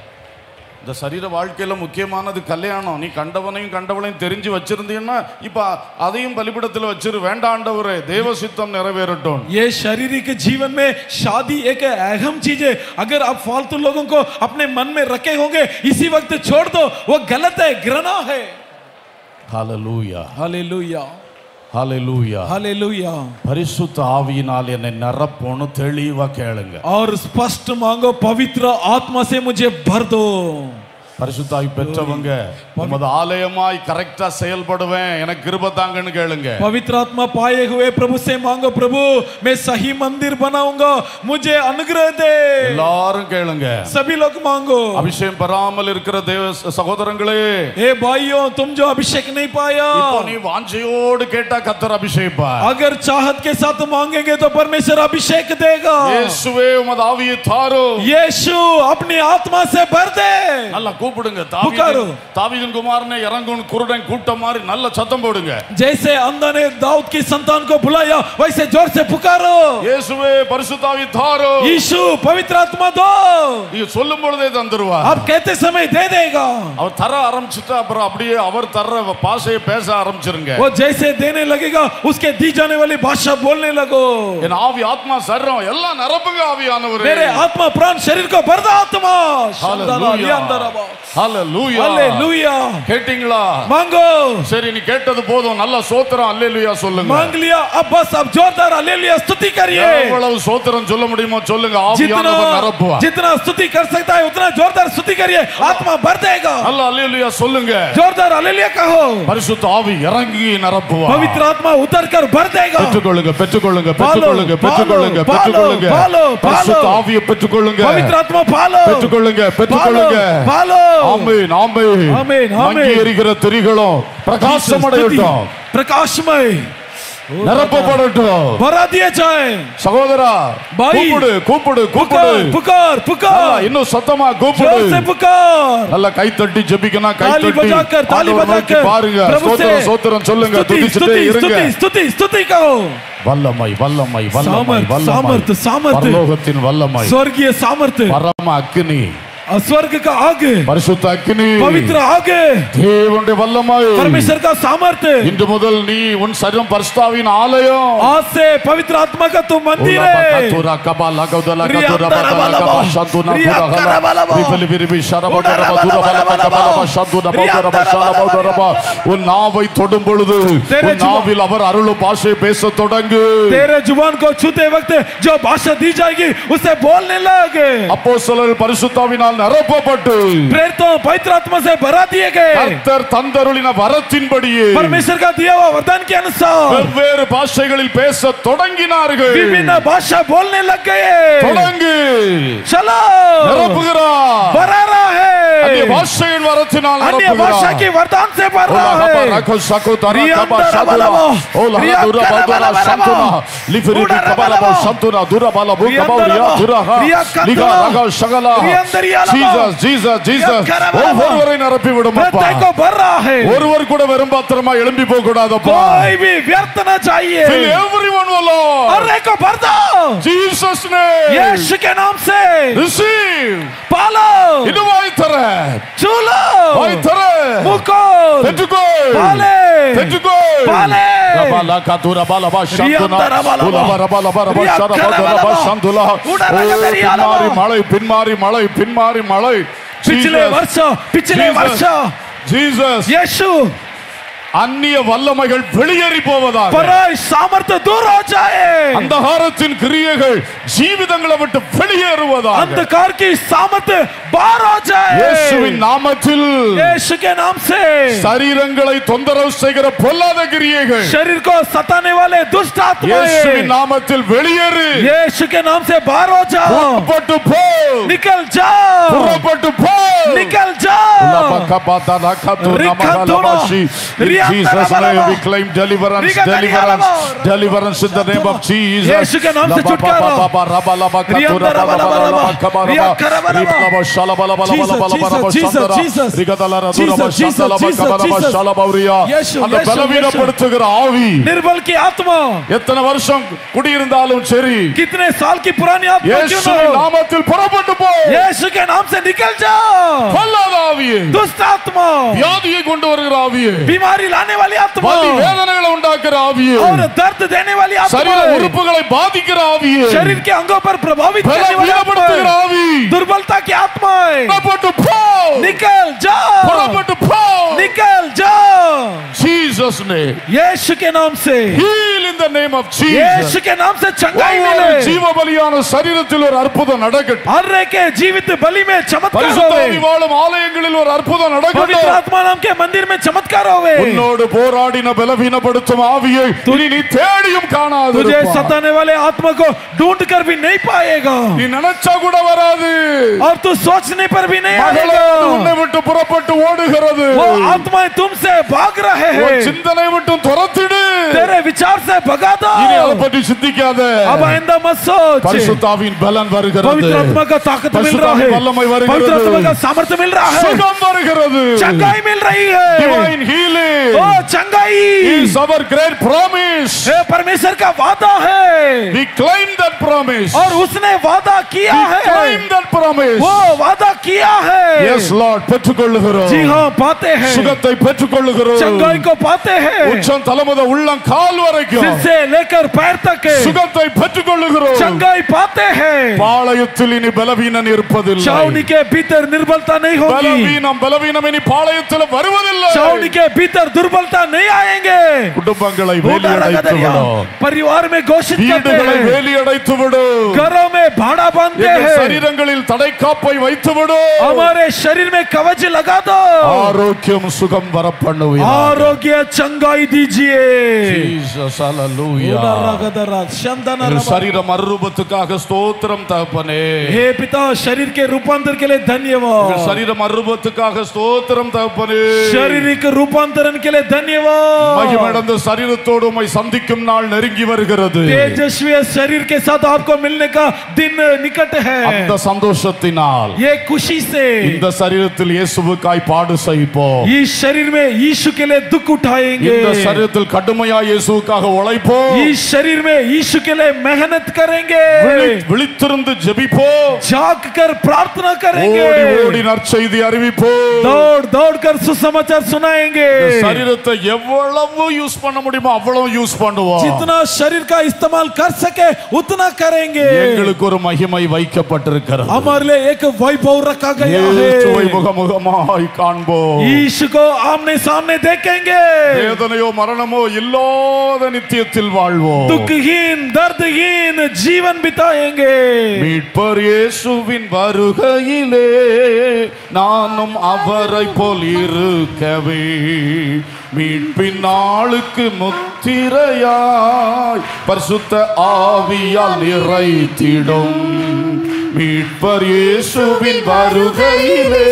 இந்த சரீர வாழ்க்கையில முக்கியமானது கல்யாணம் நீ கண்டவனையும் கண்டவளையும் தெரிஞ்சு வச்சிருந்தீங்கன்னா இப்ப அதையும் பலிபிடத்துல வச்சிரு வேண்டாண்டவரே தேவ சித்தம் நிறைவேறட்டும் ये शारीरिक जीवन में शादी एक अहम चीज है अगर आप फालतू लोगों को अपने मन में रखे होंगे इसी वक्त छोड़ दो वो गलत है घृणा है ஹalleluya हालेलुया ஹalleluya हालेलुया பரிசுத்த ஆவியினால் என்னை நிரப்போன்னு தெளிவா கேளுங்க और स्पष्ट मांगो पवित्र आत्मा से मुझे भर दो பரிசுத்தாய் பெற்றவங்க உமது ஆலயமாய் கரெக்டா செயல்படுவேன் எனக்கு கிருப தாங்கன்னு கேளுங்க पवित्र आत्मा पाए हुए प्रभु से मांगो प्रभु मैं सही मंदिर बनाऊंगा मुझे अनुग्रह दे எல்லாரும் கேளுங்க सभी लोग मांगो அபிஷேகம் பெறாமல் இருக்கிற தேவ சகோதரங்களே हे भाइयों तुम जो अभिषेक नहीं पाया இப்போ நீ வாஞ்சையோடு கேட்டா கத்தர் அபிஷேகப்பா अगर चाहत के साथ मांगेंगे तो परमेश्वर अभिषेक देगा இயேசுவே உமது ஆவியை தாரும் यीशु अपनी आत्मा से भर दे நல்லா கூப்பிடு கூப்பிடுங்க புகாரு. தாவீதின் தாவீதின் குமாரனை இறங்கும் குருடன் கூட்டம் மாதிரி நல்ல சத்தம் போடுங்க जैसे अंधा ने दाऊद की संतान को बुलाया वैसे जोर से पुकारो இயேசுவே பரிசுத்தாவி தாரோ यीशु पवित्र आत्मा दो நீங்க சொல்லும் பொழுதே தந்துருவார் आप कहते समय दे देगा அவர் தர ஆரம்பிச்சுட்டா அப்புறம் அப்படியே அவர் தர்ற பாஷையை பேச ஆரம்பிச்சிருங்க वो जैसे देने लगेगा उसके दी जाने वाली भाषा बोलने लगो என் ஆவி ஆத்மா சர்றம் எல்லாம் நிரப்புங்க ஆவியானவரே मेरे आत्मा प्राण शरीर को भर दो आत्मा शानदार Hallelujah. लियांदरबा। Hallelujah. हालेलुया கேட்டீங்களா मांगो சரி நீ கேட்டது போதும் நல்ல சோத்திரம் அல்லேலுயா சொல்லுங்க मांग लिया अब बस अब जोरदार हालेलुया स्तुति करिए எவ்வளவு சோத்திரம் சொல்ல முடியுமோ சொல்லுங்க जितना ஆவியானவர் நிரப்புவா जितना स्तुति कर सकता है उतना जोरदार स्तुति करिए आत्मा भर देगा நல்ல அல்லேலுயா சொல்லுங்க जोरदार हालेलुया कहो பரிசுத்த ஆவி இறங்கி நிரப்புவா पवित्र आत्मा उतर कर भर देगा பெற்றுக்கொள்ளுங்க பெற்றுக்கொள்ளுங்க பாலோ, பெற்றுக்கொள்ளுங்க பெற்றுக்கொள்ளுங்க பாலோ, பெற்றுக்கொள்ளுங்க பாலோ, பரிசுத்த பாலோ. ஆவியை பெற்றுக்கொள்ளுங்க पवित्र आत्मा पालो பெற்றுக்கொள்ளுங்க பெற்றுக்கொள்ளுங்க पालो ஆமென் ஆமென் ஆமென், ஆமென். மங்கி எரிகிற திரிகளும் பிரகாசம் அடையட்டும் प्रकाशमय நிரப்பப்படட்டும் भरा दिए जाए சகோதரா பாய். கூப்பிடு கூப்பிடு கூப்பிடு पुकार पुकार நல்லா, पुकार இன்னும் சத்தமா जोर से கூப்பிடு पुकार நல்லா கை தட்டி ஜெபிக்கணும் கை ताली தட்டி बजाकर ताली ஆண்டவரை நோக்கி बजाकर பாருங்க प्रभु से ஸ்தோத்திரம் ஸ்தோத்திரம் சொல்லுங்க स्तुति துதிச்சுட்டே स्तुति இருங்க स्तुति स्तुति स्तुति कहो வல்லமை வல்லமை வல்லமை சாமர்த், வல்லமை சாமர்த், சாமர்த். பரலோகத்தின் வல்லமை स्वर्गीय सामर्थ्य பரம அக்கினி और स्वर्ग का आग பரிசுத்த அக்கினி पवित्र आग தேவனுடைய வல்லமை परमेश्वर का सामर्थ्य இன்று முதல் நீ உன் சரீரம் பரிசுத்தாவின் ஆலயம் आज से पवित्र आत्मा का तुम मंदिर உலப है கத்துரா கபாலா கௌதலா ரியா கத்துரா பதலா தரபலபா. கபா சந்துனா ரியா புரஹலா. கரபலபா. ரிபலி விரிபி ஷரபா உடரபலபா. கரபா துரபலபா கபலபா சந்துனா ரியா பௌதரபா ஷரபா தரபலபா. உதரபா. உன் நாவை தொடும் பொழுது तेरे உன் நாவில் அவர் அருளும் பாஷை பேச தொடங்கு तेरे जुबान को छूते वक्त जो भाषा दी जाएगी उसे बोलने लगे அப்போஸ்தலர் பரிசுத்தாவினால் நிரப்பப்பட்டு प्रेरितों पवित्र आत्मा से भरा दिए गए கர்த்தர் தந்தருளின வரத்தின்படியே परमेश्वर का दिया हुआ वरदान के अनुसार வெவ்வேறு பாஷைகளில் பேச தொடங்கினார்கள் विभिन्न भाषा बोलने लग गए தொடங்கு चलो நிரப்புகிறார் भरा रहा அந்நிய है பாஷையின் வரத்தினால் अन्य भाषा की நிரப்புகிறார் वरदान से भर Ola रहा haba है rako sako tara Riya kaba andara shadula. balabo. Ola Riya haba dura kara badura balabo. shantuna. Lifiri Udara bikabala balabo. bo shantuna. Dura bala bu Riya kabau andara riya balabo. dura ha. Riya katuna. Liga raga shagala. Riya andariya balabo. Jesus, Jesus, Jesus. kara balabo. ஒவ்வொருவரை நிரப்பி விடும் அப்பா. प्रत्येक को भर रहा है ஒருவர் கூட வெறும் பாத்திரமா எழும்பி போக கூடாதப்பா कोई भी व्यर्थ न Fill चाहिए everyone, O Lord. हर एक को भर दो Jesus name. यीशु के नाम से Receive. पालो இது வாய் தர चूलो வாய் தர मुको பெற்றுக்கோ பாலே. பெற்றுக்கோ பாலே. ரபாலா கதுரா பாலபா சந்துனா ரியந்தர பாலபா. உலபா ரபாலா பரபா ரியக்கர சரபா தரபா பாலபா. சந்துலா உடரக ஓ, பெரியாலபா. பின்மாறி மழை பின்மாறி மழை பின்மாறி மழை पिछले वर्ष पिछले वर्ष ஜீசஸ் यीशु அந்நிய வல்லமைகள் வெளியேறி போவதாக पराय सामर्थ्य दूर हो जाए அந்தகாரத்தின் கிரியைகள் ஜீவிதங்களை விட்டு வெளியேறுவதாக अंधकार की सामर्थ्य बाहर हो இயேசுவின் जाए நாமத்தில் यीशु के नाम से சரீரங்களை தொந்தரவு செய்கிற பொல்லாத கிரியைகள் शरीर को सताने वाले दुष्ट இயேசுவின் आत्माएं நாமத்தில் வெளியேறு यीशु के नाम से बाहर हो जाओ புறப்பட்டு போ निकल जाओ புறப்பட்டு போ निकल जाओ Jesus name we claim deliverance Riga deliverance Riga deliverance in the name of Jesus यीशु के नाम से छुटकारा। यीशु, அந்த यीशु, பலவீனப்படுத்துகிற ஆவி निर्बल की आत्मा எத்தனை வருஷம் குடியிருந்தாலும் சரி कितने साल की पुरानी आत्मा क्यों न இயேசுவின் हो நாமத்தில் புறப்பட்டு போ यीशु के नाम से निकल जाओ பொல்லாத ஆவியே दुष्ट आत्मा வியாதியை கொண்டு வருகிற ஆவியே बीमारी लाने वाली आत्मा வலி வேதனைகளை உண்டாக்குற ஆவியே और दर्द देने वाली आत्मा சரீர உறுப்புகளை பாதிக்கிற ஆவியே शरीर के अंगों पर प्रभावित करने वाली பலவீனப்படுத்துகிற आत्मा ஆவி दुर्बलता की आत्माएं புறப்பட்டு போ निकल जाओ புறப்பட்டு போ निकल जाओ Jesus name यीशु के नाम से heal in the name of Jesus यीशु के नाम से चंगाई ஒவ்வொரு मिले ஜீவ பலியான சரீரத்தில் ஒரு அற்புதம் நடக்கட்டும் हर एक के जीवित बलि में चमत्कार பரிசுத்த ஆவி होवे வாழும் ஆலயங்களில் ஒரு அற்புதம் पवित्र நடக்கட்டும் आत्मा नाम के मंदिर में चमत्कार होवे உன்னோடு போராடின பலவீனப்படுத்தும் ஆவியை இனி நீ தேடியும் காணாது तुझे இருப்பாய். सताने वाले आत्मा को ढूंढ कर भी नहीं पाएगा நீ நினைச்சா கூட வராது और तू सोचने पर भी नहीं மகளே आएगा அது உன்னை விட்டு ओ புறப்பட்டு ஓடுகிறது वो आत्माएं तुमसे भाग रहे உன் हैं சிந்தனை விட்டு துரத்திடு तेरे विचार से भगा दो இனி அதை பற்றி சிந்திக்காத अब आइंदा मत सोच பரிசுத்தாவின் பலன் வருகிறது पवित्र आत्मा का ताकत मिल रहा பரிசுத்தாவின் है வல்லமை வருகிறது. पवित्र आत्मा का सामर्थ्य मिल रहा है சுகம் வருகிறது चंगाई मिल रही है divine healing ओ चंगाई is our great promise ये परमेश्वर का वादा है we claim that promise और उसने वादा किया we है claim that promise वो वादा किया है yes lord பெற்றுக்கொள்ளுகிறோம் जी हाँ पाते हैं சுகத்தை பெற்றுக்கொள்ளுகிறோம் चंगाई को पाते हैं உச்சம் தலைமுத உள்ளம் கால் सिर வரைக்கும் से लेकर पैर तक சுகத்தை பெற்றுக்கொள்ளுகிறோம் चंगाई पाते हैं பாளையத்தில் இனி பலவீனன் இருப்பதில்லை छावनी के भीतर निर्बलता नहीं होगी பலவீனம் பலவீனம் இனி பாளையத்தில் வருவதில்லை छावनी के भीतर दुर्बलता नहीं आएंगे குடும்பங்களை बूढ़ा வேலியடைத்து रगड़िया, விடும் परिवार में घोषित करते வீடுகளை हैं வேலியடைத்து விடும் घरों में भाड़ा बांधते எங்கள் हैं சரீரங்களில் தடைக்காப்பை வைத்து விடும் हमारे शरीर में कवच लगा दो ஆரோக்கியம் சுகம் வர பண்ணுவீர் आरोग्य चंगाई दीजिए Jesus, hallelujah. எங்கள் சரீரம் மறுரூபத்துக்காக ஸ்தோத்திரம் தகப்பனே हे पिता शरीर के रूपांतर के लिए எங்கள் धन्यवाद சரீரம் மறுரூபத்துக்காக ஸ்தோத்திரம் தகப்பனே शारीरिक रूपांतरण के लिए धन्यवाद மகிமடைந்த சரீரத்தோடு உம்மை சந்திக்கும் நாள் நெருங்கி வருகிறது तेजस्वी शरीर के साथ आपको मिलने का दिन निकट है அந்த சந்தோஷத்தினால் ये खुशी से இந்த சரீரத்தில் இயேசுவுக்காய் பாடு சகிப்போம் इस शरीर में यीशु के लिए दुख उठाएंगे இந்த சரீரத்தில் கடுமையா இயேசுவுக்காக உழைப்போம் इस शरीर में यीशु के लिए मेहनत करेंगे விழி- விழித்திருந்து ஜெபிப்போம் जाग कर प्रार्थना करेंगे ஓடி ஓடி நற்செய்தி அறிவிப்போம் दौड़ दौड़ कर सुसमाचार सुनाएंगे இந்த சரீரத்தை எவ்வளவு யூஸ் பண்ண முடியுமோ அவ்வளவு யூஸ் பண்ணுவோம் जितना शरीर का इस्तेमाल कर सके उतना करेंगे எங்களுக்கு ஒரு மகிமை வைக்கப்பட்டிருக்கிறது हमारे लिए एक वैभव रखा गया இயேசுவை है முகமுகமாய் காண்போம் यीशु को आमने सामने देखेंगे வேதனையோ மரணமோ இல்லாத நித்தியத்தில் வாழ்வோம் दुखहीन दर्दहीन जीवन बिताएंगे மீட்பர் இயேசுவின் வருகையிலே நானும் அவரை போல் இருக்கவே மீட்பின் நாளுக்கு முத்திரையாய் பரிசுத்த ஆவியால் நிறைத்திடும் மீட்பர் இயேசுவின் வருகையிலே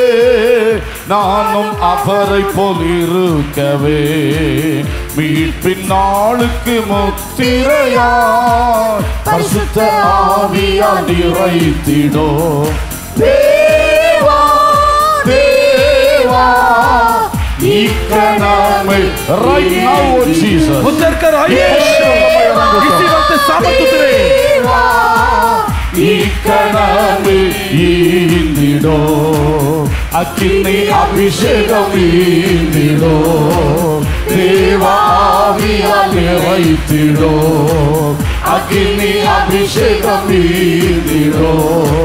நானும் அவரை போல் இருக்கவே மீட்பின் நாளுக்கு முத்திரையாய் பரிசுத்த ஆவியால் நிறைத்திடும் தேவா தேவா இக்கணமே right now oh Jesus उतर कर आइए इसी वक्त सामर्थ उतरे இக்கணமே ஈந்திடோ அக்கினி அபிஷேகம் ஈந்திடோ தேவாவியால் நிறைத்திடோ அக்கினி அபிஷேகம் ஈந்திடோ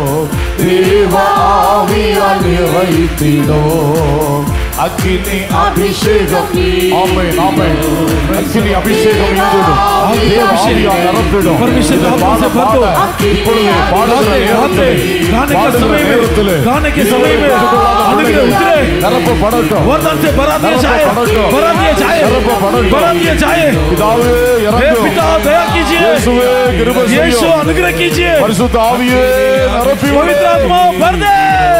தேவாவியால் நிறைத்திடோ அக்கினி அபிஷேகம் ஆமென் ஆமென் அக்கினி அபிஷேகம் ஈந்திடும் தேவாவியால் நிரப்பிடும் परमेश्वर का आत्मा से भर दो இப்பொழுது பாடுகிற गाते நேரத்திலே गाने के பாடுகிற समय நேரத்திலே में गाने के समय में अनुग्रह उतरे நிரப்பப்படட்டும் वरदान से भरा दिया जाए भरा दिया जाए भरा दिया जाए பிதாவே हे இறங்கும் पिता दया कीजिए இயேசுவே கிருபை यीशु செய்யும் अनुग्रह कीजिए பரிசுத்த ஆவியே நிரப்பி पवित्र आत्मा भर दे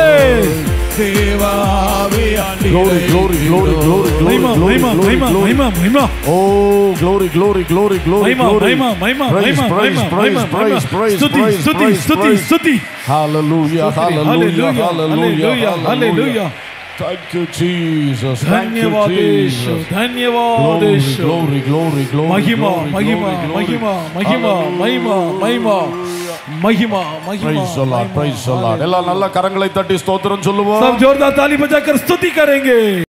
glory glory glory glory glory महिमा glory महिमा glory महिमा glory महिमा महिमा oh glory glory glory glory महिमा glory महिमा महिमा praise महिमा praise महिमा praise महिमा praise praise स्तुति praise स्तुति praise स्तुति praise स्तुति hallelujah hallelujah hallelujah hallelujah hallelujah hallelujah thank you Jesus thank you धन्यवाद यीशु Jesus धन्यवाद glory यीशु glory glory glory महिमा glory, महिमा glory, महिमा glory. महिमा महिमा महिमा महिमा महिमा Praise the Lord, महिमा। praise the Lord. எல்லாம் நல்ல கரங்களை தட்டி ஸ்தோத்திரம் சொல்லுவோம் सब जोरदार ताली बजाकर स्तुति करेंगे